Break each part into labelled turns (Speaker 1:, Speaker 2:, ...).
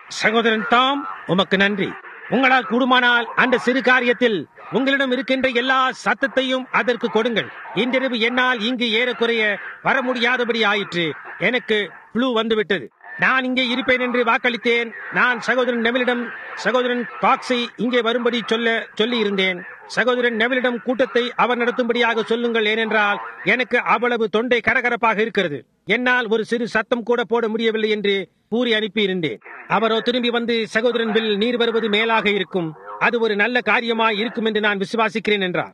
Speaker 1: சகோதரன் தாம் உமக்கு நன்றி உங்களால் கூடுமானால் அந்த சிறு காரியத்தில் உங்களிடம் இருக்கின்ற எல்லா சத்தத்தையும் அதற்கு கொடுங்கள் இன்றிரவு என்னால் இங்கு ஏறக்குறைய வர முடியாதபடி ஆயிற்று எனக்கு ஃப்ளூ வந்துவிட்டது நான் இங்கே இருப்பேன் என்று வாக்களித்தேன் நான் சகோதரன் நெவிலிடம் சகோதரன் காக்ஸை இங்கே வரும்படி சொல்ல சொல்லி இருந்தேன் சகோதரன் நெவிலிடம் கூட்டத்தை அவர் நடத்தும்படியாக சொல்லுங்கள் ஏனென்றால் எனக்கு அவ்வளவு தொண்டை கரகரப்பாக இருக்கிறது என்னால் ஒரு சிறு சத்தம் கூட போட முடியவில்லை என்று கூறி அனுப்பியிருந்தேன் அவரோ திரும்பி வந்து சகோதரன் வில் நீர் வருவது மேலாக இருக்கும் அது ஒரு நல்ல காரியமாய் இருக்கும் என்று நான் விசுவாசிக்கிறேன் என்றார்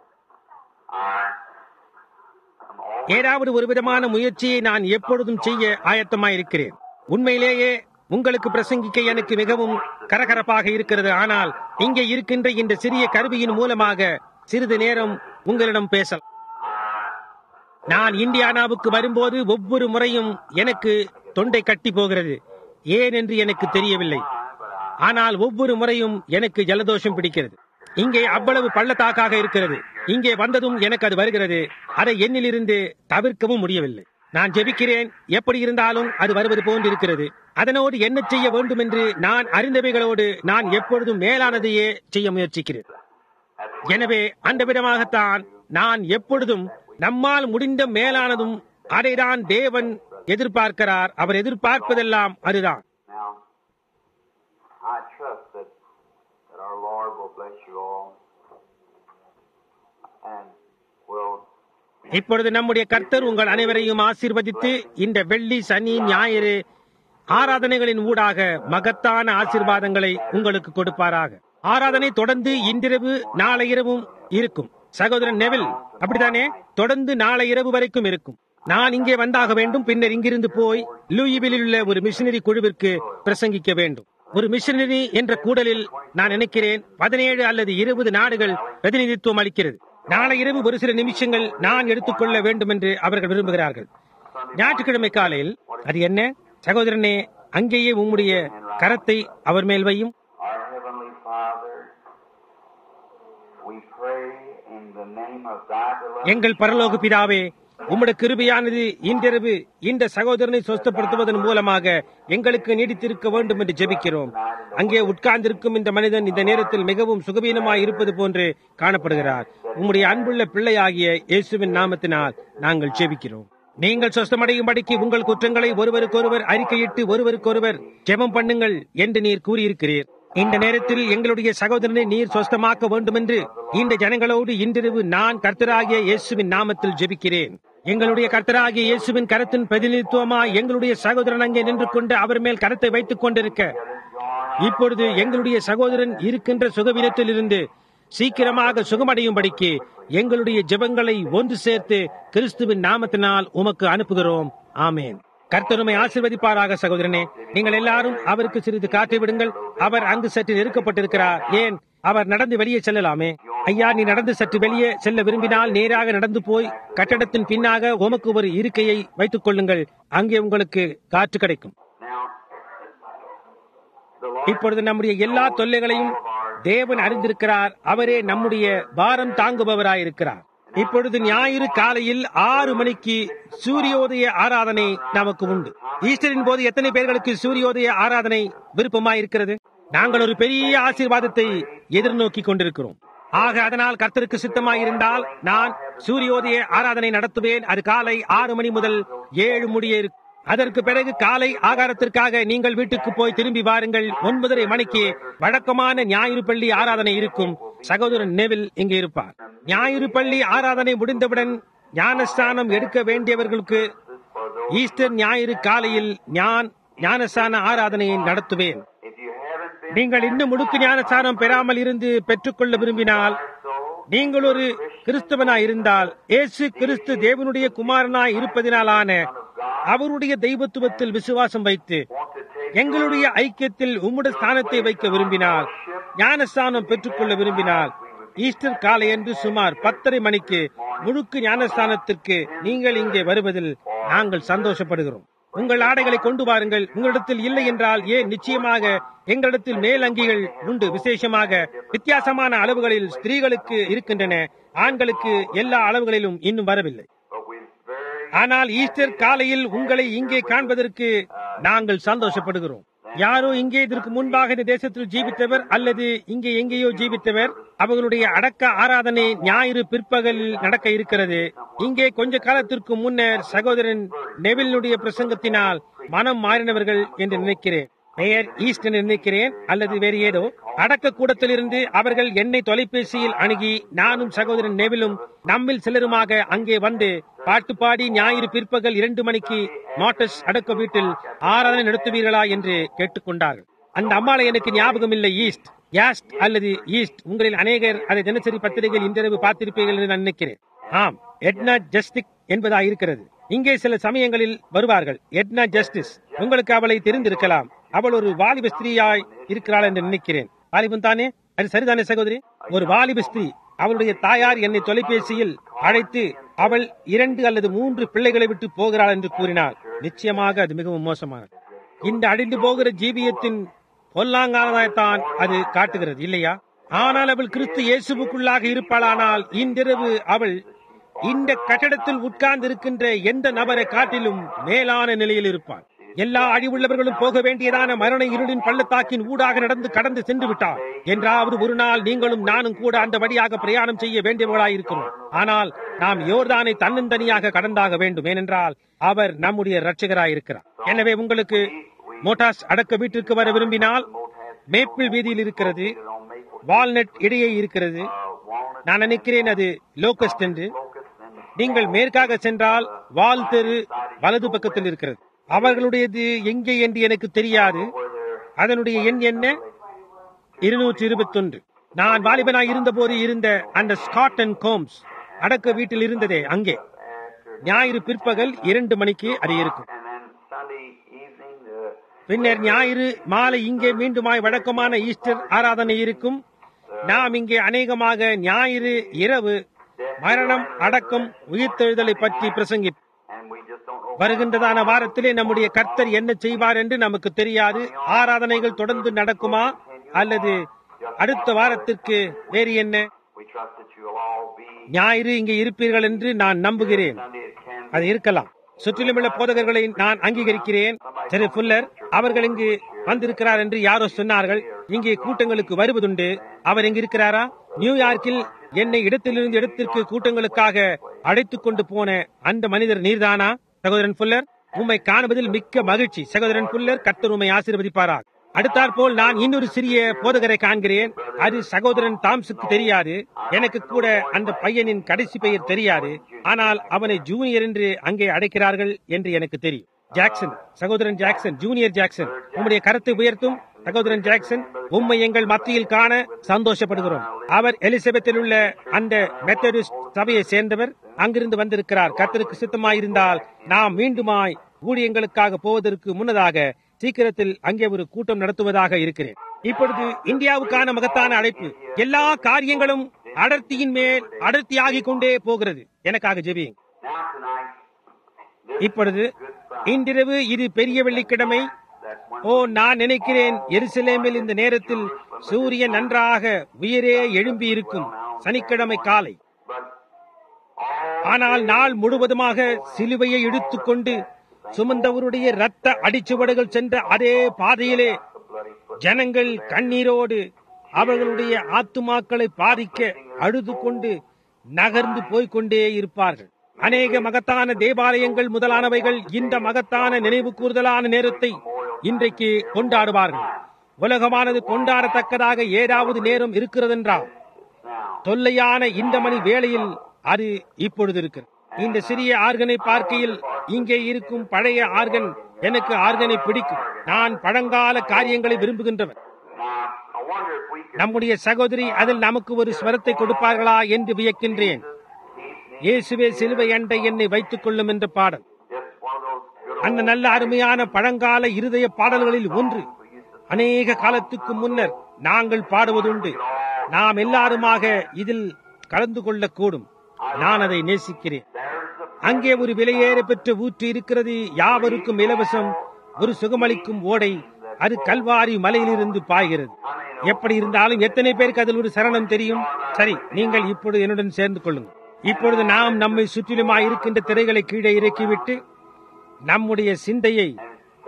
Speaker 1: ஏதாவது ஒரு விதமான முயற்சியை நான் எப்பொழுதும் செய்ய ஆயத்தமாயிருக்கிறேன் உண்மையிலேயே உங்களுக்கு பிரசங்கிக்க எனக்கு மிகவும் கரகரப்பாக இருக்கிறது ஆனால் இங்கே இருக்கின்ற இந்த சிறிய கருவியின் மூலமாக சிறிது நேரம் உங்களிடம் பேசலாம் நான் இந்தியானாவுக்கு வரும்போது ஒவ்வொரு முறையும் எனக்கு தொண்டை கட்டி போகிறது ஏன் என்று எனக்கு தெரியவில்லை ஆனால் ஒவ்வொரு முறையும் எனக்கு ஜலதோஷம் பிடிக்கிறது இங்கே அவ்வளவு பள்ளத்தாக்காக இருக்கிறது இங்கே வந்ததும் எனக்கு அது வருகிறது அதை என்னிலிருந்து தவிர்க்கவும் முடியவில்லை நான் ஜெபிக்கிறேன் எப்படி இருந்தாலும் அது வருவது போன்று இருக்கிறது அதனோடு என்ன செய்ய வேண்டும் என்று நான் அறிந்தவைகளோடு நான் எப்பொழுதும் மேலானதையே செய்ய முயற்சிக்கிறேன் எனவே அந்த விதமாகத்தான் நான் எப்பொழுதும் நம்மால் முடிந்த மேலானதும் அதைதான் தேவன் எதிர்பார்க்கிறார் அவர் எதிர்பார்ப்பதெல்லாம் அதுதான்
Speaker 2: Now, I trust that, that our Lord will bless you all and will
Speaker 1: இப்பொழுது நம்முடைய கர்த்தர் உங்கள் அனைவரையும் ஆசீர்வதித்து இந்த வெள்ளி சனி ஞாயிறு ஆராதனைகளின் ஊடாக மகத்தான ஆசீர்வாதங்களை உங்களுக்கு கொடுப்பாராக ஆராதனை தொடர்ந்து இன்றிரவு நாளை இரவும் இருக்கும் சகோதரன் நெவில் அப்படித்தானே தொடர்ந்து நாளை இரவு வரைக்கும் இருக்கும் நான் இங்கே வந்தாக வேண்டும் பின்னர் இங்கிருந்து போய் லூயிவிலில் உள்ள ஒரு மிஷனரி குழுவிற்கு பிரசங்கிக்க வேண்டும் ஒரு மிஷனரி என்ற கூடலில் நான் நினைக்கிறேன் பதினேழு அல்லது இருபது நாடுகள் பிரதிநிதித்துவம் அளிக்கிறது நாளை இரவு ஒரு சில நிமிஷங்கள் நான் எடுத்துக்கொள்ள வேண்டும் என்று அவர்கள் விரும்புகிறார்கள் ஞாயிற்றுக்கிழமை காலையில் அது என்ன சகோதரனே அங்கேயே உம்முடைய கரத்தை அவர் மேல் வையும்
Speaker 2: Our Heavenly Father, we pray in the name of thy beloved
Speaker 1: எங்கள் பரலோக பிதாவே உம்முடைய கிருபையானது இன்றிரவு இந்த சகோதரனை சொஸ்தப்படுத்துவதன் மூலமாக எங்களுக்கு நீடித்திருக்க வேண்டும் என்று ஜெபிக்கிறோம் அங்கே உட்கார்ந்திருக்கும் இந்த மனிதன் இந்த நேரத்தில் மிகவும் சுகவீனமாய் இருப்பது போன்று காணப்படுகிறார் உம்முடைய அன்புள்ள பிள்ளையாகிய இயேசுவின் நாமத்தினால் நாங்கள் ஜெபிக்கிறோம் நீங்கள் சொஸ்தமடையும்படிக்கு உங்கள் குற்றங்களை ஒருவருக்கொருவர் அறிக்கையிட்டு ஒருவருக்கொருவர் ஜெபம் பண்ணுங்கள் என்று நீர் கூறியிருக்கிறீர் இந்த நேரத்தில் எங்களுடைய சகோதரனை நீர் சொஸ்தமாக்க வேண்டுமென்று இந்த ஜனங்களோடு இன்றிரவு நான் கர்த்தராகிய இயேசுவின் நாமத்தில் ஜெபிக்கிறேன் எங்களுடைய கர்த்தராகிய இயேசுவின் கரத்தின் பிரதிநிதித்துவமாய் எங்களுடைய சகோதரன் அங்கே நின்று கொண்டு அவர் மேல் கரத்தை வைத்துக் கொண்டிருக்க இப்பொழுது எங்களுடைய சகோதரன் இருக்கின்ற சுகவீனத்தில் இருந்து சீக்கிரமாக சுகமடையும்படிக்கு எங்களுடைய ஜெபங்களை ஒன்று சேர்த்து கிறிஸ்துவின் நாமத்தினால் உமக்கு அனுப்புகிறோம் ஆமேன் கர்த்தருமை ஆசீர்வதிப்பாராக சகோதரனே நீங்கள் எல்லாரும் அவருக்கு சிறிது காட்டி விடுங்கள் அவர் அங்கு சற்று நெருக்கப்பட்டிருக்கிறார் ஏன் அவர் நடந்து வெளியே செல்லலாமே ஐயா நீ நடந்து சற்று வெளியே செல்ல விரும்பினால் நேராக நடந்து போய் கட்டடத்தின் பின்னாக உமக்கு ஒரு இருக்கையை வைத்துக் கொள்ளுங்கள் அங்கே உங்களுக்கு காற்று கிடைக்கும்
Speaker 2: Now, the Lord
Speaker 1: இப்பொழுது நம்முடைய எல்லா தொல்லைகளையும் தேவன் அறிந்திருக்கிறார் அவரே நம்முடைய பாரம் தாங்குபவராயிருக்கிறார் இப்பொழுது ஞாயிறு காலையில் ஆறு மணிக்கு சூரியோதய ஆராதனை நமக்கு உண்டு ஈஸ்டரின் போது எத்தனை பேர்களுக்கு சூரியோதய ஆராதனை விருப்பமாயிருக்கிறது நாங்கள் ஒரு பெரிய ஆசீர்வாதத்தை எதிர்நோக்கி கொண்டிருக்கிறோம் ஆக அதனால் கர்த்தருக்கு சித்தமாயிருந்தால் நான் சூரியோதய ஆராதனை நடத்துவேன் அது காலை ஆறு மணி முதல் ஏழு முடிய இருக்கும் அதற்கு பிறகு காலை ஆகாரத்திற்காக நீங்கள் வீட்டுக்கு போய் திரும்பி வாருங்கள் ஒன்பதரை மணிக்கு வழக்கமான ஞாயிறு பள்ளி ஆராதனை இருக்கும் சகோதரன் நெவில் இங்கு இருப்பார் ஞாயிறு பள்ளி ஆராதனை முடிந்தவுடன் ஞானஸ்தானம் எடுக்க வேண்டியவர்களுக்கு ஈஸ்டர் ஞாயிறு காலையில் ஞான் ஞானஸ்தான ஆராதனையை நடத்துவேன்
Speaker 2: if you haven't been
Speaker 1: நீங்கள் இன்னும் முடுக்கு ஞானஸ்தானம் பெறாமல் இருந்து பெற்றுக்கொள்ள விரும்பினால் நீங்கள் ஒரு கிறிஸ்தவனாய் இருந்தால் இயேசு கிறிஸ்து தேவனுடைய குமாரனாய் இருப்பதினாலான அவருடைய தெய்வத்துவத்தில் விசுவாசம் வைத்து எங்களுடைய ஐக்கியத்தில் உம்முடைய ஸ்தானத்தை வைக்க விரும்பினால் ஞானஸ்தானம் பெற்றுக்கொள்ள விரும்பினால் ஈஸ்டர் காலையன்று சுமார் பத்தரை மணிக்கு முழுக்கு ஞானஸ்தானத்திற்கு நீங்கள் இங்கே வருவதில் நாங்கள் சந்தோஷப்படுகிறோம் உங்கள் ஆடைகளை கொண்டு வாருங்கள் உங்களிடத்தில் இல்லை என்றால் ஏன் நிச்சயமாக எங்களிடத்தில் மேல் அங்கிகள் உண்டு விசேஷமாக வித்தியாசமான அளவுகளில் ஸ்திரீகளுக்கு இருக்கின்றன ஆண்களுக்கு எல்லா அளவுகளிலும் இன்னும் வரவில்லை
Speaker 2: but we very
Speaker 1: ஆனால் ஈஸ்டர் காலையில் உங்களை இங்கே காண்பதற்கு நாங்கள் சந்தோஷப்படுகிறோம் யாரோ இங்கே இதற்கு முன்பாக இந்த தேசத்தில் ஜீவித்தவர் அல்லது இங்கே எங்கேயோ ஜீவித்தவர் அவர்களுடைய அடக்க ஆராதனை ஞாயிறு பிற்பகலில் நடக்க இருக்கிறது இங்கே கொஞ்ச காலத்திற்கு முன்னர் சகோதரன் நெவிலுடைய பிரசங்கத்தினால் மனம் மாறினவர்கள் என்று நினைக்கிறேன் பெயர் ஈஸ்ட் என்று நினைக்கிறேன் அல்லது வேறு ஏதோ அடக்க கூடத்திலிருந்து அவர்கள் என்னை தொலைபேசியில் அணுகி நானும் சகோதரன் நெவிலும் நம்மில் சிலருமாக அங்கே வந்து பாட்டு பாடி ஞாயிறு பிற்பகல் இரண்டு மணிக்கு நோட்டஸ் அடக்க வீட்டில் ஆராதனை நடத்துவீர்களா என்று கேட்டுக்கொண்டார்கள் அந்த அம்மாளை எனக்கு ஞாபகம் இல்லை ஈஸ்ட் யாஸ்ட் அல்லது ஈஸ்ட் உங்களில் அநேகர் அதை தினசரி பத்திரிகையில் இன்றிரவு பார்த்திருப்பீர்கள் என்று நான் நினைக்கிறேன் ஆம் எட்னா ஜஸ்டிக் என்பதா இருக்கிறது இங்கே சில சமயங்களில் வருவார்கள் எட்னா ஜஸ்டிஸ் உங்களுக்கு அவளை தெரிந்திருக்கலாம் அவள் ஒரு வாலிப ஸ்திரீயாய் இருக்கிறாள் என்று நினைக்கிறேன் வாலிபன் தானே அது சரிதானே சகோதரி ஒரு வாலிப ஸ்திரீ அவளுடைய தாயார் என்னை தொலைபேசியில் அழைத்து அவள் இரண்டு அல்லது மூன்று பிள்ளைகளை விட்டு போகிறாள் என்று கூறினாள் நிச்சயமாக அது மிகவும் மோசமானது இந்த அழிந்து போகிற ஜீவியத்தின் பொல்லாங்கானதாய்த்தான் அது காட்டுகிறது இல்லையா ஆனால் அவள் கிறிஸ்து இயேசுவுக்குள்ளாக இருப்பாளானால் இன்றிரவு அவள் இந்த கட்டடத்தில் உட்கார்ந்து இருக்கின்ற எந்த நபரை காட்டிலும் மேலான நிலையில் இருப்பாள் எல்லா அழிவுள்ளவர்களும் போக வேண்டியதான மரண இருளின் பள்ளத்தாக்கின் ஊடாக நடந்து கடந்து சென்று விட்டார் என்றாவது ஒரு நாள் நீங்களும் நானும் கூட அந்த வழியாக பிரயாணம் செய்ய வேண்டியவர்களாயிருக்கிறோம் ஆனால் நாம் யோர்தானை தன்னந்தனியாக கடந்தாக வேண்டும் ஏனென்றால் அவர் நம்முடைய இரட்சகராயிருக்கிறார் எனவே உங்களுக்கு மோட்டார்ஸ் அடக்க வீட்டிற்கு வர விரும்பினால் மேப்பிள் வீதியில் இருக்கிறது வால்நட் இடையே இருக்கிறது நான் நினைக்கிறேன் அது லோகஸ்ட் என்று நீங்கள் மேற்காக சென்றால் வால் தெரு வலது பக்கத்தில் இருக்கிறது அவர்களுடையது எங்கே என்று எனக்கு தெரியாது அதனுடைய எண் என்ன இருநூற்றி இருபத்தொன்று நான் வாலிபனாய் இருந்தபோது இருந்த அந்த ஸ்காட் அண்ட் கோம்ஸ் அடக்க வீட்டில் இருந்ததே அங்கே ஞாயிறு பிற்பகல் இரண்டு மணிக்கு அது இருக்கும்
Speaker 2: And then Sunday evening, the
Speaker 1: பின்னர் ஞாயிறு மாலை இங்கே மீண்டுமாய் வழக்கமான ஈஸ்டர் ஆராதனை இருக்கும் நாம் இங்கே அநேகமாக ஞாயிறு இரவு மரணம் அடக்கம் உயிர்த்தெழுதலை பற்றி பிரசங்கி
Speaker 2: and we just don't know.
Speaker 1: வருகின்றதான வாரத்திலே நம்முடைய கர்த்தர் என்ன செய்வார் என்று நமக்கு தெரியாது ஆராதனைகள் தொடர்ந்து நடக்குமா அல்லது அடுத்த வாரத்திற்கு வேறு என்ன
Speaker 2: We trust that you'll all be
Speaker 1: ஞாயிறு இங்கே இருப்பீர்கள் என்று நான் நம்புகிறேன்
Speaker 2: Sunday at Kansas.
Speaker 1: அது இருக்கலாம் சுற்றிலுமுள்ள போதகர்களை நான் அங்கீகரிக்கிறேன் திரு புல்லர் அவர்கள் இங்கு வந்திருக்கிறார் என்று யாரோ சொன்னார்கள் இங்கே கூட்டங்களுக்கு வருவதுண்டு அவர் எங்கு இருக்கிறாரா நியூயார்க்கில் என்னை இடத்திலிருந்து இடத்திற்கு கூட்டங்களுக்காக அழைத்துக் கொண்டு போன அந்த மனிதர் நீர்தானா சகோதரன் புல்லர் உம்மை காணுவதில் மிக்க மகிழ்ச்சி சகோதரன் புல்லர் கர்த்தர் உம்மை ஆசீர்வதிப்பாராக அடுத்தாற்போல் நான் இன்னொரு சிறிய போதகரை காண்கிறேன் அது சகோதரன் தாம்ஸுக்கு தெரியாது எனக்கு கூட அந்த பையனின் கடைசி பெயர் தெரியாது ஆனால் அவனை ஜூனியர் என்று அங்கே அழைக்கிறார்கள் என்று எனக்கு தெரியும் ஜாக்சன் சகோதரன் ஜாக்சன் ஜூனியர் ஜாக்சன் உம்முடைய கருத்தை உயர்த்தும் சகோதரன் ஜாக்சன் உம்மை எங்கள் மத்தியில் காண சந்தோஷப்படுகிறோம் அவர் எலிசபெத்தில் உள்ள அந்த மெத்தடிஸ்ட் சபையை சேர்ந்தவர் அங்கிருந்து வந்திருக்கிறார் கர்த்தருக்கு சித்தமாயிருந்தால் நாம் மீண்டுமாய் ஊழியங்களுக்காக போவதற்கு முன்னதாக சீக்கிரத்தில் அங்கே ஒரு கூட்டம் நடத்துவதாக இருக்கிறேன் இப்பொழுது இந்தியாவுக்கான மகத்தான அழைப்பு எல்லா காரியங்களும் அடர்த்தியின் மேல் அடர்த்தியாகிக் கொண்டே போகிறது எனக்காக ஜெபியுங்க
Speaker 2: Now tonight,
Speaker 1: இப்பொழுது இன்றிரவு இது பெரிய வெள்ளிக்கிழமை ஓ நான் நினைக்கிறேன் எருசலேமில் இந்த நேரத்தில் சூரியன் நன்றாக உயரே எழும்பி இருக்கும் சனிக்கிழமை காலை
Speaker 2: but all
Speaker 1: ஆனால் நாள் முழுவதுமாக சிலுவையை இழுத்துக்கொண்டு சுமந்தவருடைய இரத்த அடிச்சுவடுகள் சென்ற அதே பாதையிலே
Speaker 2: the bloody foot.
Speaker 1: ஜனங்கள் கண்ணீரோடு அவர்களுடைய ஆத்துமாக்களை பாதிக்க அழுது கொண்டு நகர்ந்து போய்க்கொண்டே இருப்பார்கள் அநேக மகத்தான தேவாலயங்கள் முதலானவைகள் இந்த மகத்தான நினைவு கூறுதலான நேரத்தை இன்றைக்கு கொண்டாடுவார்கள் உலகமானது கொண்டாடத்தக்கதாக ஏதாவது நேரம் இருக்கிறதென்றால் தொல்லையான இந்த மணி வேளையில் அது இப்பொழுது இருக்கிறது இந்த சிறிய ஆர்கனை பார்க்கையில் இங்கே இருக்கும் பழைய ஆர்கன் எனக்கு ஆர்கனை பிடிக்கும் நான் பழங்கால காரியங்களை விரும்புகின்றவன்
Speaker 2: Now, I wonder if we could
Speaker 1: நம்முடைய சகோதரி அதில் நமக்கு ஒரு ஸ்வரத்தை கொடுப்பார்களா என்று வியக்கின்றேன் இயேசுவே சிலுவை அண்டை என்னை வைத்துக் கொள்ளும் என்ற பாடல்
Speaker 2: just one of those good
Speaker 1: அந்த நல்ல அருமையான பழங்கால இருதய பாடல்களில் ஒன்று அநேக காலத்துக்கு முன்னர் நாங்கள் பாடுவதுண்டு நாம் எல்லாருமாக இதில் கலந்து கொள்ளக்கூடும் நான் அதை நேசிக்கிறேன் அங்கே ஒரு விலையேற பெற்ற ஊற்று இருக்கிறது யாவருக்கும் இலவசம் ஒரு சுகமளிக்கும் ஓடை அது கல்வாரி மலையிலிருந்து பாய்கிறது எப்படி இருந்தாலும் எத்தனை பேருக்கு அதில் ஒரு சரணம் தெரியும் சரி நீங்கள் இப்பொழுது என்னுடன் சேர்ந்து கொள்ளுங்கள் இப்பொழுது நாம் நம்மை சுற்றிலுமாய் இருக்கின்ற திரைகளை கீழே இறக்கிவிட்டு நம்முடைய சிந்தையை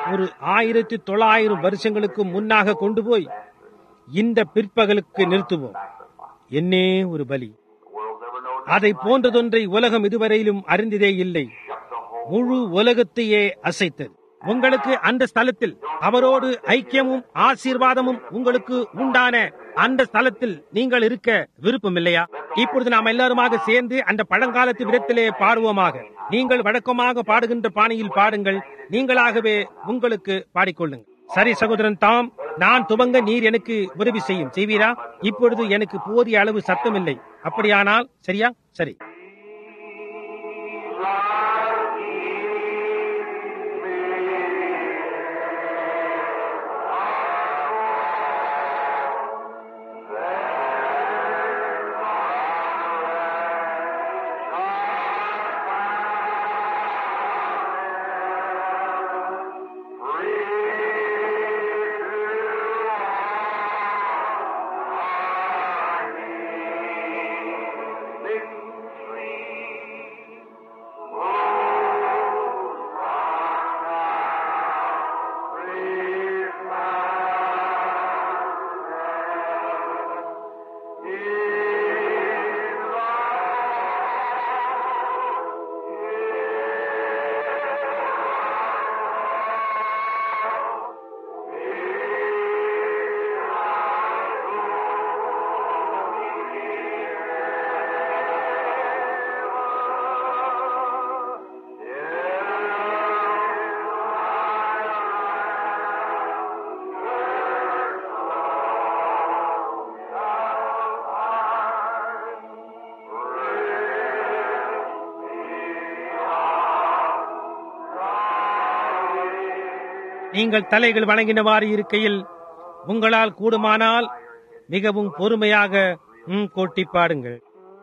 Speaker 1: ஒரு ஆயிரத்தி தொள்ளாயிரம் வருஷங்களுக்கு முன்னாக கொண்டு போய் இந்த பிற்பகலுக்கு நிறுத்துவோம் என்னே ஒரு பலி
Speaker 2: The world's ever known
Speaker 1: அதை போன்றதொன்றை உலகம் இதுவரையிலும் அறிந்ததே இல்லை முழு உலகத்தையே அசைத்தது உங்களுக்கு அந்த ஸ்தலத்தில் அவரோடு ஐக்கியமும் ஆசீர்வாதமும் உங்களுக்கு உண்டான அந்த ஸ்தலத்தில் நீங்கள் இருக்க விருப்பம் இல்லையா இப்பொழுது நாம் எல்லாருமாக சேர்ந்து அந்த பழங்காலத்து விதத்திலே பாடுவோமாக நீங்கள் வழக்கமாக பாடுகின்ற பாணியில் பாடுங்கள் நீங்களாகவே உங்களுக்கு பாடிக்கொள்ளுங்கள் சரி சகோதரன் தாம் நான் துவங்க நீர் எனக்கு உதவி செய்யும் செய்வீரா இப்பொழுது எனக்கு போதிய அளவு சத்தம் இல்லை அப்படியானால் சரியா சரி நீங்கள் தலைகள் வணங்கினவாறு இருக்கையில் உங்களால் கூடுமானால் மிகவும் பொறுமையாக ம் கொட்டி பாடுங்கள்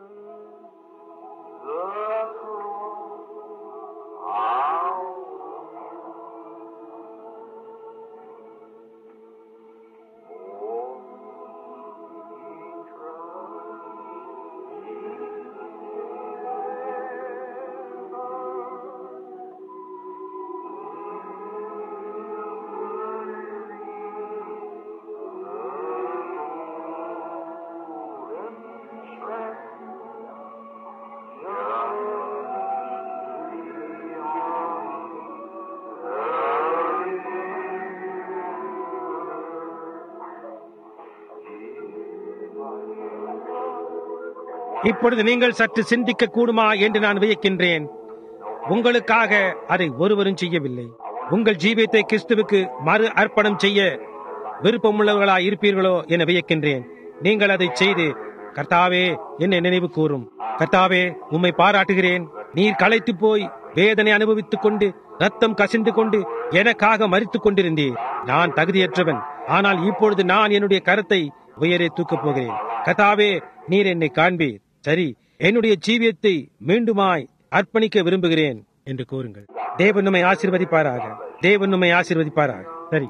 Speaker 1: இப்பொழுது நீங்கள் சற்று சிந்திக்க கூடுமா என்று நான் வியக்கின்றேன் உங்களுக்காக அதை ஒருவரும் செய்யவில்லை உங்கள் ஜீவியத்தை கிறிஸ்துவுக்கு மறு அர்ப்பணம் செய்ய விருப்பமுள்ளவர்களா இருப்பீர்களோ என வியக்கின்றேன் நீங்கள் அதை செய்து கர்த்தாவே என்னை நினைவு கூறும் கர்த்தாவே உம்மை பாராட்டுகிறேன் நீர் களைத்து போய் வேதனை அனுபவித்துக் கொண்டு ரத்தம் கசிந்து கொண்டு எனக்காக மறித்துக் கொண்டிருந்தீர் நான் தகுதியற்றவன் ஆனால் இப்பொழுது நான் என்னுடைய கரத்தை உயரே தூக்கப் போகிறேன் கர்த்தாவே நீர் என்னை காண்பீர் சரி என்னுடைய ஜீவியத்தை மீண்டுமாய் அர்ப்பணிக்க விரும்புகிறேன் என்று கூறுங்கள் தேவன் நம்மை ஆசீர்வதிப்பாராக தேவன் நம்மை ஆசீர்வதிப்பாராக சரி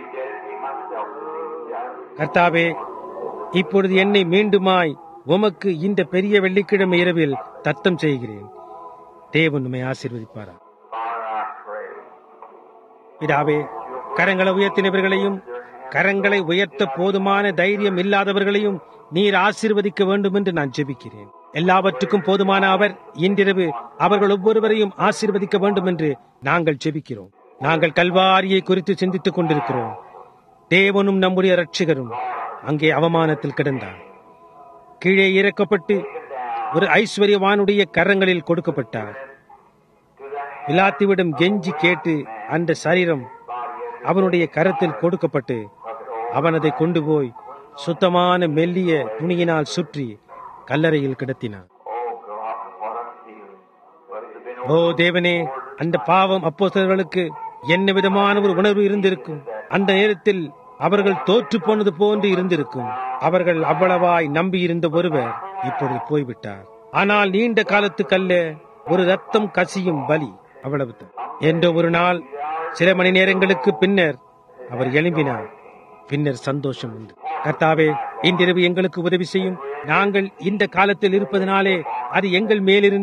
Speaker 1: கர்த்தாவே இப்பொழுது என்னை மீண்டுமாய் உமக்கு இந்த பெரிய வெள்ளிக்கிழமை இரவில் தத்தம் செய்கிறேன் தேவன் உம்மை ஆசீர்வதிப்பாரா
Speaker 2: Father, I pray.
Speaker 1: பிதாவே கரங்களை உயர்த்தினவர்களையும் கரங்களை உயர்த்த போதுமான தைரியம் இல்லாதவர்களையும் நீர் ஆசீர்வதிக்க வேண்டும் என்று நான் ஜெபிக்கிறேன் எல்லாவற்றுக்கும் போதுமான அவர் இன்றிரவு அவர்கள் ஒவ்வொருவரையும் ஆசீர்வதிக்க வேண்டும் என்று நாங்கள் ஜெபிக்கிறோம் நாங்கள் கல்வாரியை குறித்து சிந்தித்துக் கொண்டிருக்கிறோம் தேவனும் நம்முடைய ரட்சிகரும் அங்கே அவமானத்தில் கிடந்தார் கீழே இறக்கப்பட்டு ஒரு ஐஸ்வர்யவானுடைய கரங்களில் கொடுக்கப்பட்டார் பிலாத்துவிடம் கெஞ்சி கேட்டு அந்த சரீரம் அவனுடைய கரத்தில் கொடுக்கப்பட்டு அவன் அதை கொண்டு போய் சுத்தமான மெல்லிய துணியினால் சுற்றி கல்லறையில் கிடத்தினான்
Speaker 2: Oh God, what a feeling. But it's been
Speaker 1: ஓ தேவனே அந்த பாவம் அப்போஸ்தலர்களுக்கு என்ன விதமான ஒரு உணர்வு இருந்திருக்கும் அந்த நேரத்தில் அவர்கள் தோற்று போனது போன்று இருந்திருக்கும் அவர்கள் அவ்வளவாய் நம்பி இருந்த ஒருவர் இப்பொழுது போய்விட்டார் ஆனால் நீண்ட காலத்துக்கல்ல ஒரு ரத்தம் கசியும் பலி அவ்வளவுதான் என்ற ஒரு நாள் சில மணி நேரங்களுக்கு பின்னர் அவர் எழும்பினார் பின்னர் சந்தோஷம் உண்டு கர்த்தாவே இன்றிரவு எங்களுக்கு உதவி செய்யும் நாங்கள் இந்த காலத்தில் இருப்பதனாலே அது எங்கள் மேலிருந்து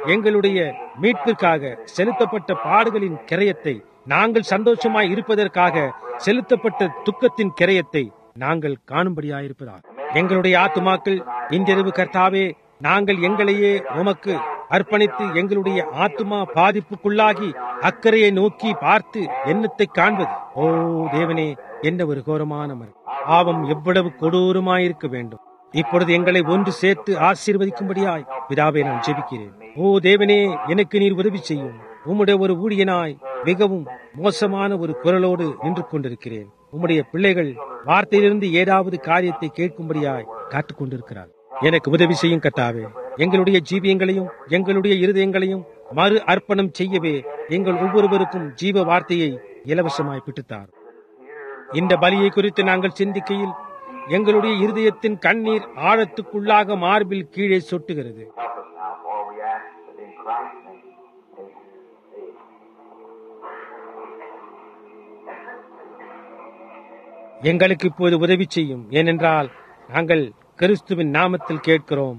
Speaker 1: எங்களுடைய மீட்பிற்காக செலுத்தப்பட்ட பாடுகளின் கிரயத்தை நாங்கள் சந்தோஷமாய் இருப்பதற்காக செலுத்தப்பட்ட துக்கத்தின் கிரயத்தை நாங்கள் காணும்படியாயிருப்பதாக எங்களுடைய ஆத்துமாக்கள் இன்றிரவு கர்த்தாவே நாங்கள் எங்களையே உமக்கு அர்ப்பணித்து எங்களுடைய ஆத்துமா பாதிப்புக்குள்ளாகி அக்கறையை நோக்கி பார்த்து எண்ணத்தை காண்பது ஓ தேவனே என்ன ஒரு கோரமான மரம் பாவம் எவ்வளவு கொடூரமாயிருக்க வேண்டும் இப்பொழுது எங்களை ஒன்று சேர்த்து ஆசீர்வதிக்கும்படியாய் பிதாவை நான் ஜெபிக்கிறேன் ஓ தேவனே எனக்கு நீர் உதவி செய்யும் உம்முடைய ஒரு ஊழியனாய் மிகவும் மோசமான ஒரு குரலோடு நின்று கொண்டிருக்கிறேன் உம்முடைய பிள்ளைகள் வார்த்தையிலிருந்து ஏதாவது காரியத்தை கேட்கும்படியாய் காத்துக் கொண்டிருக்கிறார் எனக்கு உதவி செய்யும் கத்தாவே எங்களுடைய ஜீவியங்களையும் எங்களுடைய இருதயங்களையும் மறு அர்ப்பணம் செய்யவே எங்கள் ஒவ்வொருவருக்கும் ஜீவ வார்த்தையை இலவசமாய் பிட்டுத்தார் இந்த பலியை குறித்து நாங்கள் சிந்திக்கையில் எங்களுடைய இருதயத்தின் கண்ணீர் ஆழத்துக்குள்ளாக மார்பில் கீழே சொட்டுகிறது
Speaker 2: Help us now, for we ask it in Christ's name. Amen.
Speaker 1: எங்களுக்கு இப்போது உதவி செய்யும் ஏனென்றால் நாங்கள் கிறிஸ்துவின் நாமத்தில் கேட்கிறோம்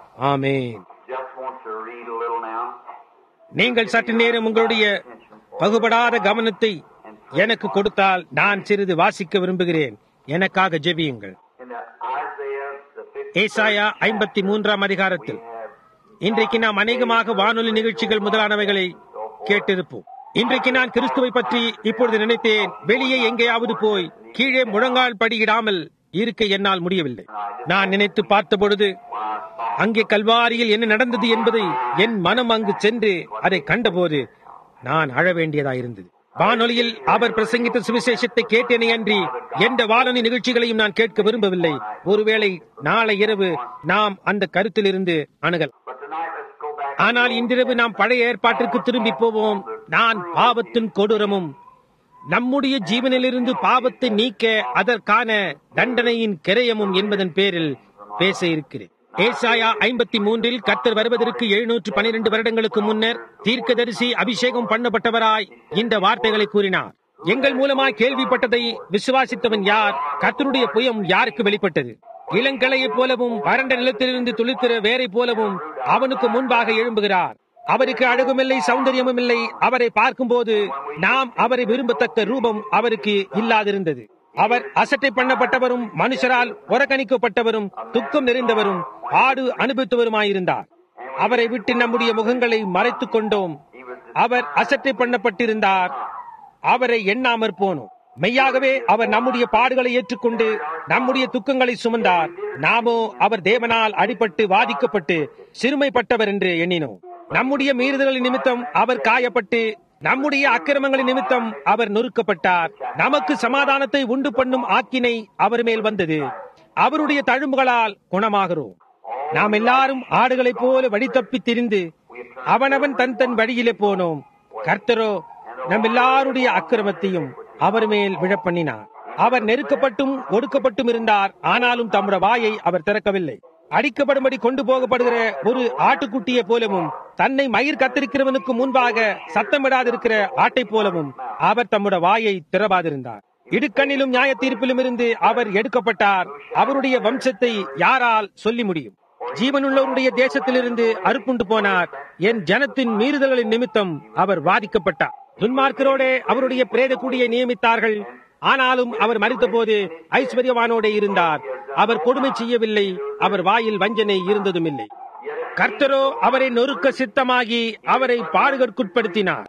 Speaker 1: ஆமென்
Speaker 2: Just want to read a little now.
Speaker 1: நீங்கள் சற்று நேரம் உங்களுடைய பகுபடாத கவனத்தை எனக்கு கொடுத்தால் நான் சிறிது வாசிக்க விரும்புகிறேன் எனக்காக ஜெபியுங்கள்
Speaker 2: In the Isaiah, the 50th
Speaker 1: ஏசாயா ஐம்பத்தி மூன்றாம் அதிகாரத்தில்
Speaker 2: have
Speaker 1: இன்றைக்கு நாம் அநேகமாக வானொலி நிகழ்ச்சிகள் முதலானவைகளை கேட்டிருப்போம் இன்றைக்கு நான் கிறிஸ்துவை பற்றி இப்பொழுது நினைத்தேன் வெளியே எங்கேயாவது போய் கீழே முழங்கால் படியிடாமல் இருக்க என்னால் முடியவில்லை நான் நினைத்து பார்த்தபொழுது அங்கே கல்வாரியில் என்ன நடந்தது என்பதை என் மனம் அங்கு சென்று அதை கண்டபோது நான் அழ வேண்டியதாயிருந்தது வானொலியில் அவர் பிரசங்கித்த சுவிசேஷத்தை கேட்டேனே அன்றி எந்த வானொலி நிகழ்ச்சிகளையும் நான் கேட்க விரும்பவில்லை ஒருவேளை நாளை இரவு நாம் அந்த கருத்திலிருந்து அணுகல்
Speaker 2: But tonight, let's go back.
Speaker 1: ஆனால் இன்றிரவு நாம் பழைய ஏற்பாட்டிற்கு திரும்பி போவோம் நான் பாவத்தின் கொடூரமும் நம்முடைய ஜீவனிலிருந்து பாவத்தை நீக்க அதற்கான தண்டனையின் கிரயமும் என்பதன் பேரில் பேச இருக்கிறேன் ஏசாயா ஐம்பத்தி மூன்றில் கர்த்தர் வருவதற்கு எழுநூற்று பனிரெண்டு வருடங்களுக்கு முன்னர் தீர்க்கதரிசி அபிஷேகம் பண்ணப்பட்டவராய் இந்த வார்த்தைகளை கூறினார் எங்கள் மூலமாய் கேள்விப்பட்டதை விசுவாசித்தவன் யார் கர்த்தருடைய புயம் யாருக்கு வெளிப்பட்டது இளங்கலையைப் போலவும் வறண்ட நிலத்திலிருந்து துளித்திர வேரை போலவும் அவனுக்கு முன்பாக எழும்புகிறார் அவருக்கு அழகுமில்லை சௌந்தரியமும் இல்லை அவரை பார்க்கும்போது நாம் அவரை விரும்பத்தக்க ரூபம் அவருக்கு இல்லாதிருந்தது அவர் அசட்டை பண்ணப்பட்டவரும் மனுஷரால் புறக்கணிக்கப்பட்டவரும் துக்கம் நிறைந்தவரும் ஆடு அனுபவித்தவருமாயிருந்தார் அவரை விட்டு நம்முடைய முகங்களை மறைத்துக் கொண்டோம் அவர் அசட்டை பண்ணப்பட்டிருந்தார் அவரை எண்ணாமற் போனோம் மெய்யாகவே அவர் நம்முடைய பாடுகளை ஏற்றுக்கொண்டு நம்முடைய துக்கங்களை சுமந்தார் நாமோ அவர் தேவனால் அடிபட்டு வாதிக்கப்பட்டு சிறுமைப்பட்டவர் என்று எண்ணினோம் நம்முடைய மீறுதல்களின் நிமித்தம் அவர் காயப்பட்டு நம்முடைய அக்கிரமங்களின் நிமித்தம் அவர் நொறுக்கப்பட்டார் நமக்கு சமாதானத்தை உண்டு பண்ணும் ஆக்கினை அவர் மேல் வந்தது அவருடைய தழும்புகளால் குணமாகிறோம் நாம் எல்லாரும் ஆடுகளைப் போல வழி தப்பி திரிந்து அவனவன் தன் தன் வழியிலே போனோம் கர்த்தரோ நம் எல்லாருடைய அக்கிரமத்தையும் அவர் மேல் விழப்பண்ணினார் அவர் நெருக்கப்பட்டும் ஒடுக்கப்பட்டும் இருந்தார் ஆனாலும் தம்முடைய வாயை அவர் திறக்கவில்லை அடிக்கப்படும்படி கொண்டு போகப்படுகிற ஒரு ஆட்டுக்குட்டியை போலவும் தன்னை மயிர் கத்திருக்கிறவனுக்கு முன்பாக சத்தமிடாதிருக்கிற ஆட்டை போலவும் அவர் தம்முடைய வாயை திறவாதிருந்தார் இடுக்கண்ணிலும் நியாய தீர்ப்பிலும் இருந்து அவர் எடுக்கப்பட்டார் அவருடைய வம்சத்தை யாரால் சொல்லி முடியும் ஜீவனுள்ளவருடைய தேசத்திலிருந்து அறுப்புண்டு போனார் என் ஜனத்தின் மீறுதல்களின் நிமித்தம் அவர் வாதிக்கப்பட்டார் துன்மார்க்கரோடே அவருடைய பிரேத கூடியை நியமித்தார்கள் ஆனாலும் அவர் மறித்தபோது ஐஸ்வர்யவானோடே இருந்தார் அவர் கொடுமை செய்யவில்லை அவர் வாயில் வஞ்சனை இருந்ததும் இல்லை கர்த்தரோ அவரை நொறுக்க சித்தமாகி அவரை பாடுகற்குட்படுத்தினார்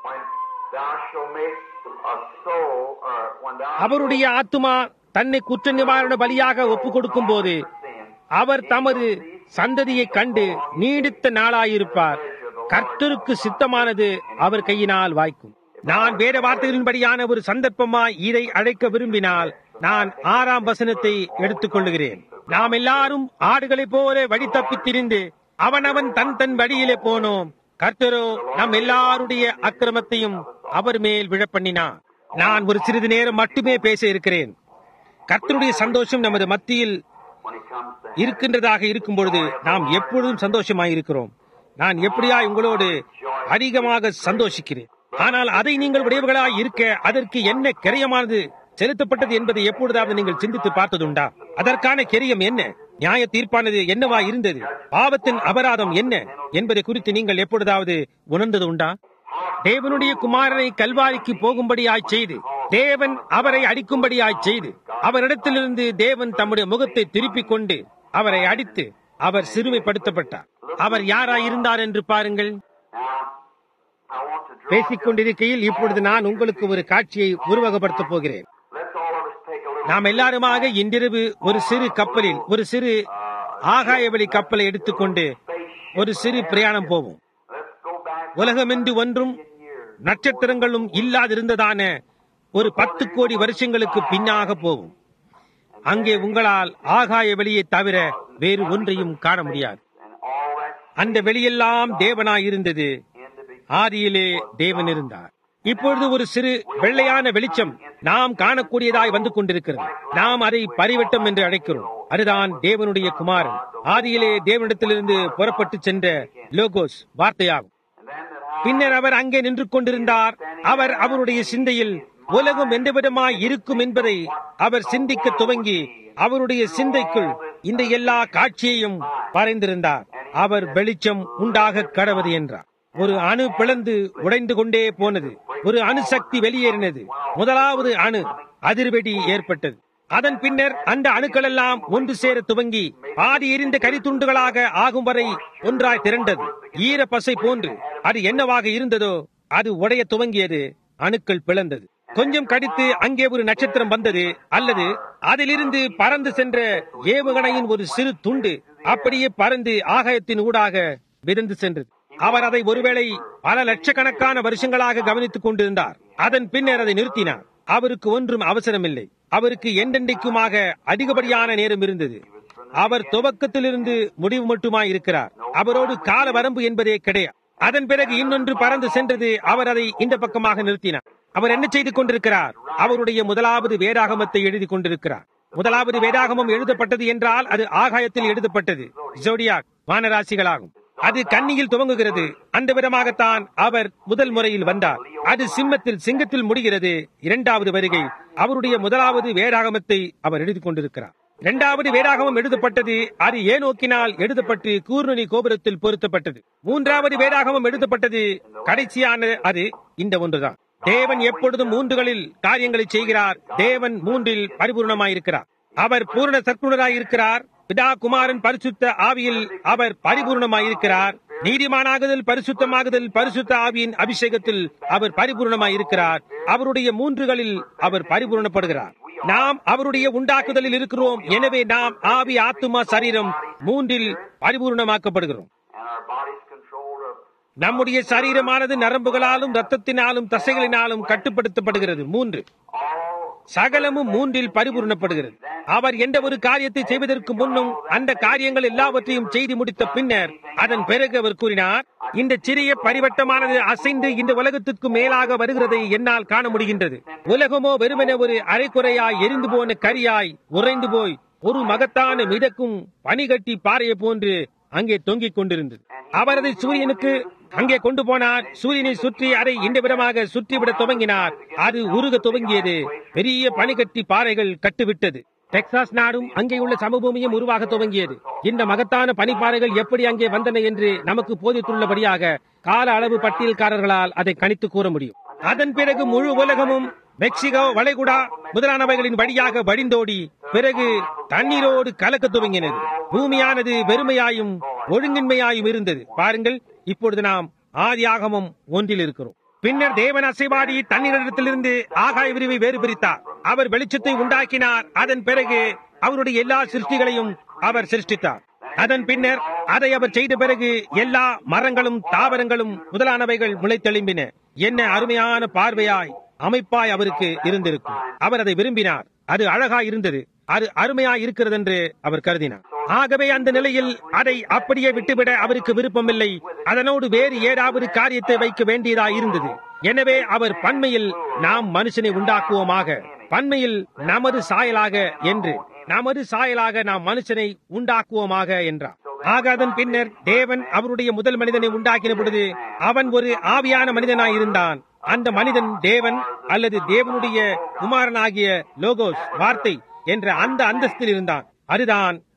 Speaker 2: When thou shalt make a soul, or when thou
Speaker 1: அவருடைய ஆத்துமா தன்னை குற்ற நிவாரண பலியாக ஒப்புக் கொடுக்கும் போது அவர் தமது சந்ததியை கண்டு நீடித்த நாளாயிருப்பார் கர்த்தருக்கு சித்தமானது அவர் கையினால் வாய்க்கும் நான் வேத வார்த்தைகளின்படியான ஒரு சந்தர்ப்பமாய் இதை அழைக்க விரும்பினால் நான் ஆறாம் வசனத்தை எடுத்துக் கொள்ளுகிறேன் நாம் எல்லாரும் ஆடுகளைப் போல வழி தப்பித் திரிந்து அவனவன் தன் தன் வழியிலே போனோம் கர்த்தரோ நம் எல்லாருடைய அக்கிரமத்தையும் அவர் மேல் விழப்பண்ணினார் நான் ஒரு சிறிது நேரம் மட்டுமே பேச இருக்கிறேன் கர்த்தருடைய சந்தோஷம் நமது மத்தியில்
Speaker 2: when he comes to
Speaker 1: இருக்கின்றதாக இருக்கும் பொழுது நாம் எப்பொழுதும் சந்தோஷமாய் இருக்கிறோம் நான் எப்படியா உங்களோடு அதிகமாக சந்தோஷிக்கிறேன் ஆனால் அதை நீங்கள் உடையவர்களாய் இருக்க அதற்கு என்ன கிரயமானது செலுத்தப்பட்டது என்பதை எப்பொழுதாவது நீங்கள் சிந்தித்து பார்த்ததுண்டா அதற்கான கிரியம் என்ன நியாய தீர்ப்பானது என்னவா இருந்தது பாவத்தின் அபராதம் என்ன என்பதை குறித்து நீங்கள் எப்பொழுதாவது உணர்ந்தது உண்டா தேவனுடைய குமாரனை கல்வாரிக்கு போகும்படியாய் செய்து தேவன் அவரை அடிக்கும்படியாய் செய்து அவரிடத்திலிருந்து தேவன் தம்முடைய முகத்தை திருப்பிக் கொண்டு அவரை அடித்து அவர் சிறுமைப்படுத்தப்பட்டார் அவர் யாராயிருந்தார் என்று பாருங்கள்
Speaker 2: Now, I want to draw
Speaker 1: பேசிக் கொண்டிருக்கையில் இப்பொழுது நான் உங்களுக்கு ஒரு காட்சியை உருவகப்படுத்தப் போகிறேன்
Speaker 2: Let's all of us take a little
Speaker 1: நாம் எல்லாருமாக இன்றிரவு ஒரு சிறு கப்பலில் ஒரு சிறு ஆகாயவழி கப்பலை எடுத்துக்கொண்டு ஒரு சிறு பிரயாணம் போவோம்
Speaker 2: Let's go back
Speaker 1: உலகமென்று ஒன்றும்
Speaker 2: years.
Speaker 1: நட்சத்திரங்களும் இல்லாதிருந்ததான ஒரு பத்து கோடி வருஷங்களுக்கு பின்னாக போகும் அங்கே உங்களால் ஆகாய வெளியை தவிர வேறு ஒன்றையும் காண முடியாது
Speaker 2: And all that
Speaker 1: அந்த வெளியெல்லாம் தேவனாயிருந்தது
Speaker 2: in the beginning.
Speaker 1: ஆதியிலே தேவன் இருந்தார் இப்பொழுது ஒரு சிறு வெள்ளையான வெளிச்சம் நாம் காணக்கூடியதாய் வந்து கொண்டிருக்கிறது நாம் அதை பரிவட்டம் என்று அழைக்கிறோம் அதுதான் தேவனுடைய குமாரன் ஆதியிலே தேவனிடத்திலிருந்து புறப்பட்டு சென்ற லோகோஸ் வார்த்தையாகும்
Speaker 2: And then that I
Speaker 1: பின்னர் அவர் அங்கே நின்று கொண்டிருந்தார் அவர் அவருடைய சிந்தையில் உலகம் எந்த விதமாய் இருக்கும் என்பதை அவர் சிந்திக்க துவங்கி அவருடைய சிந்தைக்குள் இந்த எல்லா காட்சியையும் வரைந்திருந்தார் அவர் வெளிச்சம் உண்டாக கடவது என்றார் ஒரு அணு பிளந்து உடைந்து கொண்டே போனது ஒரு அணுசக்தி வெளியேறினது முதலாவது அணு அதிர்வெடி ஏற்பட்டது அதன் பின்னர் அந்த அணுக்கள் எல்லாம் ஒன்று சேர துவங்கி பாதி எரிந்த கரித்துண்டுகளாக ஆகும் வரை ஒன்றாய் திரண்டது ஈர பசை போன்று அது என்னவாக இருந்ததோ அது உடைய துவங்கியது அணுக்கள் பிளந்தது கொஞ்சம் கடித்து அங்கே ஒரு நட்சத்திரம் வந்தது அல்லது அதிலிருந்து பறந்து சென்ற ஏவுகணையின் ஒரு சிறு துண்டு அப்படியே பறந்து ஆகாயத்தின் ஊடாக விருந்து சென்றது அவர் அதை ஒருவேளை பல லட்சக்கணக்கான வருஷங்களாக கவனித்துக் கொண்டிருந்தார் அதன் பின்னர் அதை நிறுத்தினார் அவருக்கு ஒன்றும் அவசரமில்லை அவருக்கு என்றென்றைக்குமாக அதிகப்படியான நேரம் இருந்தது அவர் துவக்கத்திலிருந்து முடிவு மட்டுமாய் இருக்கிறார் அவரோடு கால வரம்பு என்பதே கிடையாது அதன் பிறகு இன்னொன்று பறந்து சென்றது அவர் அதை இந்த பக்கமாக நிறுத்தினார் அவர் என்ன செய்து கொண்டிருக்கிறார் அவருடைய முதலாவது வேதாகமத்தை எழுதி கொண்டிருக்கிறார் முதலாவது வேதாகமம் எழுதப்பட்டது என்றால் அது ஆகாயத்தில் எழுதப்பட்டது ஜோடியாக் வானராசிகளாகும் அது கன்னியில் துவங்குகிறது அந்த விதமாகத்தான் அவர் முதல் முறையில் வந்தார் அது சிம்மத்தில் சிங்கத்தில் முடிகிறது இரண்டாவது வருகை அவருடைய முதலாவது வேதாகமத்தை அவர் எழுதி கொண்டிருக்கிறார் இரண்டாவது வேதாகமம் எழுதப்பட்டது அது ஏனோக்கினால் எழுதப்பட்டு கூர்நுனி கோபுரத்தில் பொருத்தப்பட்டது மூன்றாவது வேதாகமம் எழுதப்பட்டது கடைசியான அது இந்த ஒன்றுதான் தேவன் எப்பொழுதும் மூன்றுகளில் காரியங்களை செய்கிறார் தேவன் மூன்றில் பரிபூர்ணமாயிருக்கிறார் அவர் பூரண சற்குணராயிருக்கிறார் பிதா குமாரன் பரிசுத்த ஆவியில் அவர் பரிபூர்ணமாயிருக்கிறார் நீதிமானாகுதல் பரிசுத்தமாகுதல் பரிசுத்த ஆவியின் அபிஷேகத்தில் அவர் பரிபூர்ணமாயிருக்கிறார் அவருடைய மூன்றுகளில் அவர் பரிபூர்ணப்படுகிறார் நாம் அவருடைய உண்டாக்குதலில் இருக்கிறோம் எனவே நாம் ஆவி ஆத்துமா சரீரம் மூன்றில் பரிபூர்ணமாக்கப்படுகிறோம்
Speaker 2: And our body's controlled of
Speaker 1: நம்முடைய சரீரமானது நரம்புகளாலும் ரத்தத்தினாலும் தசைகளினாலும் கட்டுப்படுத்தப்படுகிறது மூன்று
Speaker 2: all
Speaker 1: சகலமும் மூன்றில் பரிபூர்ணப்படுகிறது அவர் எந்த ஒரு காரியத்தை செய்வதற்கு முன்னும் அந்த காரியங்கள் எல்லாவற்றையும் செய்து முடித்த பின்னர் அதன் பிறகு அவர் கூறினார் இந்த சிறிய பரிவட்டமானது அசைந்து இந்த உலகத்திற்கு மேலாக வருகிறதை என்னால் காண முடிகின்றது உலகமோ வெறுமனே ஒரு அரைக்குறையாய் எரிந்து போன கரியாய் உறைந்து போய் ஒரு மகத்தான மிதக்கும் பனிகட்டி பாறையை போன்று அங்கே தொங்கிக் கொண்டிருந்தது அவர் அதை சூரியனுக்கு அங்கே கொண்டு போனார் சூரியனை சுற்றி அதை இந்த விதமாக சுற்றிவிட துவங்கினார் அது உருக துவங்கியது பெரிய பனிகட்டி பாறைகள் கட்டுவிட்டது டெக்சாஸ் நாடும் அங்கே உள்ள சமபூமியும் உருவாக துவங்கியது இந்த மகத்தான பனிப்பாறைகள் எப்படி அங்கே வந்தன என்று நமக்கு போதித்துள்ளபடியாக கால அளவு பட்டியல்காரர்களால் அதை கணித்து கூற முடியும் அதன் பிறகு முழு உலகமும் மெக்சிகோ வளைகுடா முதலானவைகளின் வழியாக வழிந்தோடி பிறகு தண்ணீரோடு கலக்க துவங்கினது பூமியானது வெறுமையாயும் ஒழுங்கின்மையாயும் இருந்தது பாருங்கள் இப்பொழுது நாம் ஆதியாகமம் ஒன்றில் இருக்கிறோம் பின்னர் தேவன் அசைவாடி தண்ணீரிடத்திலிருந்து ஆகாய விரிவை வேறு பிரித்தார் அவர் வெளிச்சத்தை உண்டாக்கினார் அதன் பிறகு அவருடைய எல்லா சிருஷ்டிகளையும் அவர் சிருஷ்டித்தார் அதன் பின்னர் அதை அவர் செய்த பிறகு எல்லா மரங்களும் தாவரங்களும் முதலானவைகள் முளைத்தெழும்பின என்ன அருமையான பார்வையாய் அமைப்பாய் அவருக்கு இருந்திருக்கும் அவர் அதை விரும்பினார் அது அழகாய் இருந்தது அது அருமையாய் இருக்கிறது என்று அவர் கருதினார் ஆகவே அந்த நிலையில் அதை அப்படியே விட்டுவிட அவருக்கு விருப்பமில்லை அதனோடு வேறு ஏதாவது காரியத்தை வைக்க வேண்டியதாய் இருந்தது எனவே அவர் பன்மையில் நாம் மனுஷனை உண்டாக்குவோமாக பன்மையில் நமது சாயலாக என்று நமது சாயலாக நாம் மனுஷனை உண்டாக்குவோமாக என்றார் ஆக அதன் பின்னர் தேவன் அவருடைய முதல் மனிதனை உண்டாக்கின பொழுது அவன் ஒரு ஆவியான மனிதனாய் இருந்தான் அந்த மனிதன் தேவன் அல்லது தேவனுடைய குமாரனாகிய லோகோஸ் வார்த்தை என்ற அந்த அந்தஸ்தில் இருந்தான் அதுதான்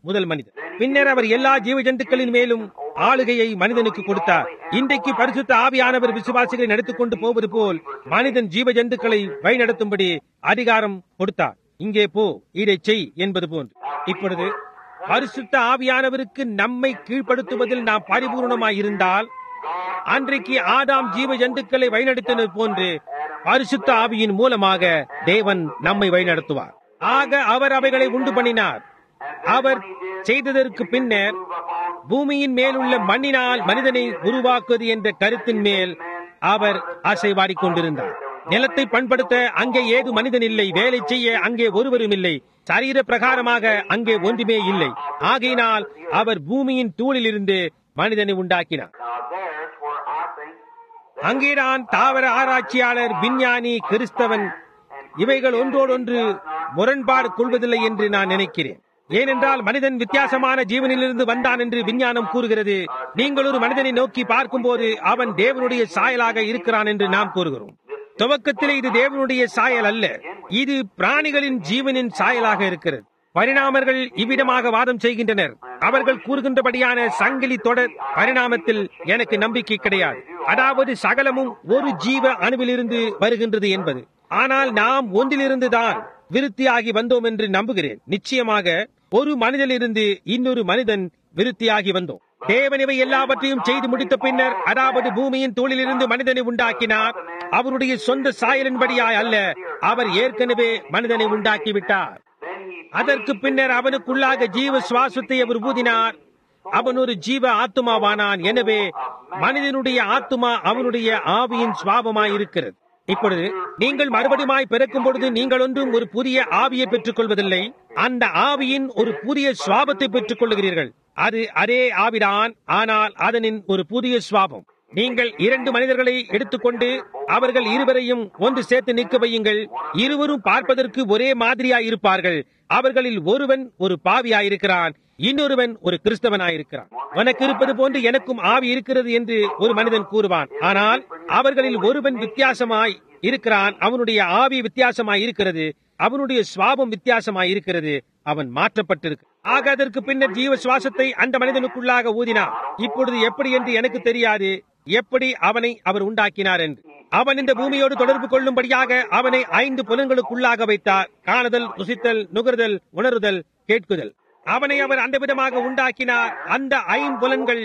Speaker 1: முதல் மனிதன் பின்னர் அவர் எல்லா ஜீவ ஜந்துக்களின் மேலும் ஆளுகையை மனிதனுக்கு கொடுத்தார் இன்றைக்கு பரிசுத்த ஆவியானவர் விசுவாசிகளை நடத்திக் கொண்டு போவது போல் மனிதன் ஜீவ ஜந்துக்களை வழிநடத்தும்படி அதிகாரம் கொடுத்தார் இங்கே போ இதை செய் என்பது போன்று இப்பொழுது பரிசுத்த ஆவியானவருக்கு நம்மை கீழ்ப்படுத்துவதில் நாம் பரிபூர்ணமாய் இருந்தால் அன்றைக்கு ஆதாம் ஜீவ ஜந்துக்களை வழிநடத்தினது போன்று பரிசுத்த ஆவியின் மூலமாக தேவன் நம்மை வழிநடத்துவார் ஆக அவர் அவைகளை உண்டு பண்ணினார் அவர் செய்ததற்கு பின்னர் பூமியின் மேலுள்ள மண்ணினால் மனிதனை உருவாக்குவது என்ற கருத்தின் மேல் அவர் ஆசைவாடிக் கொண்டிருந்தார் நிலத்தை பண்படுத்த அங்கே ஏது மனிதன் இல்லை வேலை செய்ய அங்கே ஒருவரும் இல்லை சரீர பிரகாரமாக அங்கே ஒன்றுமே இல்லை ஆகையினால் அவர் பூமியின் தூளிலிருந்து மனிதனை உண்டாக்கினார்
Speaker 2: Now there's where I think
Speaker 1: அங்கேதான் தாவர ஆராய்ச்சியாளர் விஞ்ஞானி கிறிஸ்தவன் இவைகள் ஒன்றோடொன்று முரண்பாடு கொள்வதில்லை என்று நான் நினைக்கிறேன் ஏனென்றால் மனிதன் வித்தியாசமான ஜீவனிலிருந்து வந்தான் என்று விஞ்ஞானம் கூறுகிறது நீங்கள் ஒரு மனிதனை நோக்கி பார்க்கும்போது அவன் தேவனுடைய சாயலாக இருக்கிறான் என்று நாம் கூறுகிறோம் துவக்கத்திலே இது தேவனுடைய சாயல் அல்ல இது பிராணிகளின் ஜீவனின் சாயலாக இருக்கிறது பரிணாமர்கள் இவ்விதமாக வாதம் செய்கின்றனர் அவர்கள் கூறுகின்றபடியான சங்கிலி தொடர் பரிணாமத்தில் எனக்கு நம்பிக்கை கிடையாது அதாவது சகலமும் ஒரு ஜீவ அணுவிலிருந்து வருகின்றது என்பது ஆனால் நாம் ஒன்றிலிருந்து தான் விருத்தியாகி வந்தோம் என்று நம்புகிறேன் நிச்சயமாக ஒரு மனிதனிலிருந்து இன்னொரு மனிதன் விருத்தியாகி வந்தோம் தேவன் இவை எல்லாவற்றையும் செய்து முடித்த பின்னர் அதாவது பூமியின் தூளிலிருந்து மனிதனை உண்டாக்கினார் அவருடைய சொந்த சாயலின்படியாய் அல்ல அவர் ஏற்கனவே மனிதனை உண்டாக்கி விட்டார்
Speaker 2: then he
Speaker 1: அதற்கு பின்னர் அவனுக்குள்ளாக ஜீவ சுவாசத்தை அவர் ஊதினார் அவன் ஒரு ஜீவ ஆத்துமாவானான் எனவே மனிதனுடைய ஆத்துமா அவனுடைய ஆவியின் சுவாபமாய் இருக்கிறது இப்பொழுது நீங்கள் மறுபடியுமாய் பிறக்கும் பொழுது நீங்கள் ஒன்றும் ஒரு புதிய ஆவியை பெற்றுக் கொள்வதில்லை அந்த ஆவியின் ஒரு புதிய சுவாபத்தை பெற்றுக் கொள்ளுகிறீர்கள் அது அதே ஆவிதான் ஆனால் அதனின் ஒரு புதிய சுவாபம் நீங்கள் இரண்டு மனிதர்களை எடுத்துக்கொண்டு அவர்கள் இருவரையும் ஒன்று சேர்த்து நிற்க வையுங்கள் இருவரும் பார்ப்பதற்கு ஒரே மாதிரியாய் இருப்பார்கள் அவர்களில் ஒருவன் ஒரு பாவியாயிருக்கிறான் இன்னொருவன் ஒரு கிறிஸ்தவனாயிருக்கிறான் உனக்கு இருப்பது போன்று எனக்கும் ஆவி இருக்கிறது என்று ஒரு மனிதன் கூறுவான் ஆனால் அவர்களில் ஒருவன் வித்தியாசமாய் இருக்கிறான் அவனுடைய ஆவி வித்தியாசமாய் இருக்கிறது அவனுடைய சுவாபம் வித்தியாசமாய் இருக்கிறது அவன் மாற்றப்பட்டிருக்கு ஆக அதற்கு பின்னர் ஜீவ சுவாசத்தை அந்த மனிதனுக்குள்ளாக ஊதினார் இப்பொழுது எப்படி என்று எனக்கு தெரியாது எப்படி அவனை அவர் உண்டாக்கினார் என்று அவன் இந்த பூமியோடு தொடர்பு கொள்ளும்படியாக அவனை ஐந்து புலன்களுக்குள்ளாக வைத்தார் காணுதல் ருசித்தல் நுகர்தல் உணருதல் கேட்குதல் அவனை அவர் அந்த விதமாக உண்டாக்கினார் அந்த ஐம்புலன்கள்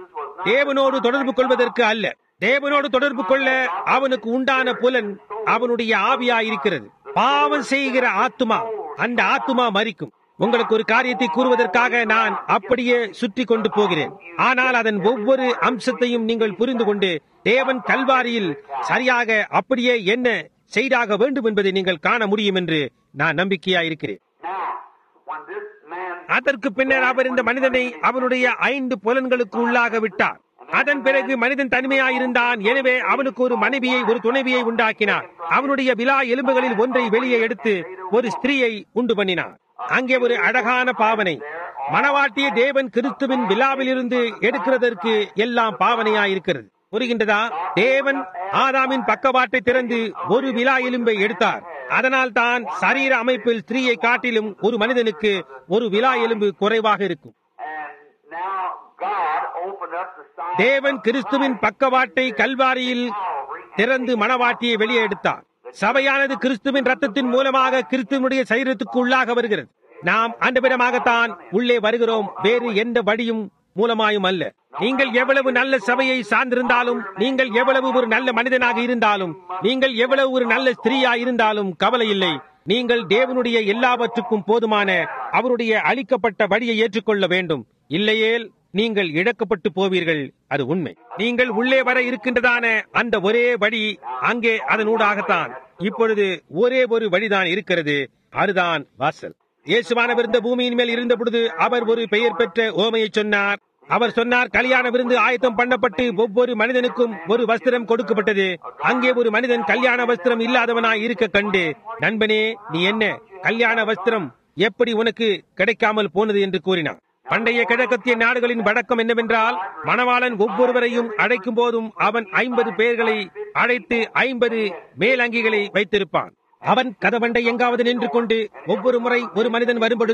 Speaker 1: தேவனோடு தொடர்பு கொள்வதற்கு அல்ல தேவனோடு தொடர்பு கொள்ள அவனுக்கு உண்டான புலன் அவனுடைய ஆவியாயிருக்கிறது பாவம் செய்கிற ஆத்துமா அந்த ஆத்துமா மறிக்கும் உங்களுக்கு ஒரு காரியத்தை கூறுவதற்காக நான் அப்படியே சுற்றி கொண்டு போகிறேன் ஆனால் அதன் ஒவ்வொரு அம்சத்தையும் நீங்கள் புரிந்து கொண்டு தேவன் கல்வாரியில் சரியாக அப்படியே என்ன செய்தாக வேண்டும் என்பதை நீங்கள் காண முடியும் என்று நான் நம்பிக்கையாயிருக்கிறேன்
Speaker 2: now when this man
Speaker 1: அதற்கு பின்னர் அவர் இந்த மனிதனை அவனுடைய ஐந்து புலன்களுக்கு உள்ளாக விட்டார் அதன் பிறகு மனிதன் தனிமையாயிருந்தான் எனவே அவனுக்கு ஒரு மனைவியை ஒரு துணைவியை உண்டாக்கினார் அவனுடைய விழா எலும்புகளில் ஒன்றை வெளியே எடுத்து ஒரு ஸ்திரீயை உண்டு பண்ணினார் அங்கே ஒரு அழகான பாவனை மணவாட்டிய தேவன் கிறிஸ்துவின் விழாவிலிருந்து எடுக்கிறதற்கு எல்லாம் பாவனையாயிருக்கிறது புரிகின்றதா தேவன் ஆதாமின் பக்கவாட்டை திறந்து ஒரு விழா எலும்பை எடுத்தார் அதனால் தான் சரீர அமைப்பில் ஸ்திரீயை காட்டிலும் ஒரு மனிதனுக்கு ஒரு விழா எலும்பு குறைவாக இருக்கும்
Speaker 2: and now God opened up the side
Speaker 1: தேவன் கிறிஸ்துவின் பக்கவாட்டை கல்வாரியில் திறந்து மணவாட்டியை வெளியே எடுத்தார் சபையானது கிறிஸ்துவின் ரத்தத்தின் மூலமாக கிறிஸ்துவனுடைய சரீரத்துக்கு உள்ளாக வருகிறது நாம் அந்த விதமாகத்தான் உள்ளே வருகிறோம் வேறு எந்த வழியும் மூலமாயும் அல்ல நீங்கள் எவ்வளவு நல்ல சபையை சார்ந்திருந்தாலும் நீங்கள் எவ்வளவு ஒரு நல்ல மனிதனாக இருந்தாலும் நீங்கள் எவ்வளவு ஒரு நல்ல ஸ்திரீயா இருந்தாலும் கவலை இல்லை நீங்கள் தேவனுடைய எல்லாவற்றுக்கும் போதுமான அவருடைய அளிக்கப்பட்ட வழியை ஏற்றுக்கொள்ள வேண்டும் இல்லையேல் நீங்கள் இழக்கப்பட்டு போவீர்கள் அது உண்மை நீங்கள் உள்ளே வர இருக்கின்றதான அந்த ஒரே வழி அங்கே அதனூடாகத்தான் இப்பொழுது ஒரே ஒரு வழிதான் இருக்கிறது அதுதான் வாசல் இயேசுவானவர் இந்த பூமியின் மேல் இருந்த பொழுது அவர் ஒரு பெயர் பெற்ற ஓமையை சொன்னார் அவர் சொன்னார் கல்யாண விருந்து ஆயத்தம் பண்ணப்பட்டு ஒவ்வொரு மனிதனுக்கும் ஒரு வஸ்திரம் கொடுக்கப்பட்டது அங்கே ஒரு மனிதன் கல்யாண வஸ்திரம் இல்லாதவனாய் இருக்க கண்டு நண்பனே நீ என்ன கல்யாண வஸ்திரம் எப்படி உனக்கு கிடைக்காமல் போனது என்று கூறினார் பண்டைய கிழக்கத்திய நாடுகளின் வழக்கம் என்னவென்றால் மணவாளன் ஒவ்வொருவரையும் அழைக்கும் போதும் அவன் ஐம்பது பேர்களை அழைத்து ஐம்பது மேலங்கிகளை வைத்திருப்பான் அவன் கதவண்டை எங்காவது நின்று கொண்டு ஒவ்வொரு முறை ஒரு மனிதன் வரும்பொழுதும்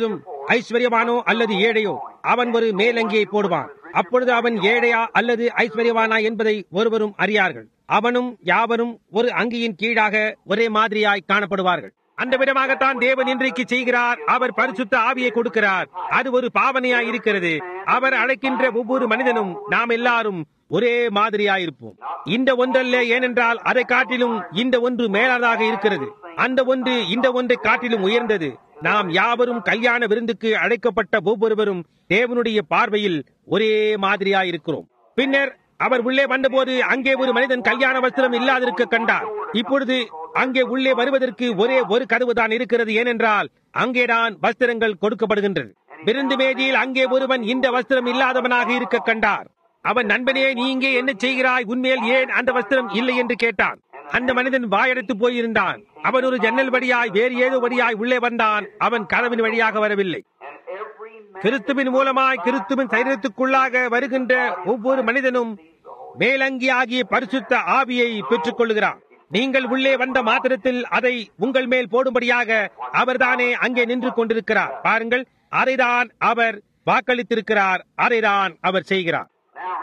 Speaker 1: ஐஸ்வர்யவானோ அல்லது ஏழையோ அவன் ஒரு மேலங்கியை போடுவான் அப்பொழுது அவன் ஏழையா அல்லது ஐஸ்வர்யவானா என்பதை ஒருவரும் அறியார்கள் அவனும் யாவரும் ஒரு அங்கியின் கீழாக ஒரே மாதிரியாய் காணப்படுவார்கள் அந்த விதமாகத்தான் தேவன் இன்றைக்கு செய்கிறார் அவர் பரிசுத்த ஆவியை கொடுக்கிறார் அது ஒரு பாவனையாய் இருக்கிறது அவர் அழைக்கின்ற ஒவ்வொரு மனிதனும் நாம் எல்லாரும் ஒரே மாதிரியாயிருப்போம் இந்த ஒன்றல்ல ஏனென்றால் அதை காட்டிலும் இந்த ஒன்று மேலாதாக இருக்கிறது அந்த ஒன்று இந்த ஒன்றை காட்டிலும் உயர்ந்தது நாம் யாவரும் கல்யாண விருந்துக்கு அழைக்கப்பட்ட ஒவ்வொருவரும் தேவனுடைய பார்வையில் ஒரே மாதிரியாயிருக்கிறோம் பின்னர் அவர் உள்ளே வந்தபோது அங்கே ஒரு மனிதன் கல்யாண வஸ்திரம் இல்லாதிருக்க கண்டார் இப்பொழுது அங்கே உள்ளே வருவதற்கு ஒரே ஒரு கதவு தான் இருக்கிறது ஏனென்றால் அங்கேதான் வஸ்திரங்கள் கொடுக்கப்படுகின்றது விருந்து மேஜையில் அங்கே ஒருவன் இந்த வஸ்திரம் இல்லாதவனாக இருக்க கண்டார் அவன் நண்பனே நீ இங்கே என்ன செய்கிறாய் உன்மேல் ஏன் அந்த வஸ்திரம் இல்லை என்று கேட்டான் அந்த மனிதன் வாயடைத்து போயிருந்தான் அவன் ஒரு ஜன்னல் வழியாய் வேறு ஏதோ வழியாய் உள்ளே வந்தான் அவன் கதவின் வழியாக வரவில்லை
Speaker 2: And every man
Speaker 1: கிறிஸ்துவின் மூலமாய் கிறிஸ்துவின் சரீரத்துக்குள்ளாக வருகின்ற ஒவ்வொரு மனிதனும் மேலங்கி ஆகிய பரிசுத்த ஆவியை பெற்றுக் கொள்கிறான் நீங்கள் உள்ளே வந்த மாத்திரத்தில் அதை உங்கள் மேல் போடும்படியாக அவர்தானே அங்கே நின்று கொண்டிருக்கிறார் பாருங்கள் அதைதான் அவர் வாக்களித்திருக்கிறார் அதைதான் அவர் செய்கிறார்
Speaker 2: now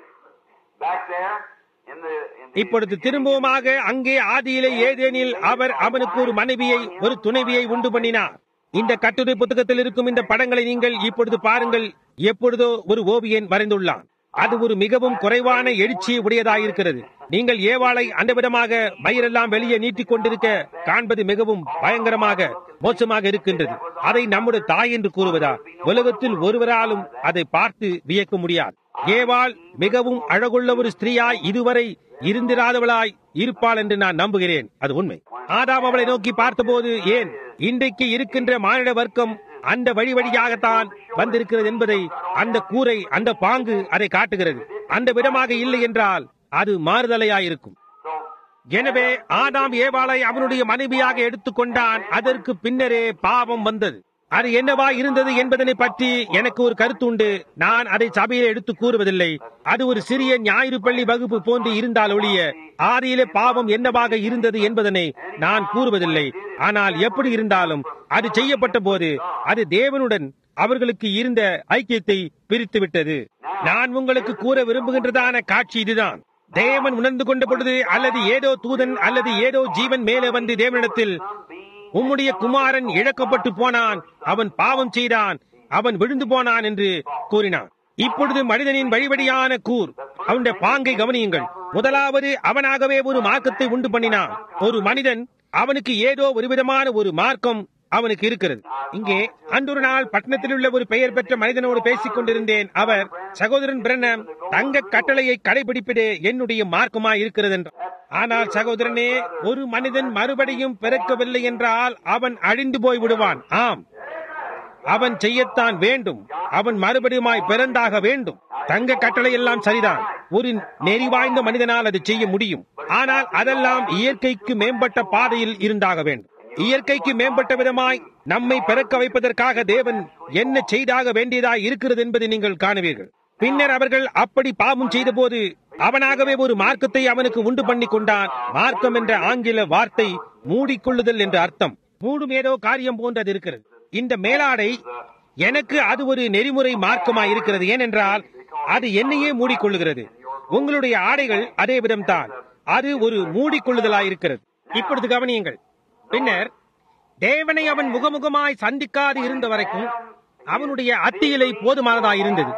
Speaker 2: back there in the in the
Speaker 1: இப்பொழுது திரும்பவுமாக அங்கே ஆதியிலே ஏதேனில் அவர் அவனுக்கு ஒரு மனைவியை ஒரு துணைவியை உண்டு பண்ணினார் இந்த கட்டுரை புத்தகத்தில் இருக்கும் இந்த படங்களை நீங்கள் இப்பொழுது பாருங்கள் எப்பொழுதோ ஒரு ஓவியன் வரைந்துள்ளான் அது ஒரு மிகவும் குறைவான எழுச்சி உடையதாயிருக்கிறது நீங்கள் ஏவாளை அந்த விதமாக மயிரெல்லாம் வெளியே நீட்டிக் கொண்டிருக்க காண்பது மிகவும் பயங்கரமாக மோசமாக இருக்கின்றது அதை நம்முடைய தாய் என்று கூறுவதா உலகத்தில் ஒருவராலும் அதை பார்த்து வியக்க முடியாது ஏவாள் மிகவும் அழகுள்ள ஒரு ஸ்திரீயாய் இதுவரை இருந்திராதவளாய் இருப்பாள் என்று நான் நம்புகிறேன் அது உண்மை ஆதாம் அவளை நோக்கி பார்த்தபோது ஏன் இன்றைக்கு இருக்கின்ற மானிட வர்க்கம் அந்த வழி வழியாகத்தான் வந்திருக்கிறது என்பதை அந்த கூரை அந்த பாங்கு அதை காட்டுகிறது அந்த விதமாக இல்லை என்றால் அது மாறுதலையாயிருக்கும் எனவே ஆதாம் ஏவாளை அவனுடைய மனைவியாக எடுத்துக்கொண்டான் அதற்கு பின்னரே பாவம் வந்தது அது என்னவா இருந்தது என்பதனை பற்றி எனக்கு ஒரு கருத்து உண்டு நான் அதை சபையில் எடுத்து கூறுவதில்லை அது ஒரு சிறிய ஞாயிறு பள்ளி வகுப்பு போன்று இருந்தால் ஒழிய ஆதியிலே பாவம் என்னவாக இருந்தது என்பதனை நான் கூறுவதில்லை ஆனால் எப்படி இருந்தாலும் அது செய்யப்பட்ட போது அது தேவனுடன் அவர்களுக்கு இருந்த ஐக்கியத்தை பிரித்து விட்டது நான் உங்களுக்கு கூற விரும்புகின்றதான காட்சி இதுதான் தேவன் உணர்ந்து கொண்ட பொழுது அல்லது ஏதோ தூதன் அல்லது ஏதோ ஜீவன் மேலே வந்து தேவனிடத்தில் உம்முடைய குமாரன் இழக்கப்பட்டு போனான் அவன் பாவம் செய்தான் அவன் விழுந்து போனான் என்று கூறினான் இப்பொழுது மனிதனின் வழிவழியான கூர் அவனுடைய பாங்கை கவனியுங்கள் முதலாவது அவனாகவே ஒரு மார்க்கத்தை உண்டு பண்ணினான் ஒரு மனிதன் அவனுக்கு ஏதோ ஒரு விதமான ஒரு மார்க்கம் அவனுக்கு இருக்கிறது இங்கே அன்றொரு நாள் பட்டணத்தில் உள்ள ஒரு பெயர் பெற்ற மனிதனோடு பேசிக் கொண்டிருந்தேன் அவர் சகோதரன் பிரண்ணம் தங்க கட்டளையை கடைபிடிப்பதே என்னுடைய மார்க்கமாய் இருக்கிறது என்றார் ஆனால் சகோதரனே ஒரு மனிதன் மறுபடியும் பிறக்கவில்லை என்றால் அவன் அழிந்து போய் விடுவான் ஆம் அவன் செய்யத்தான் வேண்டும் அவன் மறுபடியுமாய் பிறந்தாக வேண்டும் தங்க கட்டளை எல்லாம் சரிதான் ஒரு நெறி வாய்ந்த மனிதனால் அது செய்ய முடியும் ஆனால் அதெல்லாம் இயற்கைக்கு மேம்பட்ட பாதையில் இருந்தாக வேண்டும் இயற்கைக்கு மேம்பட்ட விதமாய் நம்மை பிறக்க வைப்பதற்காக தேவன் என்ன செய்தாக வேண்டியதாய் இருக்கிறது என்பதை நீங்கள் காணுவீர்கள் பின்னர் அவர்கள் அப்படி பாவம் செய்தபோது அவனாகவே ஒரு மார்க்கத்தை அவனுக்கு உண்டு பண்ணி கொண்டான் மார்க்கம் என்ற ஆங்கில வார்த்தை மூடிக்கொள்ளுதல் என்ற அர்த்தம் மூடும் ஏதோ காரியம் போன்று அது இருக்கிறது இந்த மேலாடை எனக்கு அது ஒரு நெறிமுறை மார்க்கமாய் இருக்கிறது ஏனென்றால் அது என்னையே மூடிக்கொள்ளுகிறது உங்களுடைய ஆடைகள் அதே விதம்தான் அது ஒரு மூடிக்கொள்ளுதலாய் இருக்கிறது இப்பொழுது கவனியுங்கள் பின்னர் தேவனை அவன் முகமுகமாய் சந்திக்காது இருந்த வரைக்கும் அவனுடைய அத்தியிலை போதுமானதாய் இருந்தது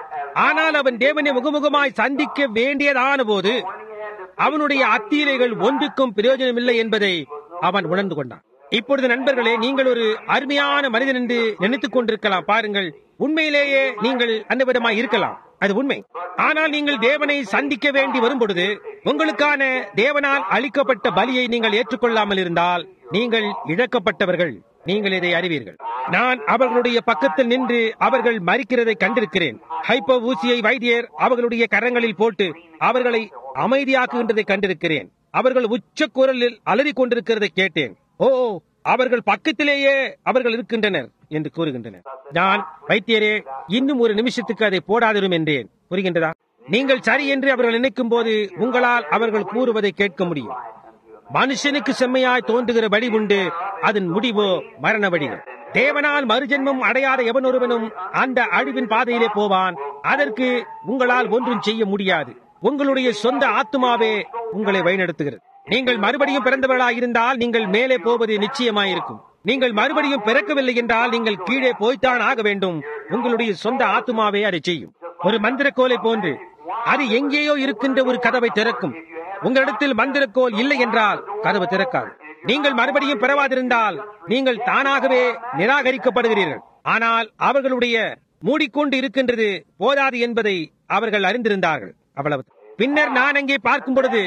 Speaker 1: ஆனால் அவன் தேவனை முகமுகமாய் சந்திக்க வேண்டியதான போது அவனுடைய அத்தியிலைகள் ஒன்றுக்கும் பிரயோஜனமில்லை என்பதை அவன் உணர்ந்து கொண்டான் இப்பொழுது நண்பர்களே நீங்கள் ஒரு அருமையான மனிதன் என்று நினைத்துக் கொண்டிருக்கலாம் பாருங்கள் உண்மையிலேயே நீங்கள் அந்த விதமாய் இருக்கலாம் அது உண்மை ஆனால் நீங்கள் தேவனை சந்திக்க வேண்டி வரும் பொழுது உங்களுக்கான தேவனால் அளிக்கப்பட்ட பலியை நீங்கள் ஏற்றுக்கொள்ளாமல் இருந்தால் நீங்கள் இழக்கப்பட்டவர்கள் நீங்கள் இதை அறிவீர்கள் நான் அவர்களுடைய பக்கத்தில் நின்று அவர்கள் மறிக்கிறதை கண்டிருக்கிறேன் ஹைப்போ ஊசியை வைத்தியர் அவர்களுடைய கரங்களில் போட்டு அவர்களை அமைதியாக்குகின்றதை கண்டிருக்கிறேன் அவர்கள் உச்ச குரலில் அலறிக் கொண்டிருக்கிறதை கேட்டேன் ஓ அவர்கள் பக்கத்திலேயே அவர்கள் இருக்கின்றனர் என்று கூறுகின்றனர் நான் வைத்தியரே இன்னும் ஒரு நிமிஷத்துக்கு அதை போடாதிரும் என்றேன் புரிகின்றதா நீங்கள் சரி என்று அவர்கள் நினைக்கும் போது உங்களால் அவர்கள் கூறுவதை கேட்க முடியும் மனுஷனுக்கு செம்மையாய் தோன்றுகிற வழி உண்டு அதன் முடிவோ மரண வழிகள் தேவனால் மறுஜென்மம் அடையாத எவனொருவனும் அந்த அழிவின் பாதையிலே போவான் அதற்கு உங்களால் ஒன்றும் செய்ய முடியாது உங்களுடைய சொந்த ஆத்துமாவே உங்களை வழிநடத்துகிறது நீங்கள் மறுபடியும் பிறந்தவர்களாக இருந்தால் நீங்கள் மேலே போவது நிச்சயமாயிருக்கும் நீங்கள் மறுபடியும் பிறக்கவில்லை என்றால் நீங்கள் கீழே போய்த்தான் ஆக வேண்டும் உங்களுடைய சொந்த ஆத்துமாவே அதை செய்யும் ஒரு மந்திரக்கோலை போன்று அது எங்கேயோ இருக்கின்ற ஒரு கதவை திறக்கும் உங்களிடத்தில் மந்திரக்கோல் இல்லை என்றால் கதவு திறக்காது நீங்கள் மறுபடியும் பிறவாதிருந்தால் நீங்கள் தானாகவே நிராகரிக்கப்படுகிறீர்கள் ஆனால் அவர்களுடைய மூடிக்கொண்டு இருக்கின்றது போதாது என்பதை அவர்கள் அறிந்திருந்தார்கள் அவ்வளவு பின்னர் நான் அங்கே பார்க்கும் பொழுது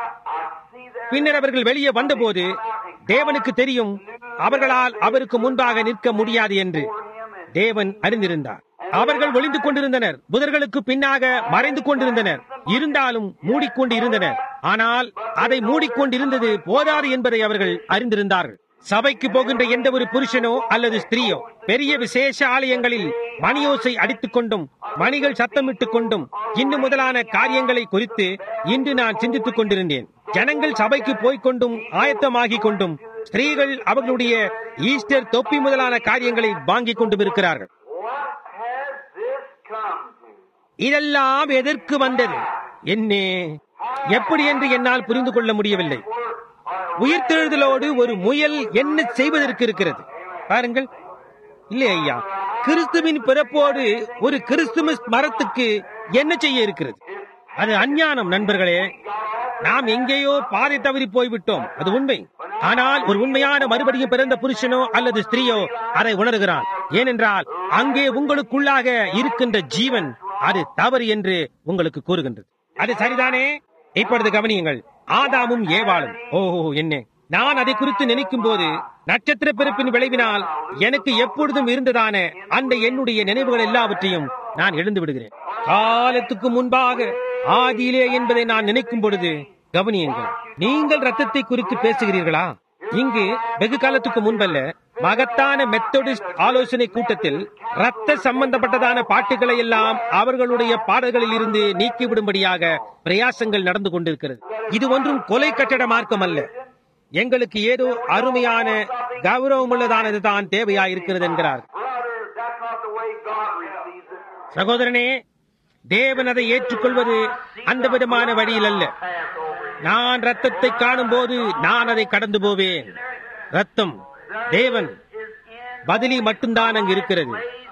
Speaker 1: பின்னர் அவர்கள் வெளியே வந்தபோது தேவனுக்கு தெரியும் அவர்களால் அவருக்கு முன்பாக நிற்க முடியாது என்று தேவன் அறிந்திருந்தார் அவர்கள் ஒளிந்து கொண்டிருந்தனர் புதர்களுக்கு பின்னாக மறைந்து கொண்டிருந்தனர் இருந்தாலும் மூடிக்கொண்டு இருந்தனர் ஆனால் அதை மூடிக்கொண்டிருந்தது போதாது என்பதை அவர்கள் அறிந்திருந்தார்கள் சபைக்கு போகின்ற எந்த ஒரு புருஷனோ அல்லது ஸ்திரீயோ பெரிய விசேஷ ஆலயங்களில் மணியோசை அடித்துக் கொண்டும் மணிகள் சத்தமிட்டுக் கொண்டும் இன்னும் முதலான காரியங்களை குறித்து இன்று நான் சிந்தித்துக் கொண்டிருந்தேன் ஜனங்கள் சபைக்கு போய்க் கொண்டும் ஆயத்தமாகிக் கொண்டும் ஸ்திரீகள் அவர்களுடைய ஈஸ்டர் தொப்பி முதலான காரியங்களை வாங்கிக் கொண்டும் இருக்கிறார்கள்
Speaker 2: What has this come to?
Speaker 1: இதெல்லாம் எதற்கு வந்தது என்னே எப்படி என்று என்னால் புரிந்து கொள்ள முடியவில்லை உயிர்த்தெழுதலோடு ஒரு முயல் என்ன செய்வதற்கு இருக்கிறது பாருங்கள் இல்லை ஐயா கிறிஸ்துவின் பிறப்போடு ஒரு கிறிஸ்துமஸ் மரத்துக்கு என்ன செய்ய இருக்கிறது அது அஞ்ஞானம் நண்பர்களே நாம் எங்கேயோ பாதை தவறி போய்விட்டோம் அது உண்மை ஆனால் ஒரு உண்மையான மறுபடியும் பிறந்த புருஷனோ அல்லது ஸ்திரீயோ அதை உணர்கிறான் ஏனென்றால் அங்கே உங்களுக்குள்ளாக இருக்கின்ற ஜீவன் அது தவறு என்று உங்களுக்கு கூறுகின்றது அது சரிதானே இப்பொழுது கவனியுங்கள் ஆதாமும் ஏவாளும் ஓஹோ என்ன நான் அதை குறித்து நினைக்கும் போது நட்சத்திர பிறப்பின் விளைவினால் எனக்கு எப்பொழுதும் இருந்ததான அந்த என்னுடைய நினைவுகள் எல்லாவற்றையும் நான் எழுந்து விடுகிறேன் காலத்துக்கு முன்பாக ஆதியிலே என்பதை நான் நினைக்கும் பொழுது கவனியுங்கள் நீங்கள் ரத்தத்தை குறித்து பேசுகிறீர்களா இங்கு வெகு காலத்துக்கு முன்பல்ல மகத்தான மெத்தடிஸ்ட் ஆலோசனை கூட்டத்தில் ரத்த சம்பந்தப்பட்டதான பாட்டுகளை எல்லாம் அவர்களுடைய பாடல்களில் இருந்து நீக்கிவிடும்படியாக பிரயாசங்கள் நடந்து கொண்டிருக்கிறது இது ஒன்றும் கொலை கட்டட மார்க்கம் அல்ல எங்களுக்கு ஏதோ அருமையான கௌரவமுள்ளதானது தான் தேவையா இருக்கிறது என்கிறார்
Speaker 2: Brother, that's not the way God receives it.
Speaker 1: சகோதரனே தேவன் அதை ஏற்றுக்கொள்வது அந்த விதமான வழியில் அல்ல நான் ரத்தத்தை காணும் போது நான் அதை கடந்து போவேன் ரத்தம் தேவன் பதிலி மட்டும்தான் அங்கு இருக்கிறது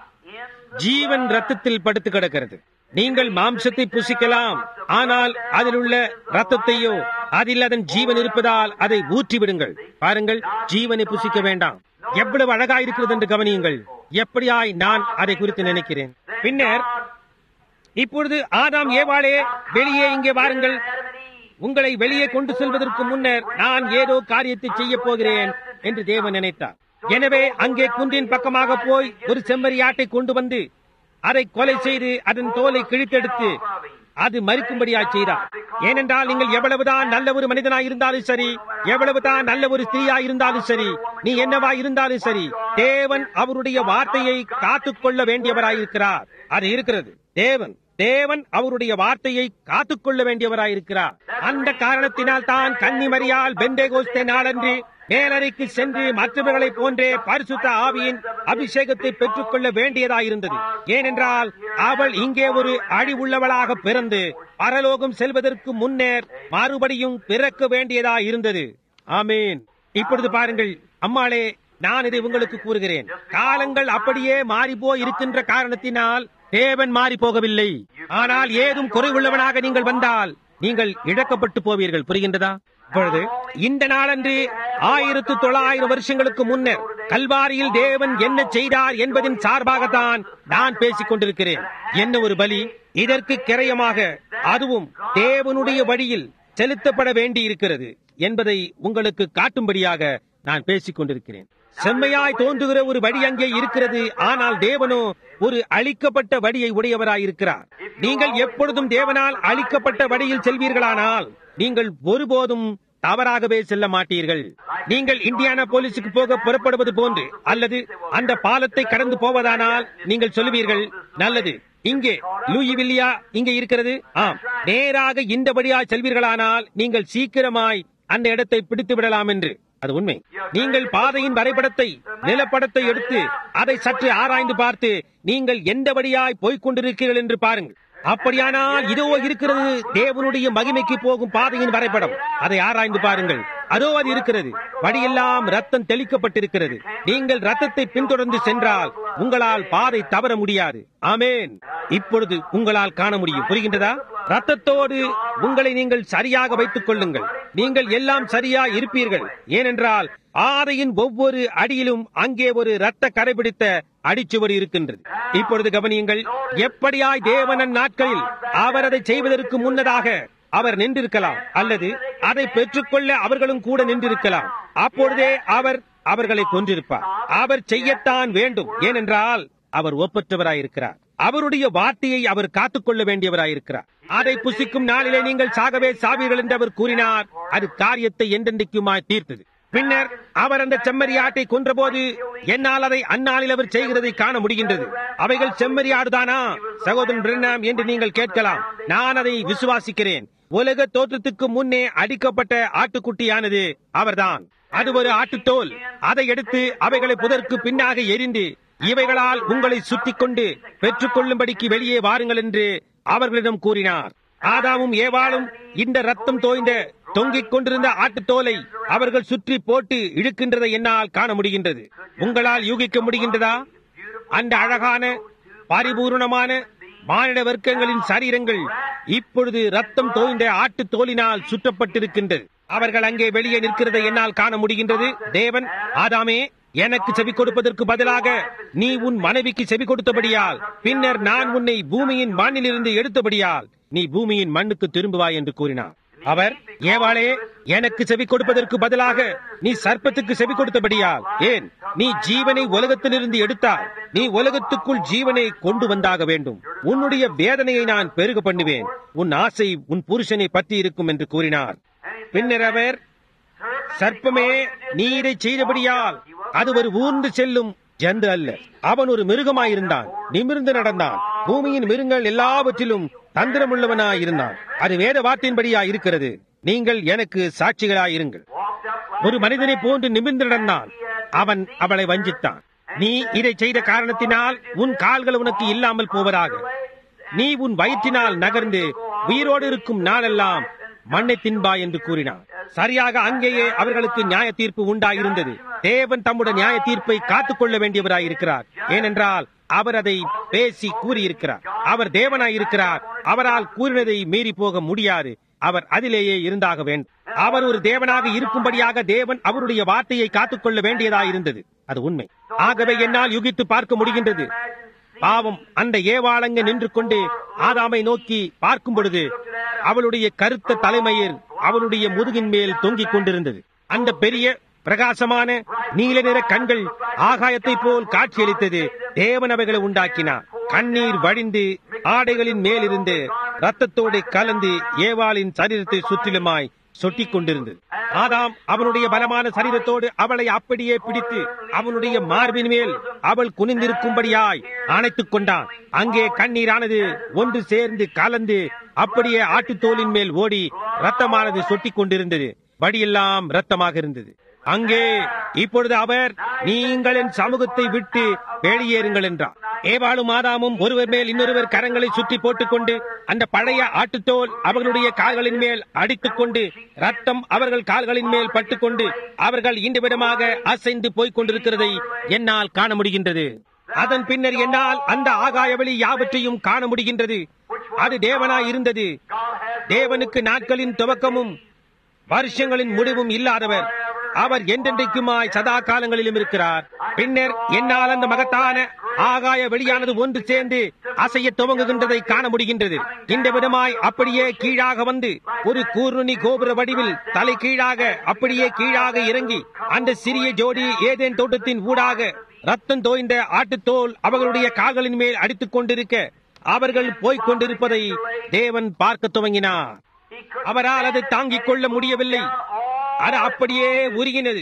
Speaker 1: ஜீவன் ரத்தத்தில் படுத்து கிடக்கிறது நீங்கள் மாம்சத்தை புசிக்கலாம் ஆனால் அதில் உள்ள ரத்தத்தையோ அதில் அதன் ஜீவன் இருப்பதால் அதை ஊற்றி விடுங்கள் பாருங்கள் ஜீவனை புசிக்க வேண்டாம் எவ்வளவு அழகா இருக்கிறது என்று கவனியுங்கள் எப்படியாய் நான் அதை குறித்து நினைக்கிறேன் பின்னர் இப்பொழுது ஆதாம் ஏவாளே வெளியே இங்கே வாருங்கள் உங்களை வெளியே கொண்டு செல்வதற்கு முன்னர் நான் ஏதோ காரியத்தை செய்ய போகிறேன் என்று தேவன் நினைத்தார் எனவே அங்கே குன்றின் பக்கமாக போய் ஒரு செம்மறியாட்டை கொண்டு வந்து அதை கொலை செய்து அதன் தோலை கிழித்தெடுத்து அது மறிக்கும்படியாய் செய்தார் ஏனென்றால் நீங்கள் எவ்வளவுதான் நல்ல ஒரு மனிதனாய் இருந்தாலும் சரி எவ்வளவுதான் நல்ல ஒரு ஸ்திரீயா இருந்தாலும் சரி நீ என்னவா இருந்தாலும் சரி தேவன் அவருடைய வார்த்தையை காத்துக்கொள்ள வேண்டியவராயிருக்கிறார் அது இருக்கிறது தேவன் தேவன் அவருடைய வார்த்தையை காத்துக்கொள்ள வேண்டியவராயிருக்கிறார் அந்த காரணத்தினால் தான் கன்னிமரியால் பெண்டேகோஸ்தே நாளன்று மேலறைக்கு சென்று மற்றவர்களைப் போன்றே பரிசுத்த ஆவியின் அபிஷேகத்தை பெற்றுக்கொள்ள வேண்டியதாயிருந்தது ஏனென்றால் அவள் இங்கே ஒரு அழிவுள்ளவளாக பிறந்து பரலோகம் செல்வதற்கு முன்னர் மறுபடியும் பிறக்க வேண்டியதாயிருந்தது ஆமீன் இப்பொழுது பாருங்கள் அம்மாளே நான் இதை உங்களுக்கு கூறுகிறேன் காலங்கள் அப்படியே மாறிப்போய் இருக்கின்ற காரணத்தினால் தேவன் மாறி போகவில்லை ஆனால் ஏதும் குறைவுள்ளவனாக நீங்கள் வந்தால் நீங்கள் இழக்கப்பட்டு போவீர்கள் புரிகின்றதா இப்பொழுது இந்த நாளன்று ஆயிரத்து தொள்ளாயிரம் வருஷங்களுக்கு முன்னர் கல்வாரியில் தேவன் என்ன செய்தார் என்பதின் சார்பாகத்தான் நான் பேசிக் கொண்டிருக்கிறேன் என்ன ஒரு பலி இதற்கு கிரயமாக அதுவும் தேவனுடைய வழியில் செலுத்தப்பட வேண்டி இருக்கிறது என்பதை உங்களுக்கு காட்டும்படியாக நான் பேசிக் கொண்டிருக்கிறேன் செம்மையாய் தோன்றுகிற ஒரு வழி அங்கே இருக்கிறது ஆனால் தேவனோ ஒரு அழிக்கப்பட்ட வழியை உடையவராயிருக்கிறார் நீங்கள் எப்பொழுதும் தேவனால் அழிக்கப்பட்ட வழியில் செல்வீர்களானால் நீங்கள் ஒருபோதும் தவறாகவே செல்ல மாட்டீர்கள் நீங்கள் இந்தியானா போலீஸுக்கு போக புறப்படுவது போன்று அல்லது அந்த பாலத்தை கடந்து போவதானால் நீங்கள் சொல்லுவீர்கள் நல்லது இங்கே லூயி வில்லியா இங்கே இருக்கிறது ஆம் நேராக இந்த வழியாய் செல்வீர்களானால் நீங்கள் சீக்கிரமாய் அந்த இடத்தை பிடித்து விடலாம் என்று அது உண்மை நீங்கள் பாதையின் வரைபடத்தை நிலப்படத்தை எடுத்து அதை சற்று ஆராய்ந்து பார்த்து நீங்கள் எந்த வழியாய் போய்க் கொண்டிருக்கிறீர்கள் என்று பாருங்கள் அப்படியானால் இதோ இருக்கிறது தேவனுடைய மகிமைக்கு போகும் பாதையின் வரைபடம் அதை ஆராய்ந்து பாருங்கள் அதோ அது இருக்கிறது வழியெல்லாம் ரத்தம் தெளிக்கப்பட்டிருக்கிறது நீங்கள் ரத்தத்தை பின்தொடர்ந்து சென்றால் உங்களால் பாதை தவற முடியாது ஆமேன் இப்பொழுது உங்களால் காண முடியும் புரிகின்றதா ரத்தத்தோடு உங்களை நீங்கள் சரியாக வைத்துக் கொள்ளுங்கள் நீங்கள் எல்லாம் சரியா இருப்பீர்கள் ஏனென்றால் ஆதையின் ஒவ்வொரு அடியிலும் அங்கே ஒரு ரத்த கரைபிடித்த அடிச்சுவடு இருக்கின்றது இப்பொழுது கவனியுங்கள் எப்படியாய் தேவனன் நாட்களில் அவர் அதை செய்வதற்கு முன்னதாக அவர் நின்றிருக்கலாம் அல்லது அதை பெற்றுக்கொள்ள அவர்களும் கூட நின்றிருக்கலாம் அப்பொழுதே அவர் அவர்களை கொன்றிருப்பார் அவர் செய்யத்தான் வேண்டும் ஏனென்றால் அவர் ஒப்பற்றவராயிருக்கிறார் அவருடைய வார்த்தையை அவர் காத்துக்கொள்ள வேண்டியவராயிருக்கிறார் அதை புசிக்கும் நாளிலே நீங்கள் சாகவே சாவீர்கள் என்று அவர் கூறினார் அது காரியத்தை என்றென்றைக்குமாய் தீர்த்தது பின்னர் அவர் அந்த செம்மறியாட்டை கொன்றபோது என்னால் அதை அந்நாளில் அவர் செய்கிறதை காண முடிகின்றது அவைகள் செம்மறியாடுதானா சகோதரன் பிரணாம் என்று நீங்கள் கேட்கலாம் நான் அதை விசுவாசிக்கிறேன் உலக தோற்றத்துக்கு முன்னே அடிக்கப்பட்ட ஆட்டுக்குட்டியானது அவர்தான் அது ஒரு ஆட்டுத்தோல் அதை எடுத்து அவைகளை புதற்கு பின்னாக எரிந்து இவைகளால் உங்களை சுத்திக் கொண்டு பெற்றுக் கொள்ளும்படிக்கு வெளியே வாருங்கள் என்று அவர்களிடம் கூறினார் ஆதாமும் ஏவாளும் இந்த ரத்தம் தோய்ந்த தொங்கிக் கொண்டிருந்த ஆட்டுத்தோலை அவர்கள் சுற்றி போட்டு இழுக்கின்றதை என்னால் காண முடிகின்றது உங்களால் யூகிக்க முடிகின்றதா அந்த அழகான பரிபூர்ணமான மானிட வர்க்கங்களின் சரீரங்கள் இப்பொழுது ரத்தம் தோய்ந்த ஆட்டு தோலினால் சுற்றப்பட்டிருக்கின்றது அவர்கள் அங்கே வெளியே நிற்கிறதை என்னால் காண முடிகின்றது தேவன் ஆதாமே எனக்கு செவி கொடுப்பதற்கு பதிலாக நீ உன் மனைவிக்கு செவி கொடுத்தபடியால் பின்னர் நான் உன்னை பூமியின் மண்ணிலிருந்து எடுத்தபடியால் நீ பூமியின் மண்ணுக்கு திரும்புவாய் என்று கூறினார் அவர் ஏவாளே எனக்கு செவி கொடுப்பதற்கு பதிலாக நீ சர்ப்பத்துக்கு செவி கொடுத்தபடியால் ஏன் நீ ஜீவனை உலகத்திலிருந்து எடுத்தால் நீ உலகத்துக்குள் ஜீவனை கொண்டு வந்தாக வேண்டும் உன்னுடைய வேதனையை நான் பெருக பண்ணுவேன் உன் ஆசை உன் புருஷனை பற்றி இருக்கும் என்று கூறினார் பின்னர் அவர் சர்ப்பமே நீ இதை செய்தபடியால் அது ஒரு ஊர்ந்து செல்லும் ஜந்து அல்ல அவன் ஒரு மிருகமாயிருந்தான் நிமிர்ந்து நடந்தான் பூமியின் மிருகங்கள் எல்லாவற்றிலும் தந்திரமுள்ளவனாயிருந்தான் அது வேத வார்த்தையின்படியா இருக்கிறது நீங்கள் எனக்கு சாட்சிகளாயிருங்கள் ஒரு மனிதனை போன்று நிமிர்ந்து நடந்தான் அவன் அவளை வஞ்சித்தான் நீ இதை செய்த காரணத்தினால் உன் கால்கள் உனக்கு இல்லாமல் போவதாக நீ உன் வயிற்றினால் நகர்ந்து உயிரோடு இருக்கும் நாளெல்லாம் மண்ணை தின்பாய் என்று கூறினார் சரியாக அங்கேயே அவர்களுக்கு நியாய தீர்ப்பு உண்டாயிருந்தது தேவன் தம்முடைய நியாய தீர்ப்பை காத்துக் கொள்ள வேண்டியவராயிருக்கிறார் ஏனென்றால் அவர் அதை பேசி கூறியிருக்கிறார் அவர் தேவனாயிருக்கிறார் அவரால் கூறினதை மீறி போக முடியாது அவர் அதிலேயே இருந்தாக வேண்டும் அவர் ஒரு தேவனாக இருக்கும்படியாக தேவன் அவருடைய வார்த்தையை காத்துக்கொள்ள வேண்டியதாயிருந்தது அது உண்மை ஆகவே என்னால் யுகித்து பார்க்க முடிகின்றது பாவம் அந்த ஏவாளங்க நின்று கொண்டு ஆதாமை நோக்கி பார்க்கும் பொழுது அவளுடைய கருத்த தலைமயிர் அவளுடைய முதுகின் மேல் தொங்கிக் கொண்டிருந்தது அந்த பெரிய பிரகாசமான நீல நிற கண்கள் ஆகாயத்தை போல் காட்சியளித்தது தேவன் அவைகளை உண்டாக்கினார் கண்ணீர் வழிந்து ஆடைகளின் மேலிருந்து ரத்தத்தோடு கலந்து ஏவாளின் சரீரத்தை சுற்றிலுமாய் சொட்டிக் கொண்டிருந்தது ஆதாம் அவனுடைய பலமான சரீரத்தோடு அவளை அப்படியே பிடித்து அவனுடைய மார்பின் மேல் அவள் குனிந்திருக்கும்படியாய் அணைத்துக் கொண்டான் அங்கே கண்ணீரானது ஒன்று சேர்ந்து கலந்து அப்படியே ஆட்டுத்தோலின் மேல் ஓடி ரத்தமானது சொட்டிக் கொண்டிருந்தது வடியெல்லாம் ரத்தமாக இருந்தது அங்கே இப்பொழுது அவர் நீங்கள் என் சமூகத்தை விட்டு வெளியேறுங்கள் என்றார் ஏவாளும் ஆதாமும் ஒருவர் மேல் இன்னொருவர் கரங்களை சுற்றி போட்டுக்கொண்டு அந்த பழைய ஆட்டுத்தோல் அவர்களுடைய கால்களின் மேல் அடித்துக் கொண்டு ரத்தம் அவர்கள் கால்களின் மேல் பட்டுக்கொண்டு அவர்கள் இந்த விடமாக அசைந்து போய்க் கொண்டிருக்கிறதை என்னால் காண முடிகின்றது அதன் பின்னர் என்னால் அந்த ஆகாய வழி யாவற்றையும் காண முடிகின்றது அது தேவனாய் இருந்தது தேவனுக்கு நாட்களின் துவக்கமும் வருஷங்களின் முடிவும் இல்லாதவர் அவர் என்றென்றைக்குமாய் சதா காலங்களிலும் இருக்கிறார் பின்னர் என்னால் அந்த மகத்தான ஆகாய வெளியானது ஒன்று சேர்ந்து அசைய துவங்குகின்றதை காண முடிகின்றது இந்த விதமாய் அப்படியே கீழாக வந்து ஒரு கூர்நுனி கோபுர வடிவில் தலை கீழாக அப்படியே கீழாக இறங்கி அந்த சிறிய ஜோடி ஏதேன் தோட்டத்தின் ஊடாக ரத்தம் தோய்ந்த ஆட்டுத்தோல் அவர்களுடைய கால்களின் மேல் அடித்துக் கொண்டிருக்க அவர்கள் போய்க் கொண்டிருப்பதை தேவன் பார்க்க துவங்கினார் அவரால் அதை தாங்கிக் கொள்ள முடியவில்லை அது அப்படியே உருகினது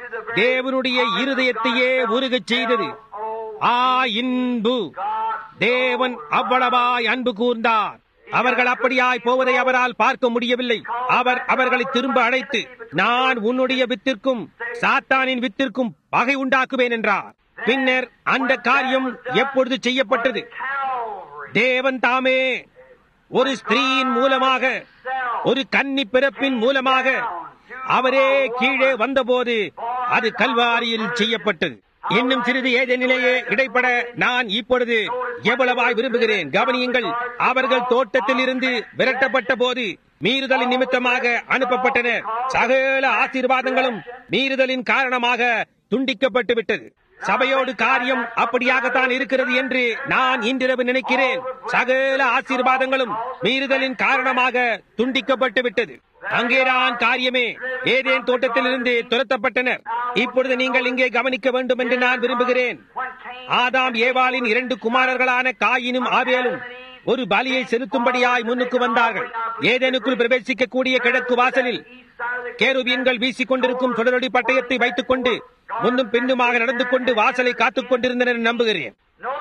Speaker 1: தேவனுடைய இருதயத்தையே உருகச் செய்தது ஆ இன்பு தேவன் அவ்வளவாய் அன்பு கூர்ந்தார் அவர்கள் அப்படியாய் போவதை அவரால் பார்க்க முடியவில்லை அவர் அவர்களை திரும்ப அழைத்து நான் உன்னுடைய வித்திற்கும் சாத்தானின் வித்திற்கும் பகை உண்டாக்குவேன் என்றார் பின்னர் அந்த காரியம் எப்பொழுது செய்யப்பட்டது தேவன் தாமே ஒரு ஸ்திரீயின் மூலமாக ஒரு கன்னி பிறப்பின் மூலமாக அவரே கீழே வந்தபோது அது கல்வாரியில் செய்யப்பட்டது இன்னும் சிறிது ஏதேனிலேயே இடைப்பட நான் இப்பொழுது எவ்வளவாய் விரும்புகிறேன் கவனியுங்கள் அவர்கள் தோட்டத்தில் இருந்து விரட்டப்பட்ட போது மீறுதலின் நிமித்தமாக அனுப்பப்பட்டனர் சகல ஆசீர்வாதங்களும் மீறுதலின் காரணமாக துண்டிக்கப்பட்டு விட்டது சபையோடு காரியம் அப்படியாகத்தான் இருக்கிறது என்று நான் இன்றிரவு நினைக்கிறேன் சகல ஆசீர்வாதங்களும் மீறுதலின் காரணமாக துண்டிக்கப்பட்டு விட்டது அங்கேதான் காரியமே ஏதேன் தோட்டத்திலிருந்து துரத்தப்பட்டனர் இப்பொழுது நீங்கள் இங்கே கவனிக்க வேண்டும் என்று நான் விரும்புகிறேன் ஆதாம் ஏவாளின் இரண்டு குமாரர்களான காயினும் ஆவேலும் ஒரு பலியை செலுத்தும்படியாய் முன்னுக்கு வந்தார்கள் ஏதேனுக்குள் பிரவேசிக்கக்கூடிய கிழக்கு வாசலில் கேருபீன்கள் வீசிக் கொண்டிருக்கும் தொடரடி பட்டயத்தை வைத்துக் கொண்டு முன்னும் பின்னுமாக நடந்து கொண்டு வாசலை காத்துக் கொண்டிருந்தனர் என்று நம்புகிறேன்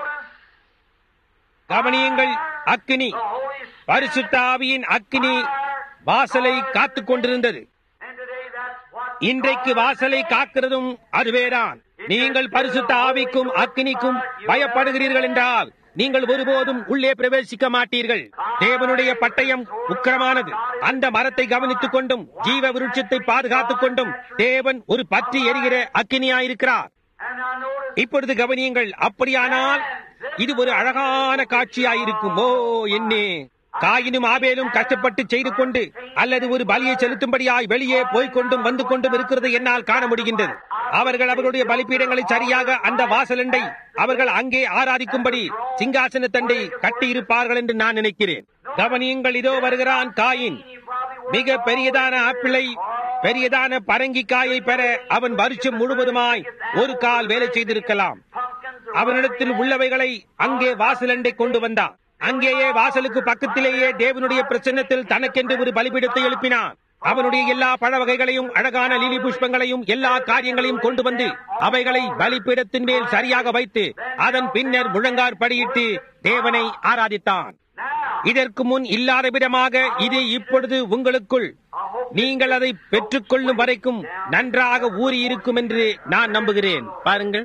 Speaker 1: கவனியுங்கள் அக்கினி பரிசுத்த ஆவியின் அக்கினி வாசலை காத்துக் கொண்டிருந்தது இன்றைக்கு வாசலை காக்கிறதும் அதுவேதான் நீங்கள் பரிசுத்த ஆவிக்கும் அக்கினிக்கும் பயப்படுகிறீர்கள் என்றால் நீங்கள் ஒருபோதும் உள்ளே பிரவேசிக்க மாட்டீர்கள் தேவனுடைய பட்டயம் உக்கிரமானது அந்த மரத்தை கவனித்துக் கொண்டும் ஜீவ விருட்சத்தை பாதுகாத்துக் கொண்டும் தேவன் ஒரு பற்றி எரிகிற அக்கினியாயிருக்கிறார் இப்பொழுது கவனியுங்கள் அப்படியானால் இது ஒரு அழகான காட்சியாயிருக்கும் ஓ என்னே காயினும் ஆபேலும் கஷ்டப்பட்டு செய்து கொண்டு அல்லது ஒரு பலியை செலுத்தும்படியாய் வெளியே போய்க் கொண்டும் வந்து கொண்டும் இருக்கிறது என்னால் காண முடிகின்றது அவர்கள் அவர்களுடைய பலிபீடங்களை சரியாக அந்த வாசலண்டை அவர்கள் அங்கே ஆராதிக்கும்படி சிங்காசன தண்டை கட்டியிருப்பார்கள் என்று நான் நினைக்கிறேன் கவனியுங்கள் இதோ வருகிறான் காயின் மிக பெரியதான ஆப்பிளை பெரியதான பரங்கிக்காயை பெற அவன் வருஷம் முழுவதுமாய் ஒரு கால் வேலை செய்திருக்கலாம் அவனிடத்தில் உள்ளவைகளை அங்கே வாசலண்டை கொண்டு வந்தான் அங்கேயே வாசலுக்கு பக்கத்திலேயே தேவனுடைய பிரசன்னத்தில் தனக்கென்று ஒரு பலிபீடத்தை எழுப்பினான் அவனுடைய எல்லா பழ வகைகளையும் அழகான லீலி புஷ்பங்களையும் எல்லா காரியங்களையும் கொண்டு வந்து அவைகளை பலிபீடத்தின் மேல் சரியாக வைத்து அதன் பின்னர் முழங்கார் படியிட்டு தேவனை ஆராதித்தான் இதற்கு முன் இல்லாத விதமாக இது இப்பொழுது உங்களுக்குள் நீங்கள் அதை பெற்றுக்கொள்ளும் வரைக்கும் நன்றாக ஊறி இருக்கும் என்று நான் நம்புகிறேன் பாருங்கள்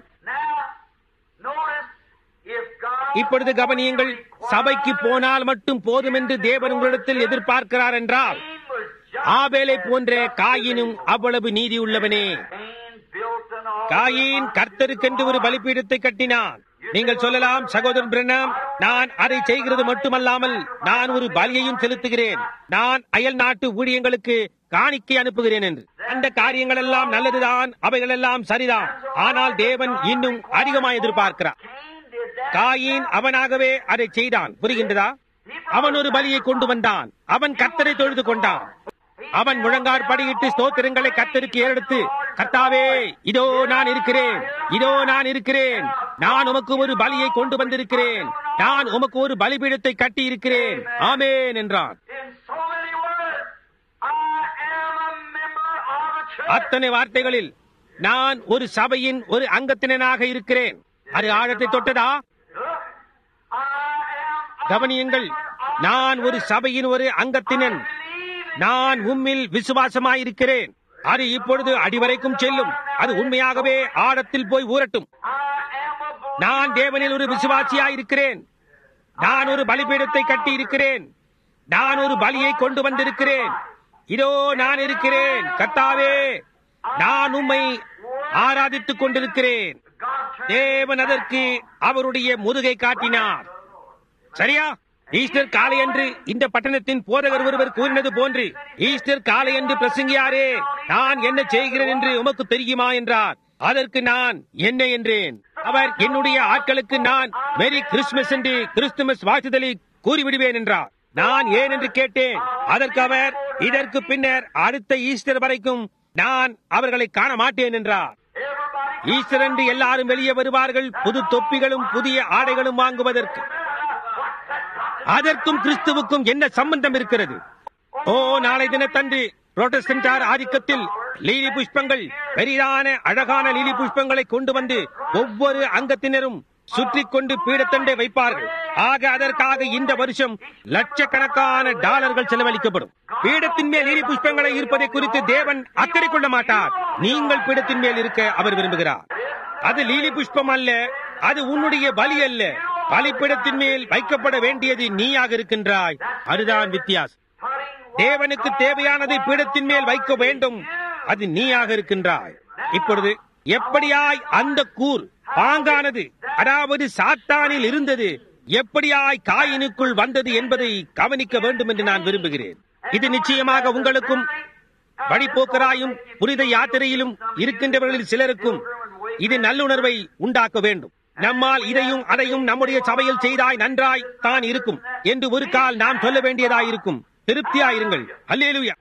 Speaker 1: இப்பொழுது கவனியுங்கள் சபைக்கு போனால் மட்டும் போதும் என்று தேவன் உங்களிடத்தில் எதிர்பார்க்கிறார் என்றால் ஆபேலை போன்ற காயினும் அவ்வளவு நீதி உள்ளவனே காயின் கர்த்தருக்கென்று ஒரு பலிபீடத்தை கட்டினான் நீங்கள் சொல்லலாம் சகோதரன் பிரண்ணம் நான் அதை செய்கிறது மட்டுமல்லாமல் நான் ஒரு பலியையும் செலுத்துகிறேன் நான் அயல் நாட்டு ஊழியங்களுக்கு காணிக்கை அனுப்புகிறேன் என்று அந்த காரியங்கள் எல்லாம் நல்லதுதான் அவைகள் எல்லாம் சரிதான் ஆனால் தேவன் இன்னும் அதிகமாக எதிர்பார்க்கிறார் காயின் அவனாகவே அதை செய்தான் புரிகின்றதா அவன் ஒரு பலியை கொண்டு வந்தான் அவன் கத்தரை தொழுது கொண்டான் அவன் முழங்கார் படியிட்டு ஸ்தோத்திரங்களை கத்தருக்கு ஏறெடுத்து கர்த்தாவே இதோ நான் இருக்கிறேன் இதோ நான் இருக்கிறேன் நான் உமக்கு ஒரு பலியை கொண்டு வந்திருக்கிறேன் நான் உமக்கு ஒரு பலிபீடத்தை கட்டி இருக்கிறேன் ஆமேன் என்றான் அத்தனை வார்த்தைகளில் நான் ஒரு சபையின் ஒரு அங்கத்தினனாக இருக்கிறேன் அது ஆழத்தை தொட்டதா கவனியுங்கள் நான் ஒரு சபையின் ஒரு அங்கத்தினன் நான் உம்மில் விசுவாசமாயிருக்கிறேன் அது இப்பொழுது அடிவரைக்கும் செல்லும் அது உண்மையாகவே ஆழத்தில் போய் ஊரட்டும் நான் தேவனில் ஒரு விசுவாசியாயிருக்கிறேன் நான் ஒரு பலிபீடத்தை கட்டி இருக்கிறேன் நான் ஒரு பலியை கொண்டு வந்திருக்கிறேன் இதோ நான் இருக்கிறேன் கர்த்தாவே நான் உம்மை ஆராதித்துக் கொண்டிருக்கிறேன் தேவன் அதற்கு அவருடைய முதுகை காட்டினார் சரியா ஈஸ்டர் காலையன்று இந்த பட்டணத்தின் போதகர் ஒருவர் கூறினது போன்று ஈஸ்டர் காலையன்று பிரசங்கியாரே நான் என்ன செய்கிறேன் என்று உமக்கு தெரியுமா என்றார் அதற்கு நான் என்ன என்றேன் அவர் என்னுடைய ஆட்களுக்கு நான் மெரி கிறிஸ்துமஸ் என்று கிறிஸ்துமஸ் வாழ்த்துதலை கூறிவிடுவேன் என்றார் நான் ஏன் என்று கேட்டேன் அதற்கு அவர் இதற்கு பின்னர் அடுத்த ஈஸ்டர் வரைக்கும் நான் அவர்களை காண மாட்டேன் என்றார் ஈஸ்டர் என்று எல்லாரும் வெளியே வருவார்கள் புது தொப்பிகளும் புதிய ஆடைகளும் வாங்குவதற்கு அதற்கும் கிறிஸ்துவுக்கும் என்ன சம்பந்தம் இருக்கிறது ஓ நாளை தினத்தன்று புரோட்டஸ்டன்டார் ஆதிக்கத்தில் லீலி புஷ்பங்கள் பெரிதான அழகான லீலி புஷ்பங்களை கொண்டு வந்து ஒவ்வொரு அங்கத்தினரும் சுற்றி கொண்டு பீடத்தண்டை வைப்பார்கள் ஆக அதற்காக இந்த வருஷம் லட்சக்கணக்கான டாலர்கள் செலவழிக்கப்படும் பீடத்தின் மேல் லிலி புஷ்பங்களை இருப்பதை குறித்து தேவன் அக்கறை கொள்ள மாட்டார் நீங்கள் பீடத்தின் மேல் இருக்க அவர் விரும்புகிறார் அது லீலி புஷ்பம் அல்ல அது உன்னுடைய பலி அல்ல பலிப்பிடத்தின் மேல் வைக்கப்பட வேண்டியது நீயாக இருக்கின்றாய் அதுதான் வித்தியாசம் தேவனுக்கு தேவையானதை பீடத்தின் மேல் வைக்க வேண்டும் அது நீயாக இருக்கின்றாய் இப்பொழுது எப்படியாய் அந்த கூர் பாங்கானது அதாவது சாத்தானில் இருந்தது எப்படியாய் காயினுக்குள் வந்தது என்பதை கவனிக்க வேண்டும் என்று நான் விரும்புகிறேன் இது நிச்சயமாக உங்களுக்கும் வழிபோக்கராயும் புனித யாத்திரையிலும் இருக்கின்றவர்களில் சிலருக்கும் இது நல்லுணர்வை உண்டாக்க வேண்டும் நம்மால் இதையும் அதையும் நம்முடைய சபையில் செய்தாய் நன்றாய் தான் இருக்கும் என்று ஒரு கால் நாம் சொல்ல வேண்டியதாயிருக்கும் திருப்தியாயிருங்கள் அல்லேலூயா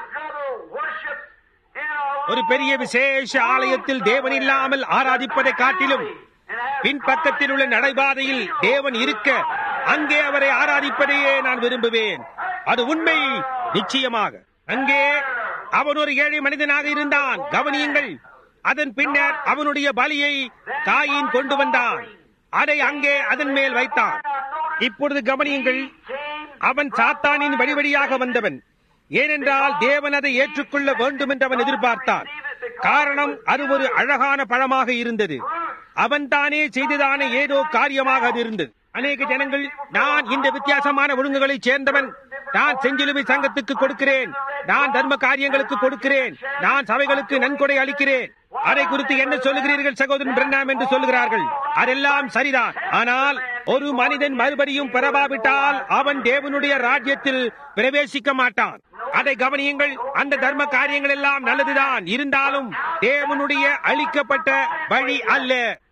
Speaker 1: ஒரு பெரிய விசேஷ ஆலயத்தில் தேவன் இல்லாமல் ஆராதிப்பதை காட்டிலும் பின்பக்கத்தில் உள்ள நடைபாதையில் தேவன் இருக்க அங்கே அவரை ஆராதிப்பதையே நான் விரும்புவேன் அது உண்மை நிச்சயமாக அங்கே அவன் ஒரு ஏழை மனிதனாக இருந்தான் கவனியுங்கள் அதன் பின்னர் அவனுடைய பலியை தாயின் கொண்டு வந்தான் அதை அங்கே அதன் மேல் வைத்தான் இப்பொழுது கவனியுங்கள் அவன் சாத்தானின் வழி வழியாக வந்தவன் ஏனென்றால் தேவன் அதை ஏற்றுக்கொள்ள வேண்டும் என்று அவன் எதிர்பார்த்தான் காரணம் அது ஒரு அழகான பழமாக இருந்தது அவன் தானே செய்ததான ஏதோ காரியமாக அது இருந்தது அநேக ஜனங்கள் நான் இந்த வித்தியாசமான ஒழுங்குகளைச் சேர்ந்தவன் நான் செஞ்சிலுவை சங்கத்துக்கு கொடுக்கிறேன் நான் தர்ம காரியங்களுக்கு கொடுக்கிறேன் நான் சபைகளுக்கு நன்கொடை அளிக்கிறேன் அதை குறித்து என்ன சொல்லுகிறீர்கள் சகோதரன் பிரண்ணாம் என்று சொல்லுகிறார்கள் அதெல்லாம் சரிதான் ஆனால் ஒரு மனிதன் மறுபடியும் பெறவாவிட்டால் அவன் தேவனுடைய ராஜ்யத்தில் பிரவேசிக்க மாட்டான் அதை கவனியுங்கள் அந்த தர்ம காரியங்கள் எல்லாம் நல்லதுதான் இருந்தாலும் தேவனுடைய அளிக்கப்பட்ட வழி அல்ல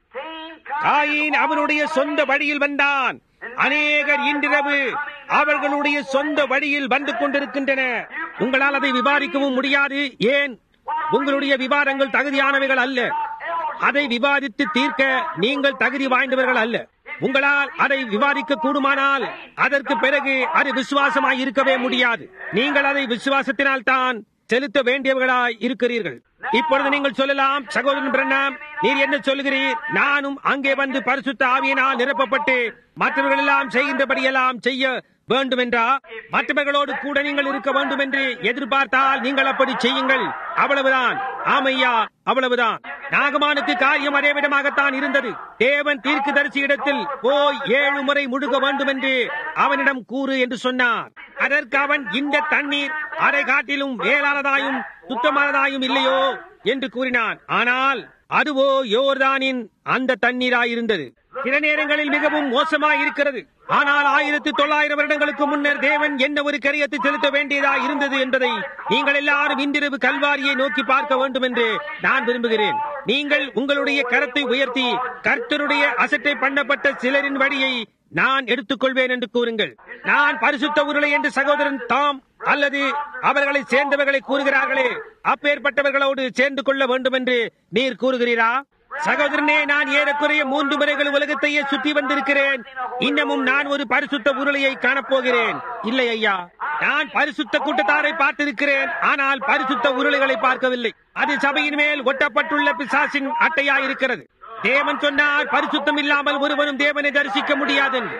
Speaker 1: காயின் அவனுடைய சொந்த வழியில் வந்தான் அநேகர் இன்றிரவு அவர்களுடைய சொந்த வழியில் வந்து கொண்டிருக்கின்றனர் உங்களால் அதை விவாதிக்கவும் முடியாது ஏன் உங்களுடைய விவாதங்கள் தகுதியானவைகள் அல்ல அதை விவாதித்து தீர்க்க நீங்கள் தகுதி வாய்ந்தவர்கள் அல்ல உங்களால் அதை விவாதிக்க கூடுமானால் அதற்கு பிறகு அது விசுவாசமாய் இருக்கவே முடியாது நீங்கள் அதை விசுவாசத்தினால் தான் செலுத்த வேண்டியவர்களாய் இருக்கிறீர்கள் இப்பொழுது நீங்கள் சொல்லலாம் சகோதரன் பிரண்ணாம் நீர் என்ன சொல்லுகிறீர் நானும் அங்கே வந்து பரிசுத்த ஆவியினால் நிரப்பப்பட்டு மற்றவர்கள் எல்லாம் செய்கின்றபடியெல்லாம் செய்ய வேண்டும் என்றா மற்றவர்களோடு கூட நீங்கள் இருக்க வேண்டும் என்று எதிர்பார்த்தால் நீங்கள் அப்படி செய்யுங்கள் அவ்வளவுதான் ஆமையா அவ்வளவுதான் நாகமானுக்கு காரியம் அதே விதமாகத்தான் இருந்தது தேவன் தீர்க்கு தரிசி இடத்தில் போய் ஏழு முறை முழுக வேண்டும் என்று அவனிடம் கூறு என்று சொன்னார் அதற்கு அவன் இந்த தண்ணீர் அதை காட்டிலும் வேளானதாயும் சுத்தமானதாயும் இல்லையோ என்று கூறினான் ஆனால் அதுவோ யோர்தானின் அந்த தண்ணீராயிருந்தது சில நேரங்களில் மிகவும் மோசமாய் இருக்கிறது ஆனால் ஆயிரத்தி தொள்ளாயிரம் வருடங்களுக்கு முன்னர் தேவன் என்ன ஒரு கரியத்தை செலுத்த வேண்டியதா இருந்தது என்பதை நீங்கள் எல்லாரும் இன்றிரவு கல்வாரியை நோக்கி பார்க்க வேண்டும் என்று நான் விரும்புகிறேன் நீங்கள் உங்களுடைய கரத்தை உயர்த்தி கர்த்தருடைய அசட்டை பண்ணப்பட்ட சிலரின் வழியை நான் எடுத்துக்கொள்வேன் என்று கூறுங்கள் நான் பரிசுத்த உருளை என்று சகோதரன் தாம் அல்லது அவர்களை சேர்ந்தவர்களை கூறுகிறார்களே அப்பேற்பட்டவர்களோடு சேர்ந்து கொள்ள வேண்டும் என்று நீர் கூறுகிறீரா சகோதரனே நான் ஏறக்குறைய மூன்று முறைகள் உலகத்தையே சுற்றி வந்திருக்கிறேன் இன்னமும் நான் ஒரு பரிசுத்த உருளையை காணப்போகிறேன் இல்லை ஐயா நான் பரிசுத்த கூட்டத்தாரை பார்த்திருக்கிறேன் ஆனால் பரிசுத்த உருளைகளை பார்க்கவில்லை அது சபையின் மேல் ஒட்டப்பட்டுள்ள பிசாசின் அட்டையா இருக்கிறது தேவன் சொன்னார் பரிசுத்தம் இல்லாமல் ஒருவனும் தேவனை தரிசிக்க முடியாது என்று.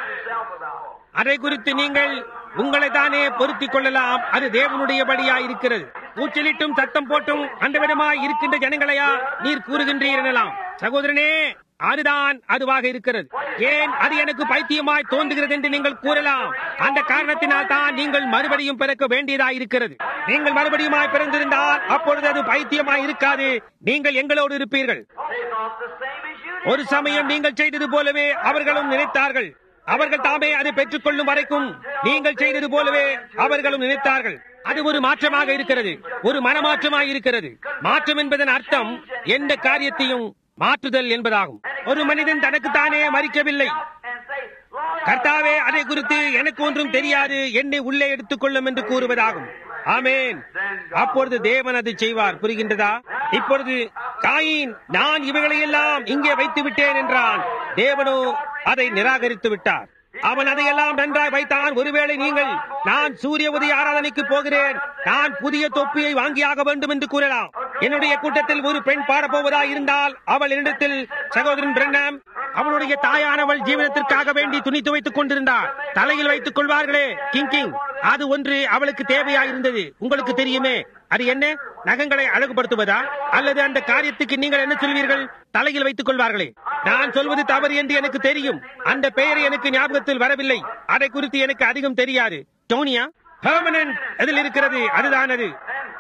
Speaker 1: அதை குறித்து நீங்கள் உங்களை தானே பொருத்திக் கொள்ளலாம் அது தேவனுடைய படியாய் இருக்கிறது கூச்சலிட்டும் சத்தம் போட்டும் அந்த விதமாய் இருக்கின்ற ஜனங்களையா நீர் கூறுகின்றீர் எனலாம் சகோதரனே அதுதான் அதுவாக இருக்கிறது ஏன் அது எனக்கு பைத்தியமாய் தோன்றுகிறது என்று நீங்கள் கூறலாம் அந்த காரணத்தினால் தான் நீங்கள் மறுபடியும் பிறக்க வேண்டியதாய் இருக்கிறது நீங்கள் மறுபடியுமாய் பிறந்திருந்தால் அப்பொழுது அது பைத்தியமாய் இருக்காது நீங்கள் எங்களோடு இருப்பீர்கள்
Speaker 3: They thought the same as you did.
Speaker 1: ஒரு சமயம் நீங்கள் செய்தது போலவே அவர்களும் நினைத்தார்கள் அவர்கள் தாமே அதை பெற்றுக் கொள்ளும் வரைக்கும் நீங்கள் செய்தது போலவே அவர்களும் நினைத்தார்கள் அது ஒரு மாற்றமாக இருக்கிறது ஒரு மனமாற்றமாக இருக்கிறது மாற்றம் என்பதன் அர்த்தம் எந்த காரியத்தையும் மாற்றுதல் என்பதாகும் ஒரு மனிதன் தனக்குத்தானே மறிக்கவில்லை
Speaker 3: And say, Lord,
Speaker 1: கர்த்தாவே அதை குறித்து எனக்கு ஒன்றும் தெரியாது என்னை உள்ளே எடுத்துக் கொள்ளும் என்று கூறுவதாகும் ஆமேன் அப்பொழுது தேவன் அதை செய்வார் புரிகின்றதா இப்பொழுது காயின் நான் இவைகளையெல்லாம் இங்கே வைத்து விட்டேன் என்றான் தேவனோ அதை நிராகரித்து விட்டார் அவன் அதையெல்லாம் நன்றாய் வைத்தான் ஒருவேளை நீங்கள் நான் சூரிய உதய ஆராதனைக்கு போகிறேன் நான் புதிய தொப்பியை வாங்கியாக வேண்டும் என்று கூறலாம் என்னுடைய கூட்டத்தில் ஒரு பெண் பாடப்போவதா இருந்தால் அவள் என்னிடத்தில் சகோதரன் பிரண்ணாம் அவளுடைய தாயானவள் ஜீவனத்திற்காக வேண்டி துணி துவைத்துக் கொண்டிருந்தாள் தலையில் வைத்துக் கொள்வார்களே கிங் கிங் அது ஒன்று அவளுக்கு தேவையாயிருந்தது உங்களுக்கு தெரியுமே அது என்ன நகங்களை அழகுபடுத்துவதா அல்லது அந்த காரியத்துக்கு நீங்கள் என்ன சொல்வீர்கள் தலையில் வைத்துக் கொள்வார்களே நான் சொல்வது தவறு என்று எனக்கு தெரியும் அந்த பெயர் எனக்கு ஞாபகத்தில் வரவில்லை அதை குறித்து எனக்கு அதிகம் தெரியாது டோனியா பெர்மனன்ட் அதில் இருக்கிறது அதுதான் அது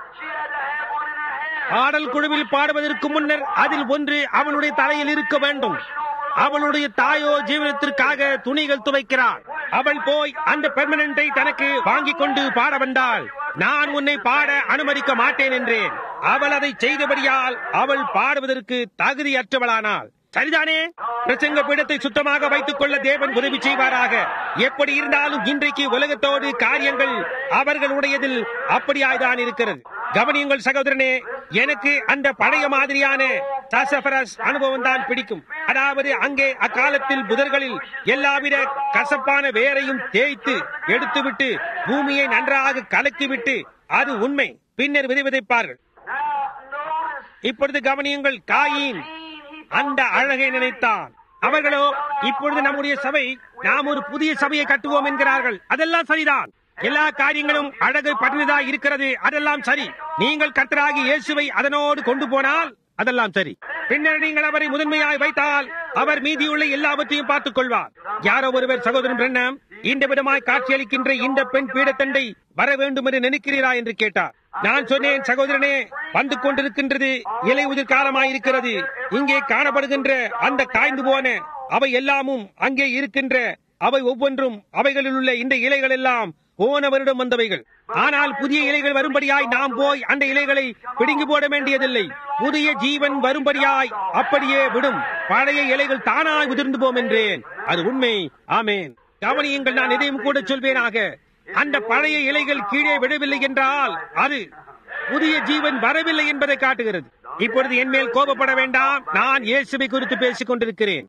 Speaker 3: And she had to have one in her hand.
Speaker 1: பாடல் குழுவில் பாடுவதற்கு முன்னர் அதில் ஒன்று அவளுடைய தலையில் இருக்க வேண்டும் அவளுடைய தாயோ ஜீவனத்திற்காக துணிகள் துவைக்கிறாள் அவள் போய் அந்த பெர்மனண்டை தனக்கு வாங்கிக் கொண்டு பாட வந்தாள் நான் உன்னை பாட அனுமதிக்க மாட்டேன் என்றேன் அவள் அதை செய்தபடியால் அவள் பாடுவதற்கு தகுதியற்றவளானாள் சரிதானே பிரசங்க பீடத்தை சுத்தமாக வைத்துக் கொள்ள தேவன் உதவி செய்வாராக எப்படி இருந்தாலும் இன்றைக்கு உலகத்தோடு காரியங்கள் அவர்களுடையதில் அப்படியாய்தான் இருக்கிறது கவனியுங்கள் சகோதரனே எனக்கு அந்த பழைய மாதிரியான தசபரஸ் அனுபவம் தான் பிடிக்கும் அதாவது அங்கே அக்காலத்தில் புதர்களில் எல்லாவித கசப்பான வேரையும் தேய்த்து எடுத்துவிட்டு பூமியை நன்றாக கலக்கிவிட்டு அது உண்மை பின்னர் விதைவிதைப்பார்கள்
Speaker 3: Now, notice,
Speaker 1: இப்பொழுது கவனியுங்கள் காயின்
Speaker 3: he
Speaker 1: அந்த அழகை நினைத்தான் அவர்களோ இப்பொழுது நம்முடைய சபை நாம் ஒரு புதிய சபையை கட்டுவோம் என்கிறார்கள் அதெல்லாம் சரிதான் எல்லா காரியங்களும் அழகு பற்றினதா இருக்கிறது அதெல்லாம் சரி நீங்கள் கர்த்தராகி இயேசுவை அதனோடு கொண்டு போனால் அதெல்லாம் சரி பின்னர் நீங்கள் அவரை முதன்மையாய் வைத்தால் அவர் மீதியுள்ள எல்லாவற்றையும் பார்த்துக் கொள்வார் யாரோ ஒருவர் சகோதரன் பிரண்ணம் இந்த விதமாய் காட்சியளிக்கின்ற இந்த பெண் பீடத்தண்டை வர வேண்டும் என்று நினைக்கிறீரா என்று கேட்டார் நான் சொன்னேன் சகோதரனே வந்து கொண்டிருக்கின்றது இலை உதிர் காலமாயிருக்கிறது இங்கே காணப்படுகின்ற அந்த காய்ந்து போன அவை எல்லாமும் அங்கே இருக்கின்ற அவை ஒவ்வொன்றும் அவைகளில் உள்ள இந்த இலைகள் எல்லாம் போன வருடம் வந்தவைகள் ஆனால் புதிய இலைகள் வரும்படியாய் நாம் போய் அந்த இலைகளை பிடுங்கி போட வேண்டியதில்லை புதிய ஜீவன் வரும்படியாய் அப்படியே விடும் பழைய இலைகள் தானாய் உதிர்ந்து போம் என்றேன் அது உண்மை ஆமேன் கவனியுங்கள் நான் இதையும் கூட சொல்வேனாக அந்த பழைய இலைகள் கீழே விடவில்லை என்றால் அது புதிய ஜீவன் வரவில்லை என்பதை காட்டுகிறது இப்பொழுது என் மேல் கோபப்பட வேண்டாம் நான் இயேசுவை குறித்து பேசிக் கொண்டிருக்கிறேன்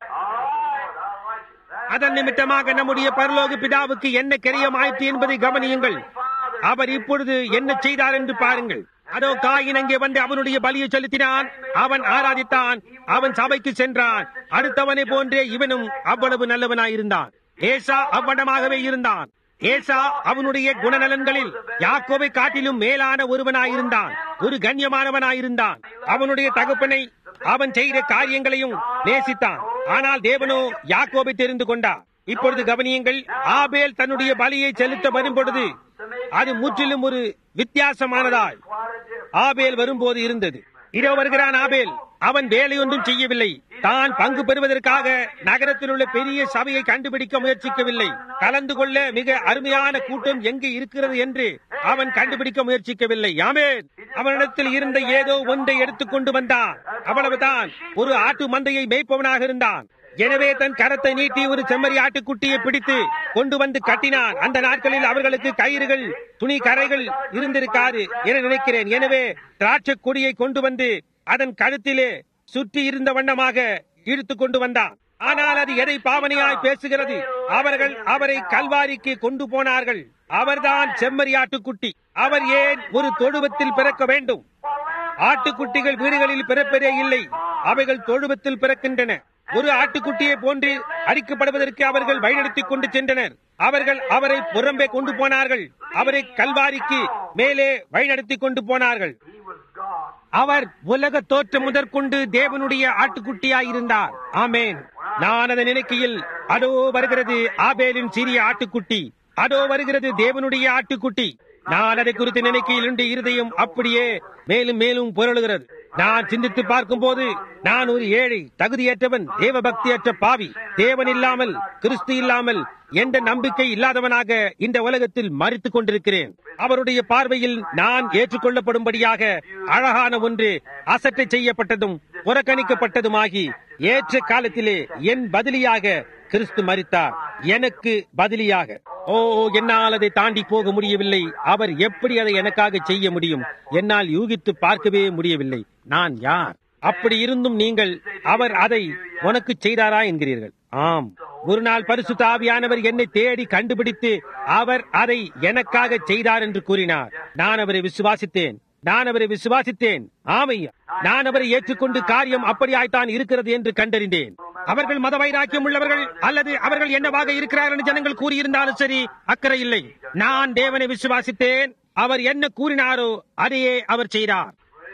Speaker 1: அதன் நிமித்தமாக நம்முடைய பரலோக பிதாவுக்கு என்ன கிரியமாயிற்று என்பதை கவனியுங்கள் அவர் இப்பொழுது என்ன செய்தார் என்று பாருங்கள் அதோ காயின் அங்கே வந்து அவனுடைய பலியை செலுத்தினான் அவன் ஆராதித்தான் அவன் சபைக்கு சென்றான் அடுத்தவனை போன்றே இவனும் அவ்வளவு நல்லவனாயிருந்தான் ஏசா அவ்வளமாகவே இருந்தான் ஏசா அவனுடைய குணநலன்களில் யாக்கோவை காட்டிலும் மேலான ஒருவனாயிருந்தான் ஒரு கண்ணியமானவனாயிருந்தான் அவனுடைய தகப்பனை அவன் செய்த காரியங்களையும் நேசித்தான் ஆனால் தேவனோ யாக்கோபை தெரிந்து கொண்டார் இப்பொழுது கவனியுங்கள் ஆபேல் தன்னுடைய பலியை செலுத்த வரும்பொழுது அது முற்றிலும் ஒரு வித்தியாசமானதாய் ஆபேல் வரும்போது இருந்தது இதோ வருகிறான் ஆபேல் அவன் வேலையொன்றும் செய்யவில்லை தான் பங்கு பெறுவதற்காக நகரத்தில் உள்ள பெரிய சபையை கண்டுபிடிக்க முயற்சிக்கவில்லை கலந்து கொள்ள மிக அருமையான கூட்டம் எங்கு இருக்கிறது என்று அவன் கண்டுபிடிக்க முயற்சிக்கவில்லை ஆமேன் அவனிடத்தில் இருந்த ஏதோ ஒன்றை எடுத்துக்கொண்டு வந்தான் அவ்வளவுதான் ஒரு ஆட்டு மந்தையை மேய்ப்பவனாக இருந்தான் எனவே தன் கரத்தை நீட்டி ஒரு செம்மறி ஆட்டுக்குட்டியை பிடித்து கொண்டு வந்து கட்டினான் அந்த நாட்களில் அவர்களுக்கு கயிறுகள் துணி கரைகள் இருந்திருக்காது என நினைக்கிறேன் எனவே திராட்சை கொடியை கொண்டு வந்து அதன் கழுத்திலே சுற்றி இருந்த வண்ணமாக இழுத்து கொண்டு வந்தான் ஆனால் அது எதை பாவனையாய் பேசுகிறது அவர்கள் அவரை கல்வாரிக்கு கொண்டு போனார்கள் அவர்தான் செம்மறி ஆட்டுக்குட்டி அவர் ஏன் ஒரு தொழுவத்தில் பிறக்க வேண்டும் ஆட்டுக்குட்டிகள் வீடுகளில் பிறப்பதே இல்லை அவைகள் தொழுவத்தில் பிறக்கின்றன ஒரு ஆட்டுக்குட்டியை போன்று அடிக்கப்படுவதற்கு அவர்கள் வழிநடத்திக் கொண்டு சென்றனர் அவர்கள் அவரை புறம்பே கொண்டு போனார்கள் அவரை கல்வாரிக்கு மேலே வழிநடத்தி கொண்டு போனார்கள்
Speaker 3: he was God.
Speaker 1: அவர் உலக தோற்றம் முதற்கொண்டு தேவனுடைய ஆட்டுக்குட்டியாய் இருந்தார் ஆமேன் நான் அதை நினைக்கையில் அதோ வருகிறது ஆபேலின் சிறிய ஆட்டுக்குட்டி அதோ வருகிறது தேவனுடைய ஆட்டுக்குட்டி நான் அதை குறித்து நினைக்கையில் உண்டு இருதயம் அப்படியே மேலும் மேலும் புரளுகிறது நான் சிந்தித்து பார்க்கும் போது நான் ஒரு ஏழை தகுதியற்றவன் தேவ பக்தியற்ற பாவி தேவன் இல்லாமல் கிறிஸ்து இல்லாமல் எந்த நம்பிக்கை இல்லாதவனாக இந்த உலகத்தில் மறித்துக் கொண்டிருக்கிறேன் அவருடைய பார்வையில் நான் ஏற்றுக்கொள்ளப்படும்படியாக அழகான ஒன்று அசட்டை செய்யப்பட்டதும் புறக்கணிக்கப்பட்டதுமாகி ஏற்ற காலத்திலே என் பதிலியாக கிறிஸ்து மரித்தார் எனக்கு பதிலியாக ஓ என்னால் அதை தாண்டி போக முடியவில்லை அவர் எப்படி அதை எனக்காக செய்ய முடியும் என்னால் யூகித்து பார்க்கவே முடியவில்லை நான் யார் அப்படி இருந்தும் நீங்கள் அவர் அதை உனக்கு செய்தாரா என்கிறீர்கள் ஆம் ஒரு நாள் பரிசுத்த ஆவியானவர் என்னை தேடி கண்டுபிடித்து அவர் அதை எனக்காக செய்தார் என்று கூறினார் நான் அவரை விசுவாசித்தேன் நான் அவரை விசுவாசித்தேன் ஆமையா நான் அவரை ஏற்றுக்கொண்டு காரியம் அப்படியாய்த்தான் இருக்கிறது என்று கண்டறிந்தேன் அவர்கள் மத வைராக்கியம் உள்ளவர்கள் அல்லது அவர்கள் என்னவாக இருக்கிறார்கள் என்று ஜனங்கள் கூறியிருந்தாலும் சரி அக்கறை இல்லை நான் தேவனை விசுவாசித்தேன் அவர் என்ன கூறினாரோ அதையே அவர் செய்தார்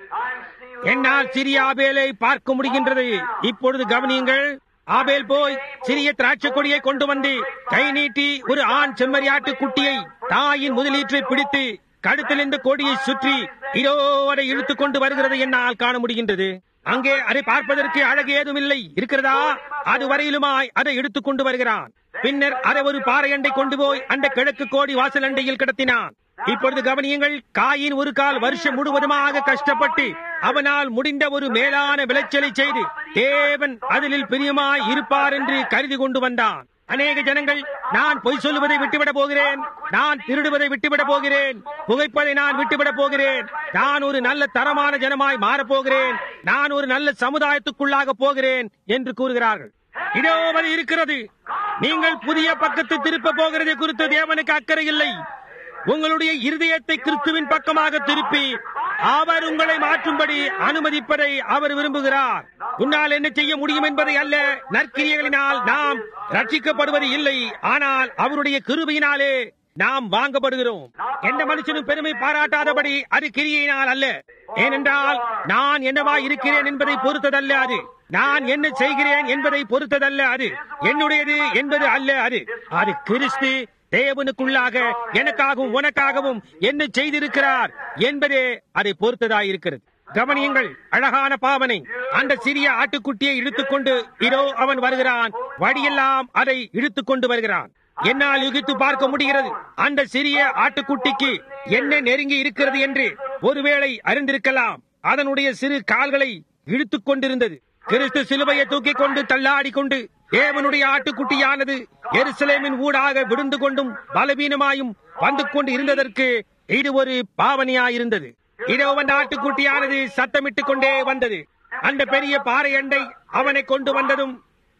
Speaker 1: என்னால் சிறிய ஆபேலை பார்க்க முடிகின்றது இப்பொழுது கவனியுங்கள் ஆபேல் போய் சிறிய திராட்சை கொடியை கொண்டு வந்து கை நீட்டி ஒரு ஆண் செம்மறியாட்டு குட்டியை தாயின் முதலீற்றை பிடித்து கழுத்தில் இந்த கொடியை சுற்றி இதோ அதை இழுத்துக் கொண்டு வருகிறது என்னால் காண முடிகின்றது அங்கே அதை பார்ப்பதற்கு அழகு ஏதும் இல்லை இருக்கிறதா அது வரையிலுமாய் அதை எடுத்துக் கொண்டு வருகிறான் பின்னர் அதை ஒரு பாறையண்டை கொண்டு போய் அந்த கிழக்கு கோடி வாசல் அண்டையில் கிடத்தினான் இப்பொழுது கவனியுங்கள் காயின் ஒரு கால் வருஷம் முழுவதுமாக கஷ்டப்பட்டு அவனால் முடிந்த ஒரு மேலான விளைச்சலை செய்து தேவன் அதில் பிரியமாய் இருப்பார் என்று கருதி கொண்டு வந்தான் அநேக ஜனங்கள் நான் பொய் சொல்லுவதை விட்டுவிட போகிறேன் நான் திருடுவதை விட்டுவிட போகிறேன் புகைப்பதை நான் விட்டுவிட போகிறேன் நான் ஒரு நல்ல தரமான ஜனமாய் மாறப்போகிறேன் நான் ஒரு நல்ல சமுதாயத்துக்குள்ளாக போகிறேன் என்று கூறுகிறார்கள் இதோ அது இருக்கிறது நீங்கள் புதிய பக்கத்து திருப்ப போகிறதை குறித்து தேவனுக்கு அக்கறை இல்லை உங்களுடைய இருதயத்தை கிறிஸ்துவின் பக்கமாக திருப்பி அவர் உங்களை மாற்றும்படி அனுமதிப்பதை அவர் விரும்புகிறார் உன்னால் என்ன செய்ய முடியும் என்பதை அல்ல நற்கிரியைகளினால் நாம் ரட்சிக்கப்படுவது இல்லை ஆனால் அவருடைய கிருபையினாலே நாம் வாங்கப்படுகிறோம் எந்த மனுஷனும் பெருமை பாராட்டாதபடி அது கிரியையினால் அல்ல ஏனென்றால் நான் என்னவா இருக்கிறேன் என்பதை பொறுத்ததல்ல அது நான் என்ன செய்கிறேன் என்பதை பொறுத்ததல்ல அது என்னுடையது என்பது அல்ல அது அது கிறிஸ்து தேவனுக்குள்ளாக எனக்காகவும் உனக்காகவும் என்ன செய்திருக்கிறார் என்பதே அதை பொறுத்ததாயிருக்கிறது கவனியுங்கள் அழகான பாவனை அந்த சிறிய ஆட்டுக்குட்டியை இழுத்துக்கொண்டு இதோ அவன் வருகிறான் வழியெல்லாம் அதை இழுத்துக் கொண்டு வருகிறான் என்னால் யுகித்து பார்க்க முடிகிறது அந்த சிறிய ஆட்டுக்குட்டிக்கு என்ன நெருங்கி இருக்கிறது என்று ஒருவேளை அறிந்திருக்கலாம் அதனுடைய சிறு கால்களை இழுத்துக் கொண்டிருந்தது கிறிஸ்து சிலுவையை தூக்கிக் கொண்டு தள்ளாடி கொண்டு தேவனுடைய ஆட்டுக்குட்டியானது எருசலேமின் ஊடாக விழுந்து கொண்டும் பலவீனமாயும் வந்து கொண்டு இருந்ததற்கு இது ஒரு பாவனையாயிருந்தது இதோ அந்த ஆட்டுக்குட்டியானது சத்தமிட்டுக் கொண்டே வந்தது அந்த பெரிய பாறை அண்டை அவனை கொண்டு வந்ததும்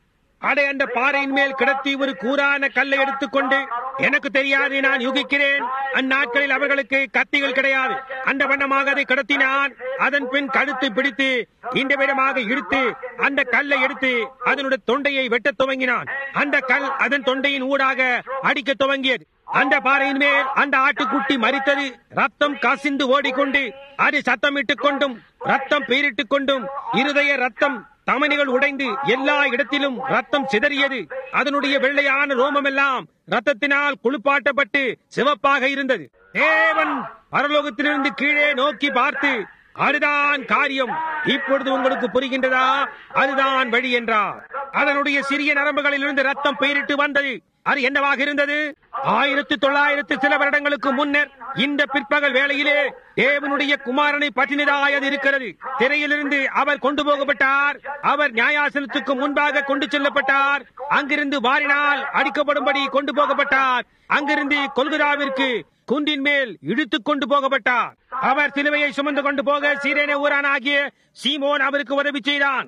Speaker 1: அதை அந்த பாறையின் மேல் கிடத்தி ஒரு கூரான கல்லை எடுத்துக்கொண்டு எனக்கு தெரியாது நான் யூகிக்கிறேன் அந்நாட்களில் அவர்களுக்கு கத்திகள் கிடையாது அந்த வண்ணமாக அதை கடத்தினான் அதன் பின் கழுத்து பிடித்து இந்த விதமாக இழுத்து அந்த கல்லை எடுத்து அதனுடைய தொண்டையை வெட்டத் துவங்கினான் அந்த கல் அதன் தொண்டையின் ஊடாக அடிக்க துவங்கியது அந்த பாறையின் மேல் அந்த ஆட்டுக்குட்டி மறித்தது ரத்தம் கசிந்து ஓடிக்கொண்டு அது சத்தமிட்டுக் கொண்டும் ரத்தம் பீரிட்டுக் கொண்டும் இருதய ரத்தம் தமனிகள் உடைந்து எல்லா இடத்திலும் ரத்தம் சிதறியது அதனுடைய வெள்ளையான ரோமம் எல்லாம் ரத்தத்தினால் குளிப்பாட்டப்பட்டு சிவப்பாக இருந்தது தேவன் பரலோகத்திலிருந்து கீழே நோக்கி பார்த்து அதுதான் காரியம் இப்பொழுது உங்களுக்கு புரிகின்றதா அதுதான் வழி என்றார் அதனுடைய சிறிய நரம்புகளிலிருந்து ரத்தம் பெயரிட்டு வந்தது அது என்னவாக இருந்தது ஆயிரத்தி தொள்ளாயிரத்தி சில வருடங்களுக்கு முன்னர் இந்த பிற்பகல் வேளையிலே தேவனுடைய குமாரனை பற்றினதாய் அது இருக்கிறது திரையிலிருந்து அவர் கொண்டு போகப்பட்டார் அவர் நியாயாசனத்துக்கு முன்பாக கொண்டு செல்லப்பட்டார் அங்கிருந்து வாரினால் அடிக்கப்படும்படி கொண்டு போகப்பட்டார் அங்கிருந்து கொல்கதாவிற்கு குன்றின் மேல் இழுத்துக் கொண்டு போகப்பட்டார் அவர் சிலுவையை சுமந்து கொண்டு போக சீரேன ஊரானாகிய சீமோன் அவருக்கு உதவி செய்தான்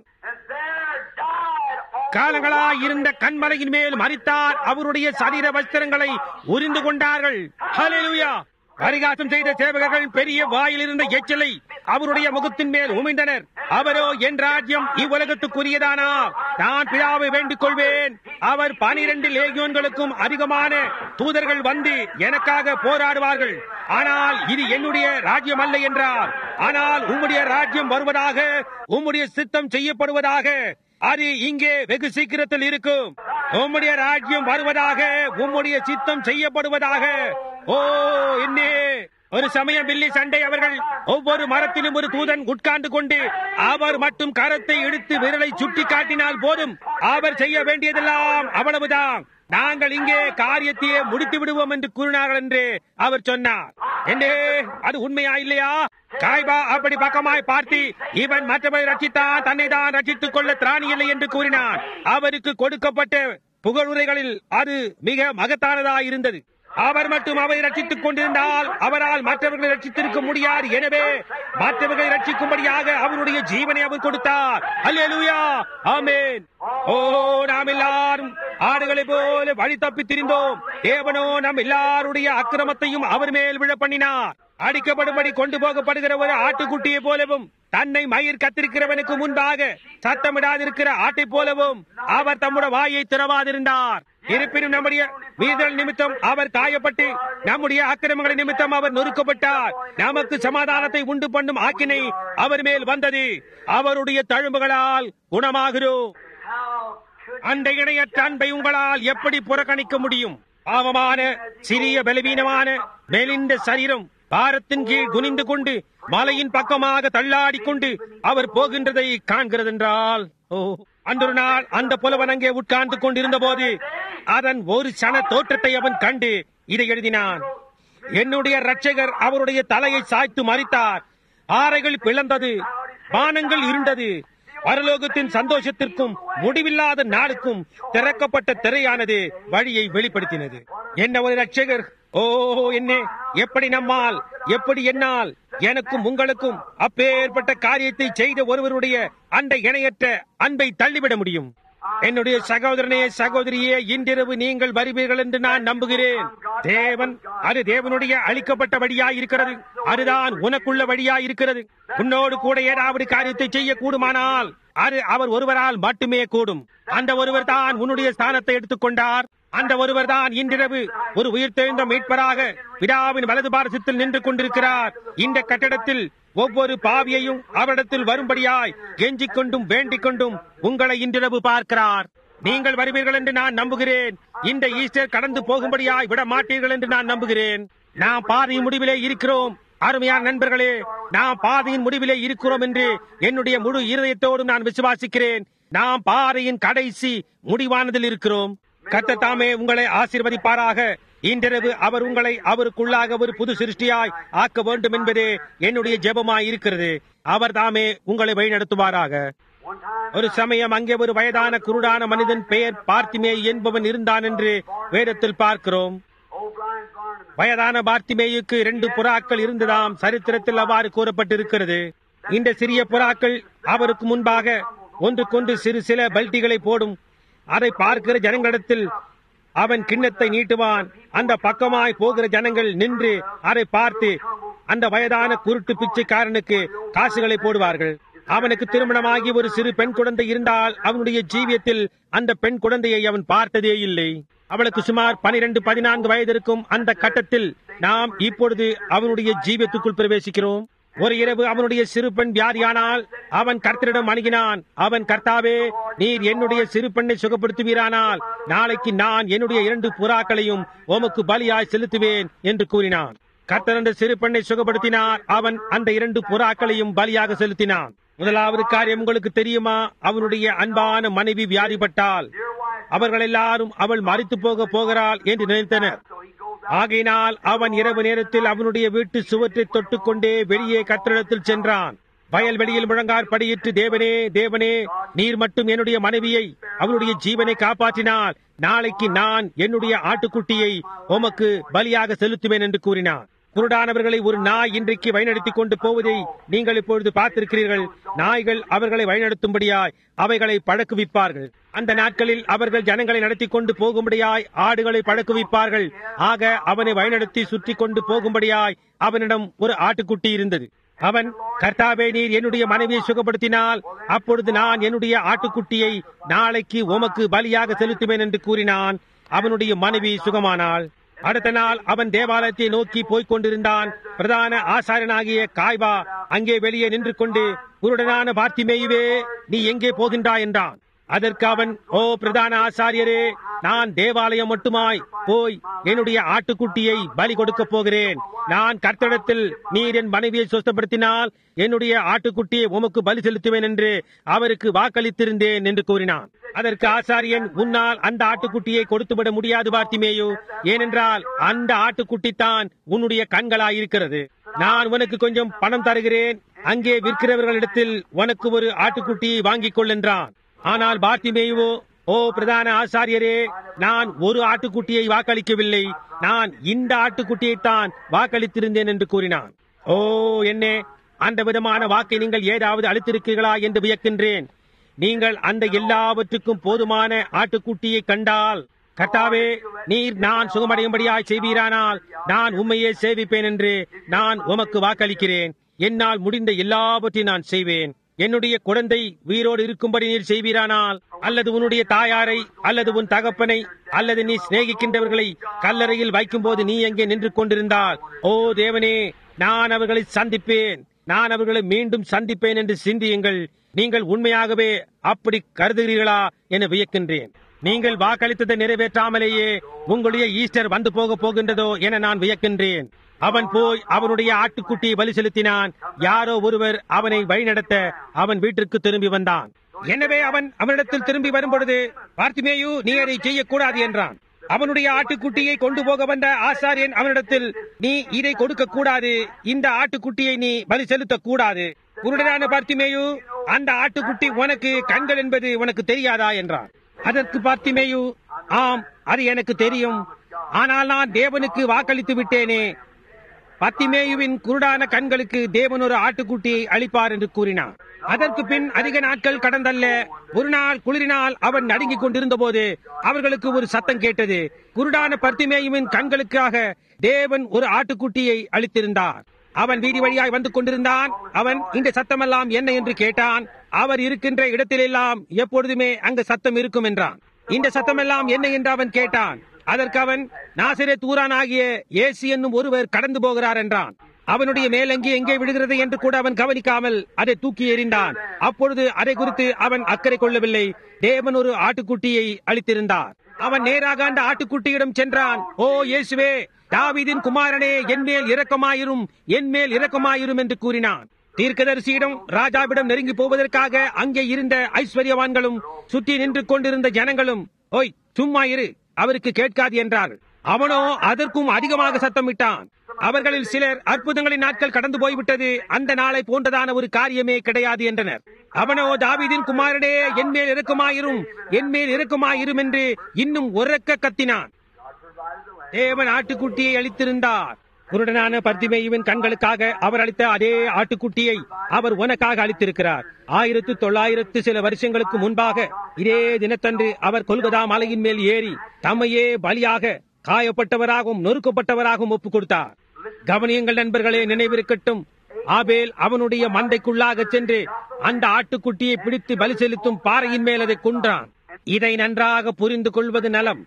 Speaker 1: காலங்களாய் இருந்த கண்மலையின் மேல் மறித்தார் அவருடைய சரீர வஸ்திரங்களை உரிந்து கொண்டார்கள் ஹalleluya பரிகாசம் செய்த சேவகர்கள் பெரிய வாயில் இருந்த எச்சலை அவருடைய முகத்தின் மேல் உமிழ்ந்தனர் அவரோ என் ராஜ்யம் இவ்வுலகத்துக்குரியதானார் நான் பிதாவை வேண்டிக் கொள்வேன் அவர் பனிரெண்டு லேகியோன்களுக்கும் அதிகமான தூதர்கள் வந்து எனக்காக போராடுவார்கள் ஆனால் இது என்னுடைய ராஜ்யம் அல்ல என்றார் ஆனால் உம்முடைய ராஜ்யம் வருவதாக உம்முடைய சித்தம் செய்யப்படுவதாக அது இங்கே வெகு சீக்கிரத்தில் இருக்கும் உம்முடைய ராஜ்யம் வருவதாக உம்முடைய சித்தம் செய்யப்படுவதாக ஓ என்னே ஒரு சமயம் பில்லி சண்டை அவர்கள் ஒவ்வொரு மரத்திலும் ஒரு தூதன் உட்கார்ந்து கொண்டு அவர் மட்டும் கரத்தை இழுத்து விரலை சுட்டி காட்டினால் போதும் அவர் செய்ய வேண்டியதெல்லாம் அவ்வளவுதான் நாங்கள் இங்கே காரியத்தையே முடித்து விடுவோம் என்று கூறினார்கள் என்று அவர் சொன்னார் என்னே அது உண்மையா இல்லையா காய்பா அப்படி பக்கமாய் பார்த்து இவன் மற்றவரை ரட்சித்தான் தன்னை தான் ரட்சித்துக் கொள்ள திராணி இல்லை என்று கூறினான் அவருக்கு கொடுக்கப்பட்ட புகழுரைகளில் அது மிக மகத்தானதாய் இருந்தது அவர் மட்டும் அவரை ரட்சித்துக் கொண்டிருந்தால் அவரால் மற்றவர்களை ரட்சித்திருக்க முடியாது எனவே மற்றவர்களை ரட்சிக்கும்படியாக அவருடைய ஜீவனை அவர் கொடுத்தார் அல்லேலூயா ஆமென் ஓ நாம் எல்லாரும் ஆடுகளை போல வழி தப்பி திரிந்தோம் தேவனோ நம் எல்லாருடைய அக்கிரமத்தையும் அவர் மேல் விழ பண்ணினார் அடிக்கப்படும்படி கொண்டு போகப்படுகிற ஒரு ஆட்டுக்குட்டியை போலவும் தன்னை மயிர் கத்திருக்கிறவனுக்கு முன்பாக சத்தமிடாதிருக்கிற ஆட்டை போலவும் அவர் தம்முடைய வாயை திறவாதிருந்தார் இருப்பினும் நம்முடைய மீதல் நிமித்தம் அவர் காயப்பட்டு நம்முடைய அக்கிரமங்களை நிமித்தம் அவர் நொறுக்கப்பட்டார் நமக்கு சமாதானத்தை உண்டு பண்ணும் ஆக்கினை அவர் மேல் வந்தது அவருடைய தழும்புகளால் குணமாகிறோம்
Speaker 3: How could
Speaker 1: அந்த இணையற்ற அன்பை உங்களால் எப்படி புறக்கணிக்க முடியும் பாவமான சிறிய பலவீனமான மெலிந்த சரீரம் பாரத்தின் கீழ் குனிந்து கொண்டு மலையின் பக்கமாக தள்ளாடிக் கொண்டு அவர் போகின்றதை காண்கிறதென்றால் ஓ அன்றொரு நாள் அந்த புலவன் அங்கே உட்கார்ந்து கொண்டிருந்த போது அதன் ஒரு சன தோற்றத்தை அவன் கண்டு இதை எழுதினான் என்னுடைய இரட்சகர் அவருடைய தலையை சாய்த்து மறித்தார் ஆரைகள் பிளந்தது வானங்கள் இருண்டது பரலோகத்தின் சந்தோஷத்திற்கும் முடிவில்லாத நாளுக்கும் திறக்கப்பட்ட திரையானது வழியை வெளிப்படுத்தினது என்ன ஒரு ரட்சகர் ஓ என்ன எப்படி நம்மால் எப்படி என்னால் எனக்கும் உங்களுக்கும் அப்பேற்பட்ட காரியத்தை செய்த ஒருவருடைய அந்த இணையற்ற அன்பை தள்ளிவிட முடியும் என்னுடைய சகோதரனே சகோதரியே இன்றிரவு நீங்கள் வருவீர்கள் என்று நான் நம்புகிறேன் தேவன் அது தேவனுடைய அளிக்கப்பட்ட வழியாய் இருக்கிறது அதுதான் உனக்குள்ள வழியாய் இருக்கிறது உன்னோடு கூட ஏதாவது காரியத்தை செய்ய கூடுமானால் அது அவர் ஒருவரால் மட்டுமே கூடும் அந்த ஒருவர் தான் உன்னுடைய ஸ்தானத்தை எடுத்துக்கொண்டார் அந்த ஒருவர் தான் இன்றிரவு ஒரு உயிர்த்தெழுந்த மீட்பராக பிதாவின் வலது பாரசத்தில் நின்று கொண்டிருக்கிறார் இந்த கட்டடத்தில் ஒவ்வொரு பாவியையும் அவரிடத்தில் வரும்படியாய் கெஞ்சிக் கொண்டும் வேண்டிக் கொண்டும் உங்களை இன்றிரவு பார்க்கிறார் நீங்கள் வருவீர்கள் என்று நான் நம்புகிறேன் இந்த ஈஸ்டர் கடந்து போகும்படியாய் விட மாட்டீர்கள் என்று நான் நம்புகிறேன் நாம் பாதையின் முடிவிலே இருக்கிறோம் அருமையான நண்பர்களே நாம் பாதையின் முடிவிலே இருக்கிறோம் என்று என்னுடைய முழு இருதயத்தோடு நான் விசுவாசிக்கிறேன் நாம் பாதையின் கடைசி முடிவானதில் இருக்கிறோம் கர்த்தர் தாமே உங்களை ஆசீர்வதிப்பாராக இன்றிரவு அவர் உங்களை அவருக்குள்ளாக ஒரு புது சிருஷ்டியாய் ஆக்க வேண்டும் என்பதே என்னுடைய ஜெபமாய் இருக்கிறது அவர் தாமே உங்களை வழிநடத்துவாராக
Speaker 3: one time
Speaker 1: ஒரு சமயம் அங்கே ஒரு வயதான குருடான மனிதன் பெயர் பார்த்திமே என்பவன் இருந்தான் என்று வேதத்தில் பார்க்கிறோம்
Speaker 3: old blind Barnabas
Speaker 1: வயதான பார்த்திமேயுக்கு இரண்டு புறாக்கள் இருந்ததாம் சரித்திரத்தில் அவ்வாறு கூறப்பட்டிருக்கிறது இந்த சிறிய புறாக்கள் அவருக்கு முன்பாக ஒன்றுக்கொன்று சிறு சில பல்டிகளை போடும் அதை பார்க்கிற ஜனங்களிடத்தில் அவன் கிண்ணத்தை நீட்டுவான் அந்த பக்கமாய் போகிற ஜனங்கள் நின்று அதை பார்த்து அந்த வயதான குருட்டு பிச்சைக்காரனுக்கு காசுகளை போடுவார்கள் அவனுக்கு திருமணமாகி ஒரு சிறு பெண் குழந்தை இருந்தால் அவனுடைய ஜீவியத்தில் அந்த பெண் குழந்தையை அவன் பார்த்ததே இல்லை அவளுக்கு சுமார் பனிரெண்டு பதினான்கு வயது இருக்கும் அந்த கட்டத்தில் நாம் இப்பொழுது அவனுடைய ஜீவியத்துக்குள் பிரவேசிக்கிறோம் ஒரு இரவு அவனுடைய சிறு பெண் வியாதியானால் அவன் கர்த்தரிடம் அணுகினான் அவன் கர்த்தாவே நீர் என்னுடைய சிறு பெண்ணை சுகப்படுத்துவீரானால் நாளைக்கு நான் என்னுடைய இரண்டு புறாக்களையும் உமக்கு பலியாய் செலுத்துவேன் என்று கூறினான் கர்த்தர் அந்த சிறு பெண்ணை சுகப்படுத்தினார் அவன் அந்த இரண்டு புறாக்களையும் பலியாக செலுத்தினான் முதலாவது காரியம் உங்களுக்கு தெரியுமா அவனுடைய அன்பான மனைவி வியாதிப்பட்டால் அவர்கள் எல்லாரும் அவள் மறித்து போக போகிறாள் என்று நினைத்தனர்
Speaker 3: so he goes
Speaker 1: ஆகையினால் அவன் இரவு நேரத்தில் அவனுடைய வீட்டு சுவற்றை தொட்டுக்கொண்டே வெளியே கத்திரிடத்தில் சென்றான் வயல்வெளியில் முழங்கார் படியிட்டு தேவனே தேவனே நீர் மட்டும் என்னுடைய மனைவியை அவளுடைய ஜீவனை காப்பாற்றினால் நாளைக்கு நான் என்னுடைய ஆட்டுக்குட்டியை உமக்கு பலியாக செலுத்துவேன் என்று கூறினான் குருடானவர்களை ஒரு நாய் இன்றைக்கு வழிநடத்திக் கொண்டு போவதை நீங்கள் இப்பொழுது பார்த்திருக்கிறீர்கள் நாய்கள் அவர்களை வழிநடத்தும்படியாய் அவைகளை பழக்குவிப்பார்கள் அந்த நாட்களில் அவர்கள் ஜனங்களை நடத்தி கொண்டு போகும்படியாய் ஆடுகளை பழக்குவிப்பார்கள் ஆக அவனை வழிநடத்தி சுற்றி கொண்டு போகும்படியாய் அவனிடம் ஒரு ஆட்டுக்குட்டி இருந்தது அவன் கர்த்தாவே நீர் என்னுடைய மனைவியை சுகப்படுத்தினால் அப்பொழுது நான் என்னுடைய ஆட்டுக்குட்டியை நாளைக்கு உமக்கு பலியாக செலுத்துவேன் என்று கூறினான் அவனுடைய மனைவி சுகமானாள் அடுத்த நாள் அவன் தேவாலயத்தை நோக்கி போய்க் கொண்டிருந்தான் பிரதான ஆசாரியனாகிய காய்வா அங்கே வெளியே நின்று கொண்டு குருடனான பார்த்திமேயுவே நீ எங்கே போகின்றாய் என்றான் அதற்கு அவன் ஓ பிரதான ஆசாரியரே நான் தேவாலயம் மட்டுமாய் போய் என்னுடைய ஆட்டுக்குட்டியை பலி கொடுக்கப் போகிறேன் நான் கர்த்தரிடத்தில் நீர் என் மனைவியை சுத்தப்படுத்தினால் என்னுடைய ஆட்டுக்குட்டியை உமக்கு பலி செலுத்துவேன் என்று அவருக்கு வாக்களித்திருந்தேன் என்று கூறினான் அதற்கு ஆசாரியன் உன்னால் அந்த ஆட்டுக்குட்டியை கொடுத்துவிட முடியாது பார்த்திமேயோ ஏனென்றால் அந்த ஆட்டுக்குட்டி தான் உன்னுடைய கண்களாயிருக்கிறது நான் உனக்கு கொஞ்சம் பணம் தருகிறேன் அங்கே விற்கிறவர்களிடத்தில் உனக்கு ஒரு ஆட்டுக்குட்டியை வாங்கிக் கொள் என்றான் ஆனால் பார்த்திமேயுவோ ஓ பிரதான ஆசாரியரே நான் ஒரு ஆட்டுக்குட்டியை வாக்களிக்கவில்லை நான் இந்த ஆட்டுக்குட்டியைத்தான் வாக்களித்திருந்தேன் என்று கூறினான் ஓ என்னே அந்த விதமான வாக்கை நீங்கள் ஏதாவது அளித்திருக்கிறீர்களா என்று வியக்கின்றேன் நீங்கள் அந்த எல்லாவற்றுக்கும் போதுமான ஆட்டுக்குட்டியை கண்டால் கர்த்தாவே நீர் நான் சுகமடையும்படியாய் செய்வீரானால் நான் உண்மையே சேவிப்பேன் என்று நான் உமக்கு வாக்களிக்கிறேன் என்னால் முடிந்த எல்லாவற்றையும் நான் செய்வேன் என்னுடைய குழந்தை உயிரோடு இருக்கும்படி நீர் செய்வீரானால் அல்லது உன்னுடைய தாயாரை அல்லது உன் தகப்பனை அல்லது நீ சிநேகிக்கின்றவர்களை கல்லறையில் வைக்கும்போது நீ எங்கே நின்று கொண்டிருந்தால் ஓ தேவனே நான் அவர்களை சந்திப்பேன் நான் அவர்களை மீண்டும் சந்திப்பேன் என்று சிந்தியுங்கள் நீங்கள் உண்மையாகவே அப்படி கருதுகிறீர்களா என வியக்கின்றேன் நீங்கள் வாக்களித்ததை நிறைவேற்றாமலேயே உங்களுடைய ஈஸ்டர் வந்து போக போகின்றதோ என நான் வியக்கின்றேன் அவன் போய் அவனுடைய ஆட்டுக்குட்டியை பலி செலுத்தினான் யாரோ ஒருவர் அவனை வழிநடத்த அவன் வீட்டிற்கு திரும்பி வந்தான் எனவே அவன் அவனிடத்தில் திரும்பி வரும்பொழுது பார்த்திமேயு நீ அதை செய்யக்கூடாது என்றான் அவனுடைய ஆட்டுக்குட்டியை கொண்டு போக வந்த ஆசாரியன் அவனிடத்தில் நீ இதை கொடுக்க கூடாது இந்த ஆட்டுக்குட்டியை நீ பலி செலுத்தக் கூடாது குருடனான பார்த்திமேயு அந்த ஆட்டுக்குட்டி உனக்கு கண்கள் என்பது உனக்கு தெரியாதா என்றான் அதற்கு பார்த்திமேயு ஆம் அது எனக்கு தெரியும் ஆனால் நான் தேவனுக்கு வாக்களித்து விட்டேனே பத்திமேயுவின் குருடான கண்களுக்கு தேவன் ஒரு ஆட்டுக்குட்டியை அளிப்பார் என்று கூறினார் அதற்கு பின் அதிக நாட்கள் கடந்தல்ல ஒரு நாள் குளிரினால் அவன் நடுங்கிக் கொண்டிருந்த போது அவர்களுக்கு ஒரு சத்தம் கேட்டது குருடான பத்திமேயுவின் கண்களுக்காக தேவன் ஒரு ஆட்டுக்குட்டியை அளித்திருந்தார் அவன் வீதி வழியாய் வந்து கொண்டிருந்தான் அவன் இந்த சத்தமெல்லாம் என்ன என்று கேட்டான் அவர் இருக்கின்ற இடத்திலெல்லாம் எப்பொழுதுமே அங்கு சத்தம் இருக்கும் என்றான் இந்த சத்தமெல்லாம் என்ன என்று அவன் கேட்டான் அதற்கு அவன் நாசிரே தூரான் ஆகிய ஏசி என்னும் ஒருவர் கடந்து போகிறார் என்றான் அவனுடைய மேலங்கி எங்கே விடுகிறது என்று கூட அவன் கவனிக்காமல் அதை தூக்கி எறிந்தான் அப்பொழுது அதை குறித்து அவன் அக்கறை கொள்ளவில்லை தேவன் ஒரு ஆட்டுக்குட்டியை அளித்திருந்தார் அவன் நேராக அந்த ஆட்டுக்குட்டியிடம் சென்றான் ஓ இயேசுவே தாவீதின் குமாரனே என் மேல் இரக்கமாயிரும் என் மேல் இரக்கமாயிரும் என்று கூறினான் தீர்க்கதரிசியிடம் ராஜாவிடம் நெருங்கி போவதற்காக அங்கே இருந்த ஐஸ்வர்யவான்களும் சுற்றி நின்று கொண்டிருந்த ஜனங்களும் ஓய் சும்மா இரு அவருக்கு கேட்காது என்றார் அவனோ அதற்கும் அதிகமாக சத்தமிட்டான் அவர்களில் சிலர் அற்புதங்களின் நாட்கள் கடந்து போய்விட்டது அந்த நாளை போன்றதான ஒரு காரியமே கிடையாது என்றனர் அவனோ தாவீதின் குமாரனே என் மேல் இறக்குமாயிரும் என் மேல் இறக்குமாயிரும் என்று இன்னும் உறக்க கத்தினான் தேவன் ஆட்டுக்குட்டியை அளித்திருந்தார் குருடனான பர்திமேயுவின் கண்களுக்காக அவர் அளித்த அதே ஆட்டுக்குட்டியை அவர் உனக்காக அளித்திருக்கிறார் ஆயிரத்து தொள்ளாயிரத்து சில வருஷங்களுக்கு முன்பாக இதே தினத்தன்று அவர் கொல்கதா மலையின் மேல் ஏறி தம்மையே பலியாக காயப்பட்டவராகவும் நொறுக்கப்பட்டவராகவும் ஒப்புக் கொடுத்தார் கவனியங்கள் நண்பர்களே நினைவிருக்கட்டும் ஆபேல் அவனுடைய மந்தைக்குள்ளாக சென்று அந்த ஆட்டுக்குட்டியை பிடித்து பலி செலுத்தும் பாறையின் மேல் அதை கொன்றான் இதை நன்றாக புரிந்து கொள்வது நலம்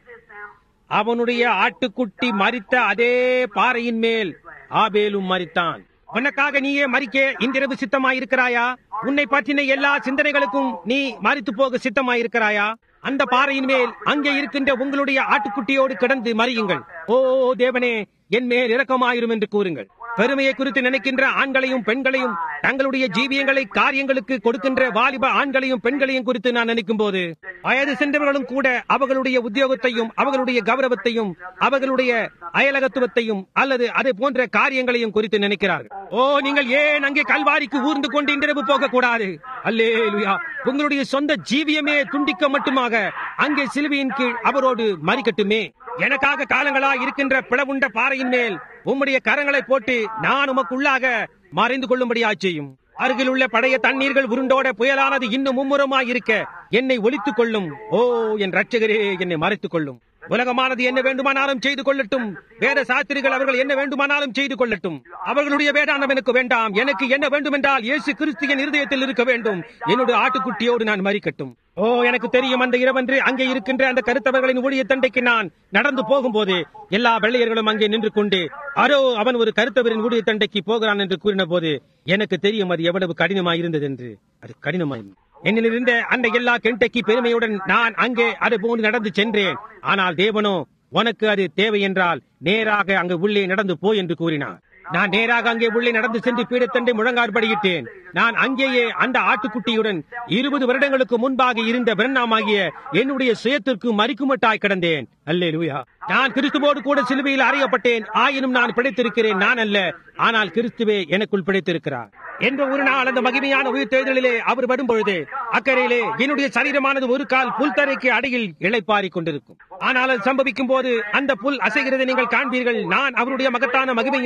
Speaker 1: அவனுடைய ஆட்டுக்குட்டி மரித்த அதே பாறையின் மேல் ஆபேலும் மரித்தான் உனக்காக நீயே மறிக்க இன்றிரவு சித்தமாயிருக்கிறாயா உன்னை பற்றின எல்லா சிந்தனைகளுக்கும் நீ மறித்து போக சித்தமாயிருக்கிறாயா அந்த பாறையின் மேல் அங்கே இருக்கின்ற உங்களுடைய ஆட்டுக்குட்டியோடு கிடந்து மறியுங்கள் ஓ தேவனே என் மேல் இரக்கமாயிரும் என்று கூறுங்கள் பெருமையை குறித்து நினைக்கின்ற ஆண்களையும் பெண்களையும் தங்களுடைய ஜீவியங்களை காரியங்களுக்கு கொடுக்கின்ற வாலிப ஆண்களையும் பெண்களையும் குறித்து நான் நினைக்கும் போது வயது சென்றவர்களும் கூட அவர்களுடைய உத்தியோகத்தையும் அவர்களுடைய கௌரவத்தையும் அவர்களுடைய அயலகத்துவத்தையும் அல்லது அதை போன்ற காரியங்களையும் குறித்து நினைக்கிறார்கள் ஓ நீங்கள் ஏன் அங்கே கல்வாரிக்கு ஊர்ந்து கொண்டு இன்றிரவு போக கூடாது அல்லே உங்களுடைய சொந்த ஜீவியமே துண்டிக்க மட்டுமாக அங்கே சிலுவையின் கீழ் அவரோடு மறிக்கட்டுமே எனக்காக காலங்களா இருக்கின்ற பிளவுண்ட பாறையின் மேல் உம்முடைய கரங்களை போட்டு நான் உமக்குள்ளாக மறைந்து கொள்ளும்படியா செய்யும் அருகில் உள்ள பழைய தண்ணீர்கள் உருண்டோட புயலானது இன்னும் மும்முரமாய் இருக்க என்னை ஒழித்துக் கொள்ளும் ஓ என் ரட்சகரே என்னை மறைத்துக் கொள்ளும் உலகமானது என்ன வேண்டுமானாலும் செய்து கொள்ளட்டும் வேத சாஸ்திரிகள் அவர்கள் என்ன வேண்டுமானாலும் செய்து கொள்ளட்டும் அவர்களுடைய வேதாந்தம் எனக்கு வேண்டாம் எனக்கு என்ன வேண்டும் என்றால் இயேசு கிறிஸ்தியன் இருதயத்தில் இருக்க வேண்டும் என்னுடைய ஆட்டுக்குட்டியோடு நான் மறிக்கட்டும் ஓ எனக்கு தெரியும் அந்த இரவன்று அங்கே இருக்கின்ற அந்த கருத்தவர்களின் ஊழிய தண்டைக்கு நான் நடந்து போகும்போது எல்லா வெள்ளையர்களும் அங்கே நின்று கொண்டு அரோ அவன் ஒரு கருத்தவரின் ஊழிய தண்டைக்கு போகிறான் என்று கூறின போது எனக்கு தெரியும் அது எவ்வளவு கடினமாய் இருந்தது என்று அது கடினமாய் என்னில் இருந்த அந்த எல்லா கெண்டக்கி பெருமையுடன் நான் அங்கே அது போன்று நடந்து சென்றேன் ஆனால் தேவனோ உனக்கு அது தேவை என்றால் நேராக அங்கு உள்ளே நடந்து போ என்று கூறினார் நான் நேராக அங்கே உள்ளே நடந்து சென்று பீடத்தண்டை முழங்காற்படியிட்டேன் நான் அங்கேயே அந்த ஆட்டுக்குட்டியுடன் இருபது வருடங்களுக்கு முன்பாக இருந்த பிரண்ணாமாகிய என்னுடைய சுயத்திற்கு மறிக்குமட்டாய் கிடந்தேன் அல்லே லூயா நான் கிறிஸ்துவோடு கூட சிலுவையில் அறையப்பட்டேன் ஆயினும் நான் பிழைத்திருக்கிறேன் நான் அல்ல ஆனால் கிறிஸ்துவே எனக்குள் பிழைத்திருக்கிறார் என்ற ஒரு நாள் அந்த மகிமையான உயிர் தேர்தலிலே அவர் வரும்பொழுது அக்கறையிலே என்னுடைய சரீரமானது ஒரு கால் புல்தரைக்கு அடியில் இளைப்பாறிக் கொண்டிருக்கும் ஆனால் அது சம்பவிக்கும் போது அந்த புல் அசைகிறதை நீங்கள் காண்பீர்கள் நான் அவருடைய மகத்தான மகிமையின் சாயலிலே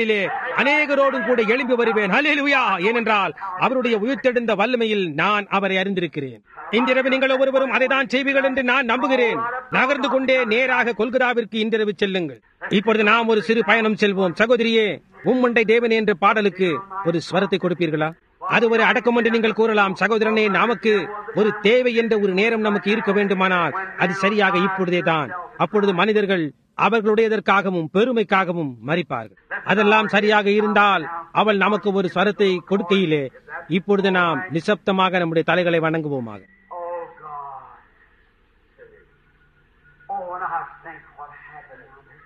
Speaker 1: நாளிலே அநேகரோடும் கூட எழும்பி வருவேன் ஹalleluya ஏனென்றால் அவருடைய உயிர்த்தெழுந்த வல்லமையில் நான் அவரை அறிந்திருக்கிறேன் இன்றிரவு நீங்கள் ஒவ்வொருவரும் அதை தான் செய்வீர்கள் என்று நான் நம்புகிறேன் நகர்ந்து கொண்டே நேராக கொல்கதாவிற்கு இன்றிரவு செல்லுங்கள் இப்பொழுது நாம் ஒரு சிறு பயணம் செல்வோம் சகோதரியே உம்மண்டை தேவனே என்ற பாடலுக்கு ஒரு ஸ்வரத்தை கொடுப்பீர்களா அது ஒரு அடக்கம் என்று நீங்கள் கூறலாம் சகோதரனே நமக்கு ஒரு தேவை என்ற ஒரு நேரம் நமக்கு இருக்க வேண்டுமானால் அது சரியாக இப்பொழுதே தான் அப்பொழுது மனிதர்கள் அவர்களுடையதற்காகவும் பெருமைக்காகவும் மறிப்பார்கள் அதெல்லாம் சரியாக இருந்தால் அவள் நமக்கு ஒரு ஸ்வரத்தை கொடுக்கையிலே இப்பொழுது நாம் நிசப்தமாக நம்முடைய தலைகளை வணங்குவோமாக
Speaker 3: Oh, God. Oh, and I think what happened down there.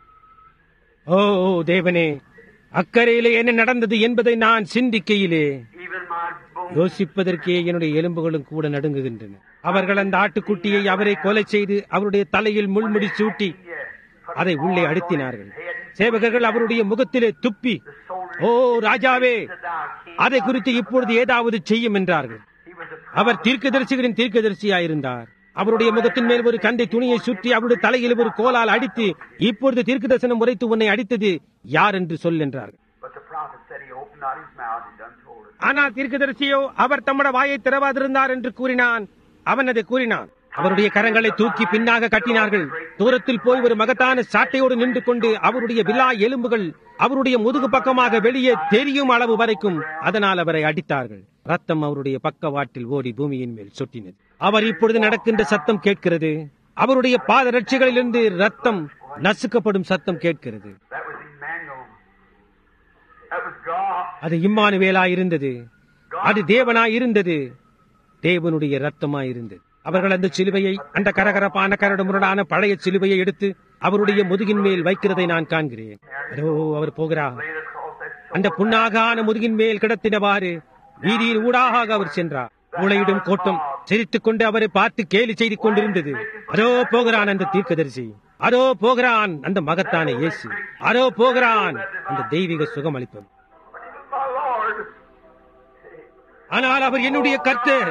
Speaker 1: ஓ ஓ, தேவனே அக்கறையிலே என்ன நடந்தது என்பதை நான் சிந்திக்கையிலே
Speaker 3: Even my bones.
Speaker 1: யோசிப்பதற்கே என்னுடைய எலும்புகளும் கூட நடுங்குகின்றன அவர்கள் அந்த ஆட்டுக்குட்டியை அவரை கொலை செய்து அவருடைய தலையில் முள்முடி சூட்டி அதை உள்ளே அழுத்தினார்கள் சேவகர்கள் அவருடைய முகத்திலே துப்பி ஓ ராஜாவே அதை குறித்து இப்பொழுது ஏதாவது செய்யும் என்றார்கள்
Speaker 3: He was a
Speaker 1: அவர் தீர்க்கதரிசிகளின் தீர்க்கதரிசியாயிருந்தார் அவருடைய முகத்தின் மேல் ஒரு கந்தை துணியை சுற்றி அவருடைய தலையில் ஒரு கோலால் அடித்து இப்பொழுது தீர்க்க தரிசனம் உரைத்து உன்னை அடித்தது யார் என்று சொல் என்றார்கள்
Speaker 3: But the prophet said he opened not his mouth and done told us.
Speaker 1: ஆனால் தீர்க்கதரிசியோ அவர் தம்மட வாயை திறவாதிருந்தார் என்று கூறினான் அவன் அதை கூறினான் அவருடைய கரங்களை தூக்கி பின்னாக கட்டினார்கள் தூரத்தில் போய் ஒரு மகத்தான சாட்டையோடு நின்று கொண்டு அவருடைய விழா எலும்புகள் அவருடைய முதுகு பக்கமாக வெளியே தெரியும் அளவு வரைக்கும் அதனால் அவரை அடித்தார்கள் ரத்தம் அவருடைய பக்கவாட்டில் ஓடி பூமியின் மேல் சொட்டினது அவர் இப்பொழுது நடக்கின்ற சத்தம் கேட்கிறது அவருடைய பாதரட்சிகளிலிருந்து ரத்தம் நசுக்கப்படும் சத்தம் கேட்கிறது
Speaker 3: That was Emmanuel. That was God.
Speaker 1: அது இம்மானுவேலாய் இருந்தது அது தேவனாய் இருந்தது தேவனுடைய ரத்தமாய் இருந்தது அவர்கள் அந்த சிலுவையை அந்த கரகரப்பான கரடு முரடான பழைய சிலுவையை எடுத்து அவருடைய முதுகின் மேல் வைக்கிறதை நான் காண்கிறேன் அதோ அவர் போகிறார்
Speaker 3: Laid across that
Speaker 1: அந்த புண்ணாகான முதுகின் மேல் கிடத்தினவாறு வீதியின் ஊடாக அவர் சென்றார் ஊழையிடும் கோட்டம் சிரித்துக் கொண்டு அவரை பார்த்து கேலி செய்து கொண்டிருந்தது அதோ போகிறான் அந்த தீர்க்கதரிசி அதோ போகிறான் அந்த மகத்தான இயேசு அதோ போகிறான் அந்த தெய்வீக சுகம் அளிப்பவர்
Speaker 3: My Lord.
Speaker 1: ஆனால் அவர் என்னுடைய கர்த்தர்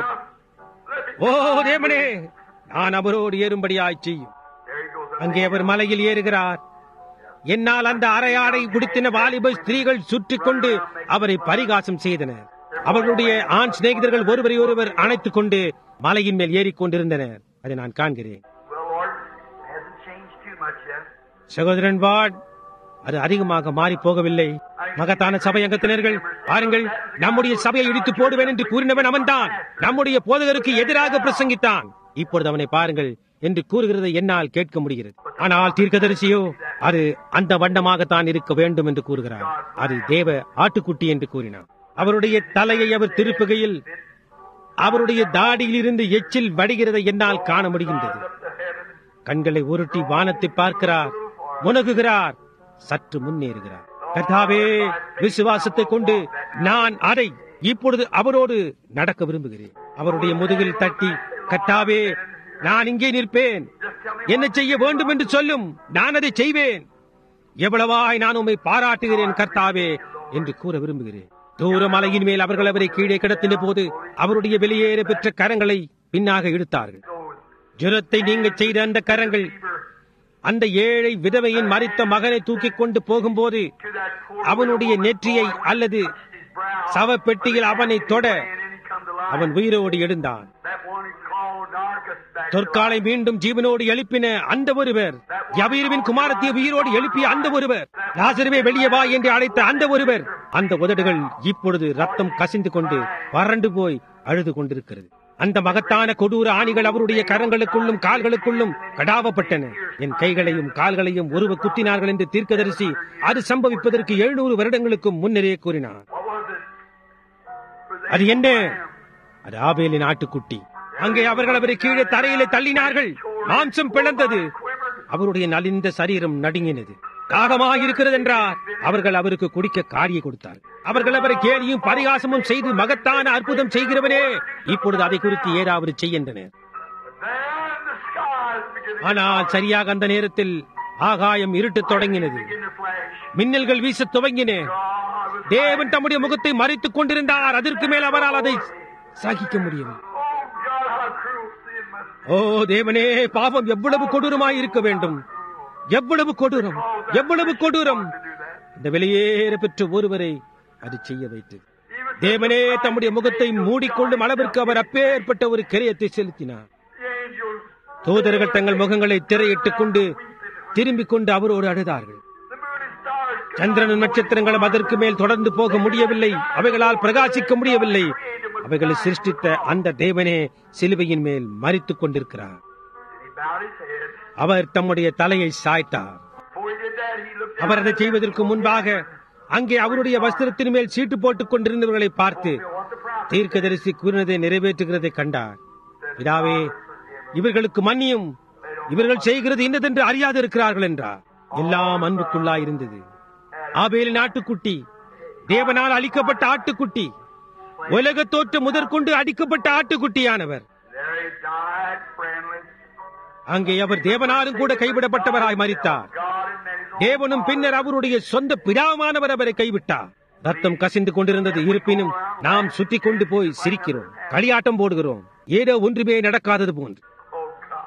Speaker 1: ஓ தேவனே நான் அவரோடு ஏறும்படியாய் செய்யும்
Speaker 3: There he goes.
Speaker 1: அங்கே அவர் மலையில் ஏறுகிறார் என்னால் அந்த அரையாடை குடித்தின வாலிப ஸ்திரீகள் சுற்றி கொண்டு அவரை பரிகாசம் செய்தனர் அவர்களுடைய ஆண் சிநேகிதர்கள் ஒருவரை ஒருவர் அணைத்துக் கொண்டு மலையின் மேல் ஏறிக்கொண்டிருந்தனர் அதை நான் காண்கிறேன்
Speaker 3: Well, Lord, it hasn't changed too much yet.
Speaker 1: சகோதரன் வாட் அது அதிகமாக மாறி போகவில்லை மகத்தான சபை அங்கத்தினர்கள் பாருங்கள் நம்முடைய சபையை இடித்து போடுவேன் என்று கூறினவன் அவன்தான் நம்முடைய போதகருக்கு எதிராக பிரசங்கித்தான் இப்பொழுது அவனை பாருங்கள் என்று கூறுகிறதை என்னால் கேட்க முடிகிறது ஆனால் தீர்க்கதரிசியோ அது அந்த வண்ணமாகத்தான் இருக்க வேண்டும் என்று கூறுகிறார் அது தேவ ஆட்டுக்குட்டி என்று கூறினார் அவருடைய தலையை அவர் திருப்புகையில் அவருடைய தாடியில் இருந்து எச்சில் வடிகிறதை என்னால் காண முடிகின்றது கண்களை உருட்டி வானத்தை பார்க்கிறார் முனகுகிறார் சற்று முன்னேறுகிறார் கர்த்தாவே விசுவாசத்தை கொண்டு நான் அதை இப்பொழுது அவரோடு நடக்க விரும்புகிறேன் அவருடைய முதுகில் தட்டி கர்த்தாவே நான் இங்கே நிற்பேன் என்ன செய்ய வேண்டும் என்று சொல்லும் நான் அதை செய்வேன் எவ்வளவாய் நான் உம்மை பாராட்டுகிறேன் கர்த்தாவே என்று கூற விரும்புகிறேன் தூர மலையின் மேல் அவர்கள் அவரை கீழே கிடத்தின போது அவருடைய வெளியேற பெற்ற கரங்களை பின்னாக இழுத்தார்கள் ஜுரத்தை நீங்க செய்த அந்த கரங்கள் அந்த ஏழை விதவையின் மறித்த மகனை தூக்கிக் கொண்டு போகும்போது
Speaker 3: To that poor
Speaker 1: அவனுடைய நெற்றியை அல்லது
Speaker 3: his brow.
Speaker 1: சவப்பெட்டியில் அவனை தொட
Speaker 3: And then he come to life.
Speaker 1: அவன் உயிரோடு எழுந்தான்
Speaker 3: That one he called Dorcas back to
Speaker 1: தொற்காலை மீண்டும் ஜீவனோடு எழுப்பின அந்த ஒருவர் யவீருவின் குமாரத்தை உயிரோடு எழுப்பிய அந்த ஒருவர் லாசருவே வெளியே வா என்று அழைத்த அந்த ஒருவர் அந்த உதடுகள் இப்பொழுது ரத்தம் கசிந்து கொண்டு வறண்டு போய் அழுது கொண்டிருக்கிறது அந்த மகத்தான கொடூர ஆணிகள் அவருடைய கரங்களுக்குள்ளும் கால்களுக்குள்ளும் கடாவப்பட்டன என் கைகளையும் கால்களையும் ஒருவ குத்தினார்கள் என்று தீர்க்கதரிசி அது சம்பவிப்பதற்கு எழுநூறு வருடங்களுக்கும் முன்னரே கூறினார்
Speaker 3: What was it? Was
Speaker 1: அது என்ன அது ஆபேலின் ஆட்டுக்குட்டி அங்கே அவர்கள் அவரை கீழே தரையிலே தள்ளினார்கள் மாம்சம் பிளந்தது அவருடைய நலிந்த சரீரம் நடுங்கினது தாகமாக இருக்கிறது என்றார் அவர்கள் அவருக்கு குடிக்க காரியை கொடுத்தார் அவர்கள் அவரை கேலியும் பரிகாசமும் செய்து மகத்தான அற்புதம் செய்கிறவனே இப்பொழுது அதை குறித்து ஏதாவது செய்கின்றனர்
Speaker 3: Then the skies began to
Speaker 1: ஆனால் சரியாக அந்த நேரத்தில் ஆகாயம் இருட்டத் தொடங்கினது
Speaker 3: in the flash.
Speaker 1: மின்னல்கள் வீசத் துவங்கின
Speaker 3: God was
Speaker 1: தேவன் தம்முடைய முகத்தை மறைத்துக் கொண்டிருந்தார் அதற்கு மேல் அவரால் அதை சகிக்க முடியவில்லை
Speaker 3: Oh God, how cruel sin must
Speaker 1: ஓ தேவனே பாவம் எவ்வளவு கொடூரமாய் இருக்க வேண்டும் எவ்வளவு கொடூரம் எவ்வளவு கொடூரம் இந்த வெளியேற பெற்ற ஒருவரை அது செய்ய வைத்தது தேவனே தம்முடைய முகத்தை மூடிக்கொள்ளும் அளவிற்கு அவர் அப்பேற்பட்ட ஒரு கிரயத்தை செலுத்தினார்
Speaker 3: The angels,
Speaker 1: தூதர்கள் தங்கள் முகங்களை திரையிட்டுக் கொண்டு திரும்பிக் கொண்டு அவரோடு அழுதார்கள்
Speaker 3: the moon and stars could
Speaker 1: சந்திரனும் நட்சத்திரங்களும் அதற்கு மேல் தொடர்ந்து போக முடியவில்லை அவைகளால் பிரகாசிக்க முடியவில்லை அவைகளை சிருஷ்டித்த அந்த தேவனே சிலுவையின் மேல் மறித்துக் கொண்டிருக்கிறார்
Speaker 3: And he bowed his head.
Speaker 1: அவர் தம்முடைய தலையை சாய்த்தார்
Speaker 3: Before he did that, he looked
Speaker 1: அவர் அதை
Speaker 3: down
Speaker 1: செய்வதற்கு முன்பாக அங்கே அவருடைய வஸ்திரத்தின் மேல் சீட்டு போட்டுக் கொண்டிருந்தவர்களை பார்த்து
Speaker 3: what the prophet
Speaker 1: தீர்க்கதரிசி கூறினதை நிறைவேற்றுகிறதை கண்டார் பிதாவே இவர்களுக்கு மன்னியும் இவர்கள் செய்கிறது இன்னதென்று அறியாது இருக்கிறார்கள் என்றார் எல்லாம் அன்புக்குள்ளாய் இருந்தது ஆபேலின் ஆட்டுக்குட்டி தேவனால் அளிக்கப்பட்ட ஆட்டுக்குட்டி உலக தோற்று முதற்கொண்டு அடிக்கப்பட்ட ஆட்டுக்குட்டியானவர்
Speaker 3: There he died friendly.
Speaker 1: அங்கே அவர் தேவனாலும் கூட கைவிடப்பட்டவராய் மரித்தார்
Speaker 3: God and men his own
Speaker 1: தேவனும் பின்னர் அவருடைய சொந்த பிதாவானவர் அவரை கைவிட்டார் ரத்தம் கசிந்து கொண்டிருந்தது இருப்பினும் நாம் சுற்றி கொண்டு போய் சிரிக்கிறோம் களியாட்டம் போடுகிறோம் ஏதோ ஒன்றுமே நடக்காதது போன்று
Speaker 3: Oh God.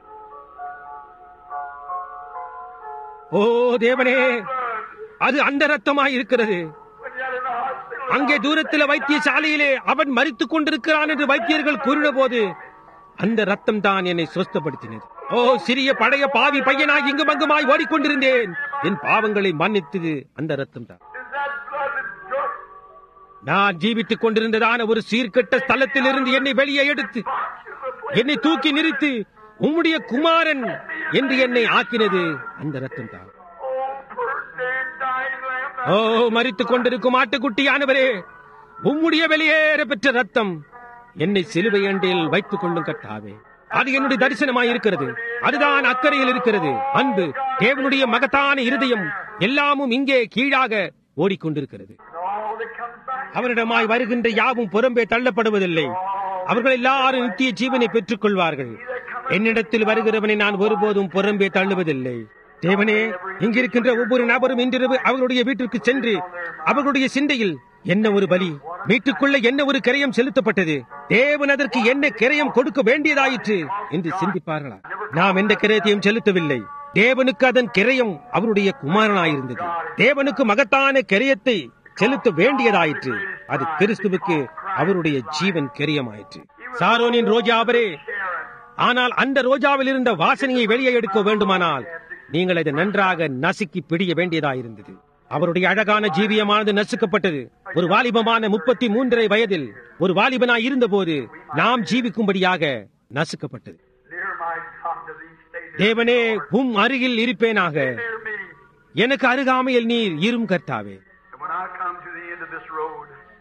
Speaker 1: ஓ தேவனே அது அந்த ரத்தமாய் இருக்கிறது
Speaker 3: When you're in the hospital,
Speaker 1: அங்கே தூரத்தில் வைத்தியசாலையிலே அவன் மறித்துக் கொண்டிருக்கிறான் என்று வைத்தியர்கள் கூறின போது அந்த ரத்தம் தான் என்னை சுஸ்தப்படுத்தினது ஓ சிறிய பழைய பாவி பையனாய் இங்கும் அங்குமாய் ஓடிக்கொண்டிருந்தேன் என் பாவங்களை மன்னித்தது அந்த ரத்தம் தான்
Speaker 3: is that blood that took
Speaker 1: நான் ஜீவித்துக் கொண்டிருந்ததான ஒரு சீர்கெட்ட ஸ்தலத்தில் இருந்து என்னை வெளியே எடுத்து என்னை தூக்கி நிறுத்தி உம்முடைய குமாரன் என்று என்னை ஆக்கினது அந்த ரத்தம் தான்
Speaker 3: Oh, poor dead dying lamb.
Speaker 1: ஓ மறித்துக் கொண்டிருக்கும் ஆட்டுக்குட்டியானவரே உம்முடைய வெளியேற பெற்ற ரத்தம் என்னை சிலுவை அண்டில் வைத்துக் கொள்ளும் கர்த்தாவே அது என்னுடைய தரிசனமாய் இருக்கிறது அதுதான் அக்கறையில் இருக்கிறது அன்பு தேவனுடைய மகத்தான இருதயம் எல்லாமும் இங்கே கீழாக ஓடிக்கொண்டிருக்கிறது
Speaker 3: And all that comes back.
Speaker 1: அவரிடமாய் வருகின்ற யாவும் புறம்பே தள்ளப்படுவதில்லை அவர்கள் எல்லாரும் நித்திய ஜீவனை பெற்றுக் கொள்வார்கள் என்னிடத்தில் வருகிறவனை நான் ஒருபோதும் புறம்பே தள்ளுவதில்லை தேவனே இங்கிருக்கின்ற ஒவ்வொரு நபரும் இன்றிரவு அவர்களுடைய வீட்டிற்கு சென்று அவர்களுடைய சிந்தையில் என்ன ஒரு பலி வீட்டுக்குள்ள என்ன ஒரு கிரயம் செலுத்தப்பட்டது தேவன் அதற்கு என்ன கிரயம் கொடுக்க வேண்டியதாயிற்று என்று சிந்திப்பார்களா நாம் எந்த கிரயத்தையும் செலுத்தவில்லை தேவனுக்கு அதன் கிரயம் அவருடைய குமாரனாயிருந்தது தேவனுக்கு மகத்தான கிரயத்தை செலுத்த வேண்டியதாயிற்று அது கிறிஸ்துவுக்கு அவருடைய ஜீவன் கிரியமாயிற்று சாரோனின் ரோஜா அவரே ஆனால் அந்த ரோஜாவில் இருந்த வாசனையை வெளியே எடுக்க வேண்டுமானால் நீங்கள் அதை நன்றாக நசுக்கி பிடிய வேண்டியதாயிருந்தது அவருடைய அழகான ஜீவியமானது நசுக்கப்பட்டது ஒரு வாலிபமான முப்பத்தி மூன்றரை வயதில் ஒரு வாலிபனாய் இருந்தபோது நாம் ஜீவிக்கும்படியாக நசுக்கப்பட்டது
Speaker 3: Near my God to these stages.
Speaker 1: தேவனே உம் அருகில் இருப்பேனாக
Speaker 3: Near me.
Speaker 1: எனக்கு அருகாமையில் நீர் இரும் கர்த்தாவே
Speaker 3: And when I come to the end of this road,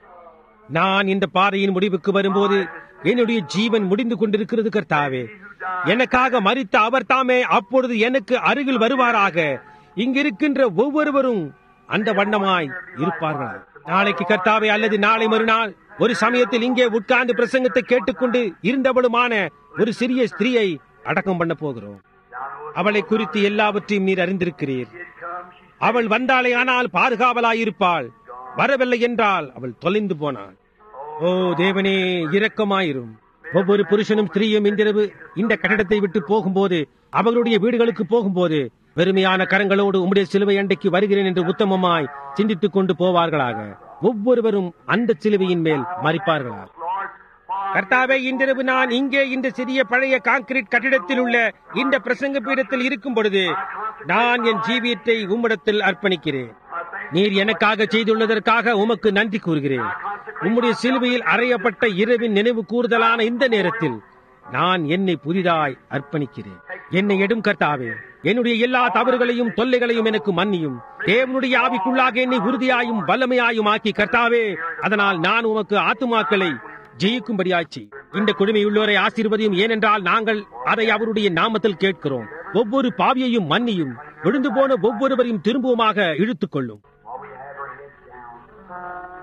Speaker 1: நான் இந்த பாதையின் முடிவுக்கு வரும்போது என்னுடைய ஜீவன் முடிந்து கொண்டிருக்கிறது கர்த்தாவே எனக்காக மரித்த அவர் தாமே அப்பொழுது எனக்கு அருகில் வருவாராக இங்கிருக்கின்ற ஒவ்வொருவரும் அந்த வண்ணமாய் இருப்பார்களா நாளைக்கு கர்த்தாவே அல்லது நாளை மறுநாள் ஒரு சமயத்தில் இங்கே உட்கார்ந்து பிரசங்கத்தை கேட்டுக்கொண்டு இருந்தவளுமான ஒரு சிறிய ஸ்திரீயை அடக்கம் பண்ண போகிறோம் அவளை குறித்து எல்லாவற்றையும் நீர் அறிந்திருக்கிறீர் அவள் வந்தாளே ஆனால் பாதுகாவலாயிருப்பாள் வரவில்லை என்றால் அவள் தொலைந்து போனாள் ஓ தேவனே இரக்கமாயிரும் ஒவ்வொரு புருஷனும் ஸ்திரீயும் இன்றிரவு இந்த கட்டடத்தை விட்டு போகும்போது அவர்களுடைய வீடுகளுக்கு போகும்போது வெறுமையான கரங்களோடு உம்முடைய சிலுவை அண்டைக்கு வருகிறேன் என்று உத்தமமாய் சிந்தித்துக் கொண்டு போவார்களாக ஒவ்வொருவரும் அந்த சிலுவையின் மேல் மறிப்பார்களாக
Speaker 3: Lord, while
Speaker 1: கர்த்தாவே இன்றிரவு நான் இங்கே இந்த சிறிய பழைய கான்கிரீட் கட்டிடத்தில் உள்ள இந்த பிரசங்க பீடத்தில் இருக்கும் பொழுது நான் என் ஜீவியத்தை உம்மிடத்தில் அர்ப்பணிக்கிறேன்
Speaker 3: I thank
Speaker 1: நீர் எனக்காக செய்துள்ளதற்காக உமக்கு நன்றி கூறுகிறேன் உம்முடைய சிலுவையில் அறையப்பட்ட இரவின் நினைவு கூறுதலான இந்த நேரத்தில் நான் என்னை புதிதாய் அர்ப்பணிக்கிறேன் என்னை எடும் கர்த்தாவே என்னுடைய எல்லா தவறுகளையும் தொல்லைகளையும் எனக்கு மன்னியும் தேவனுடைய ஆவிக்குள்ளாக என்னை உறுதியாயும் வல்லமையாயும் ஆக்கி கர்த்தாவே அதனால் நான் உமக்கு ஆத்துமாக்களை ஜெயிக்கும்படியாச்சு இந்த குழுமையுள்ளோரை ஆசீர்வதியும் ஏனென்றால் நாங்கள் அதை அவருடைய நாமத்தில் கேட்கிறோம் ஒவ்வொரு பாவியையும் மன்னியும் விழுந்து போன ஒவ்வொருவரையும் திரும்பவுமாக இழுத்துக் கொள்ளும்
Speaker 3: while we have our heads down.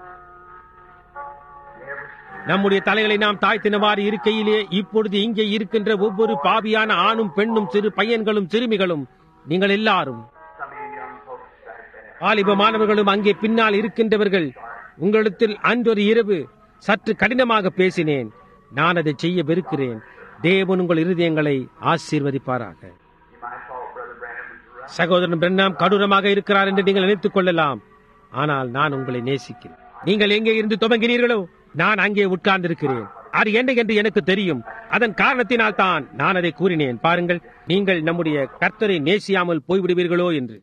Speaker 3: Never
Speaker 1: நம்முடைய தலைகளை நாம் தாழ்த்தினவாறு இருக்கையிலே இப்பொழுது இங்கே இருக்கின்ற ஒவ்வொரு பாவியான ஆணும் பெண்ணும் சிறு பையன்களும் சிறுமிகளும் நீங்கள் எல்லாரும்
Speaker 3: some of you young folks back there.
Speaker 1: வாலிப மாணவர்களும் அங்கே பின்னால் இருக்கின்றவர்கள் உங்களிடத்தில் அன்றொரு இரவு சற்று கடினமாக பேசினேன் நான் அதை செய்ய வெறுக்கிறேன் தேவன் உங்கள் இருதயங்களை ஆசீர்வதிப்பாராக
Speaker 3: You might thought Brother Branham was
Speaker 1: சகோதரன் பிரண்ணாம் கடூரமாக இருக்கிறார் என்று நீங்கள் நினைத்துக் கொள்ளலாம் ஆனால் நான் உங்களை நேசிக்கிறேன் நீங்கள் எங்கே இருந்து துவங்கினீர்களோ நான் அங்கே உட்கார்ந்திருக்கிறேன் அது என்ன என்று எனக்கு தெரியும் அதன் காரணத்தினால் தான் நான் அதை கூறினேன் பாருங்கள் நீங்கள் நம்முடைய கர்த்தரை நேசியாமல் போய்விடுவீர்களோ என்று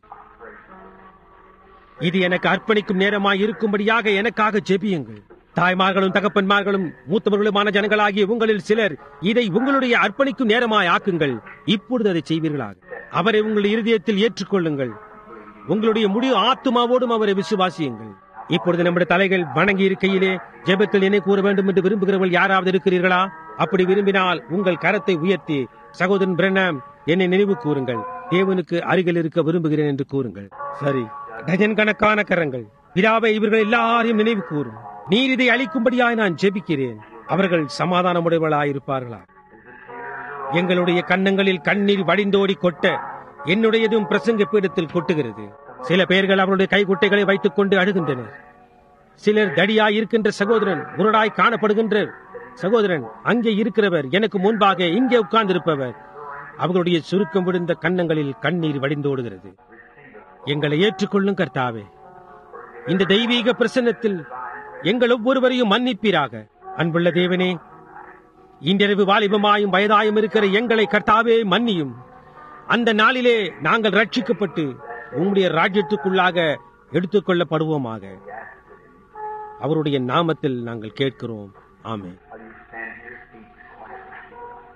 Speaker 1: இது எனக்கு அர்ப்பணிக்கும் நேரமாய் இருக்கும்படியாக எனக்காக ஜெபியுங்கள் தாய்மார்களும் தகப்பன்மார்களும் மூத்தவர்களுமான ஜனங்களாகிய உங்களில் சிலர் இதை உங்களுடைய அர்ப்பணிக்கும் நேரமாய் ஆக்குங்கள் இப்பொழுது அதை செய்வீர்களாக அவரை உங்கள் இருதயத்தில் ஏற்றுக்கொள்ளுங்கள் உங்களுடைய முழு ஆத்துமாவோடும் அவரை விசுவாசியுங்கள் இப்பொழுது நம்முடைய தலைகள் வணங்கி இருக்கையிலே ஜெபத்தில் என்னை கூற வேண்டும் என்று விரும்புகிறவர்கள் யாராவது இருக்கிறீர்களா அப்படி விரும்பினால் உங்கள் கரத்தை உயர்த்தி சகோதரன் பிரண்ணாம் என்னை நினைவு கூறுங்கள் தேவனுக்கு அருகில் இருக்க விரும்புகிறேன் என்று கூறுங்கள் சரி டஜன் கணக்கான கரங்கள் பிதாவை இவர்கள் எல்லாரையும் நினைவு கூறும் நீர் இதை அளிக்கும்படியாய் நான் ஜெபிக்கிறேன் அவர்கள் சமாதானமுடையவர்களாயிருப்பார்களா எங்களுடைய கன்னங்களில் கண்ணீர் வடிந்தோடி கொட்ட என்னுடையதும் பிரசங்க பீடத்தில் கொட்டுகிறது சில பேர்கள் அவருடைய கைக்குட்டைகளை வைத்துக் கொண்டு அழுகின்றனர் சிலர் தடியாய் இருக்கின்ற சகோதரன் முரடாய் காணப்படுகின்ற சகோதரன் அங்கே இருக்கிறவர் எனக்கு முன்பாக இங்கே உட்கார்ந்திருப்பவர் அவர்களுடைய சுருக்கம் விழுந்த கன்னங்களில் கண்ணீர் வடிந்தோடுகிறது எங்களை ஏற்றுக்கொள்ளும் கர்த்தாவே இந்த தெய்வீக பிரசன்னத்தில் எங்கள் ஒவ்வொருவரையும் மன்னிப்பீராக அன்புள்ள தேவனே இன்றிரவு வாலிபமாயும் வயதாயும் இருக்கிற எங்களை கர்த்தாவே மன்னியும் அந்த நாளிலே நாங்கள் ரட்சிக்கப்பட்டு உம்முடைய ராஜ்யத்துக்குள்ளாக எடுத்துக் கொள்ளப்படுவோமாக அவருடைய நாமத்தில் நாங்கள் கேட்கிறோம் ஆமே
Speaker 2: While you stand here, speak quietly.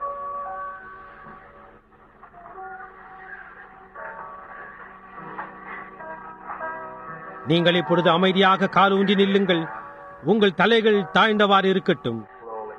Speaker 1: நீங்கள் இப்பொழுது அமைதியாக கால் ஊன்றி நில்லுங்கள் உங்கள் தலைகள் தாழ்ந்தவாறு இருக்கட்டும்
Speaker 2: Slowly.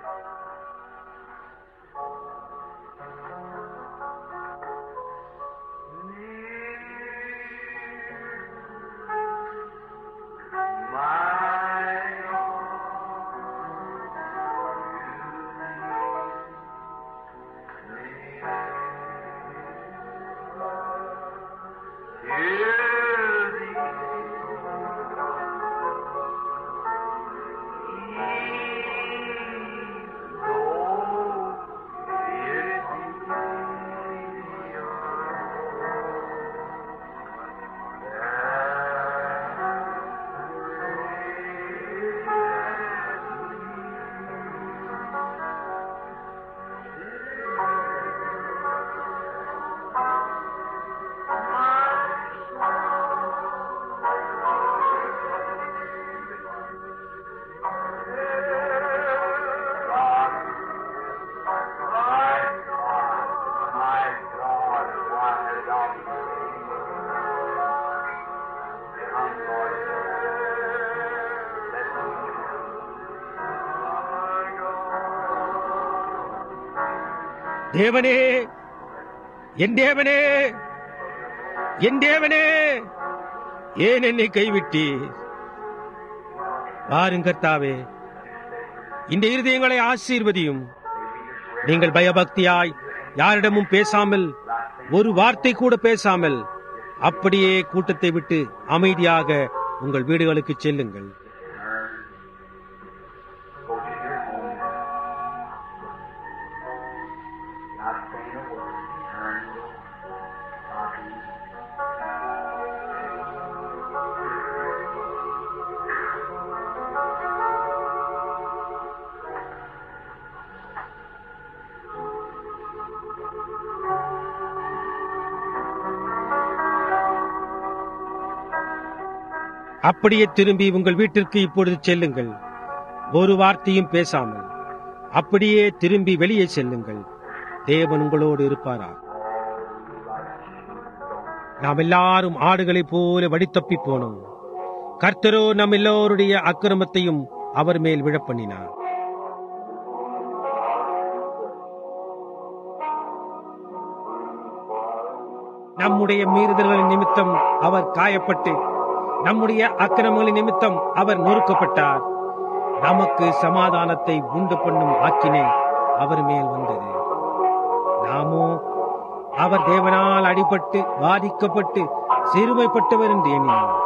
Speaker 2: My God, what has thou Come, Lord. Let
Speaker 1: தேவனே என் தேவனே என் தேவனே ஏன் என்னை கைவிட்டீர் வாருங்கர்த்தாவே இந்த இருதயங்களை ஆசீர்வதியும் நீங்கள் பயபக்தியாய் யாரிடமும் பேசாமல் ஒரு வார்த்தை கூட பேசாமல் அப்படியே கூட்டத்தை விட்டு அமைதியாக உங்கள் வீடுகளுக்கு செல்லுங்கள்
Speaker 2: Go to your home. Not saying a word. Turn. Talking.
Speaker 1: அப்படியே திரும்பி உங்கள் வீட்டிற்கு இப்பொழுது செல்லுங்கள் ஒரு வார்த்தையும் பேசாமல் அப்படியே திரும்பி வெளியே செல்லுங்கள் தேவன் உங்களோடு இருப்பாரா நாம் எல்லாரும் ஆடுகளைப் போல வடித்தப்பி போனோம் கர்த்தரோ நம் எல்லோருடைய அக்கிரமத்தையும் அவர் மேல் விழப்பண்ணினார் நம்முடைய மீறுதல்களின் நிமித்தம் அவர் காயப்பட்டு நம்முடைய அக்கிரமங்களின் நிமித்தம் அவர் நொறுக்கப்பட்டார் நமக்கு சமாதானத்தை உண்டு பண்ணும் ஆக்கினை அவர் மேல் வந்தது நாமோ அவர் தேவனால் அடிபட்டு பாதிக்கப்பட்டு சிறுமைப்பட்டவர் என்று எண்ணினோம்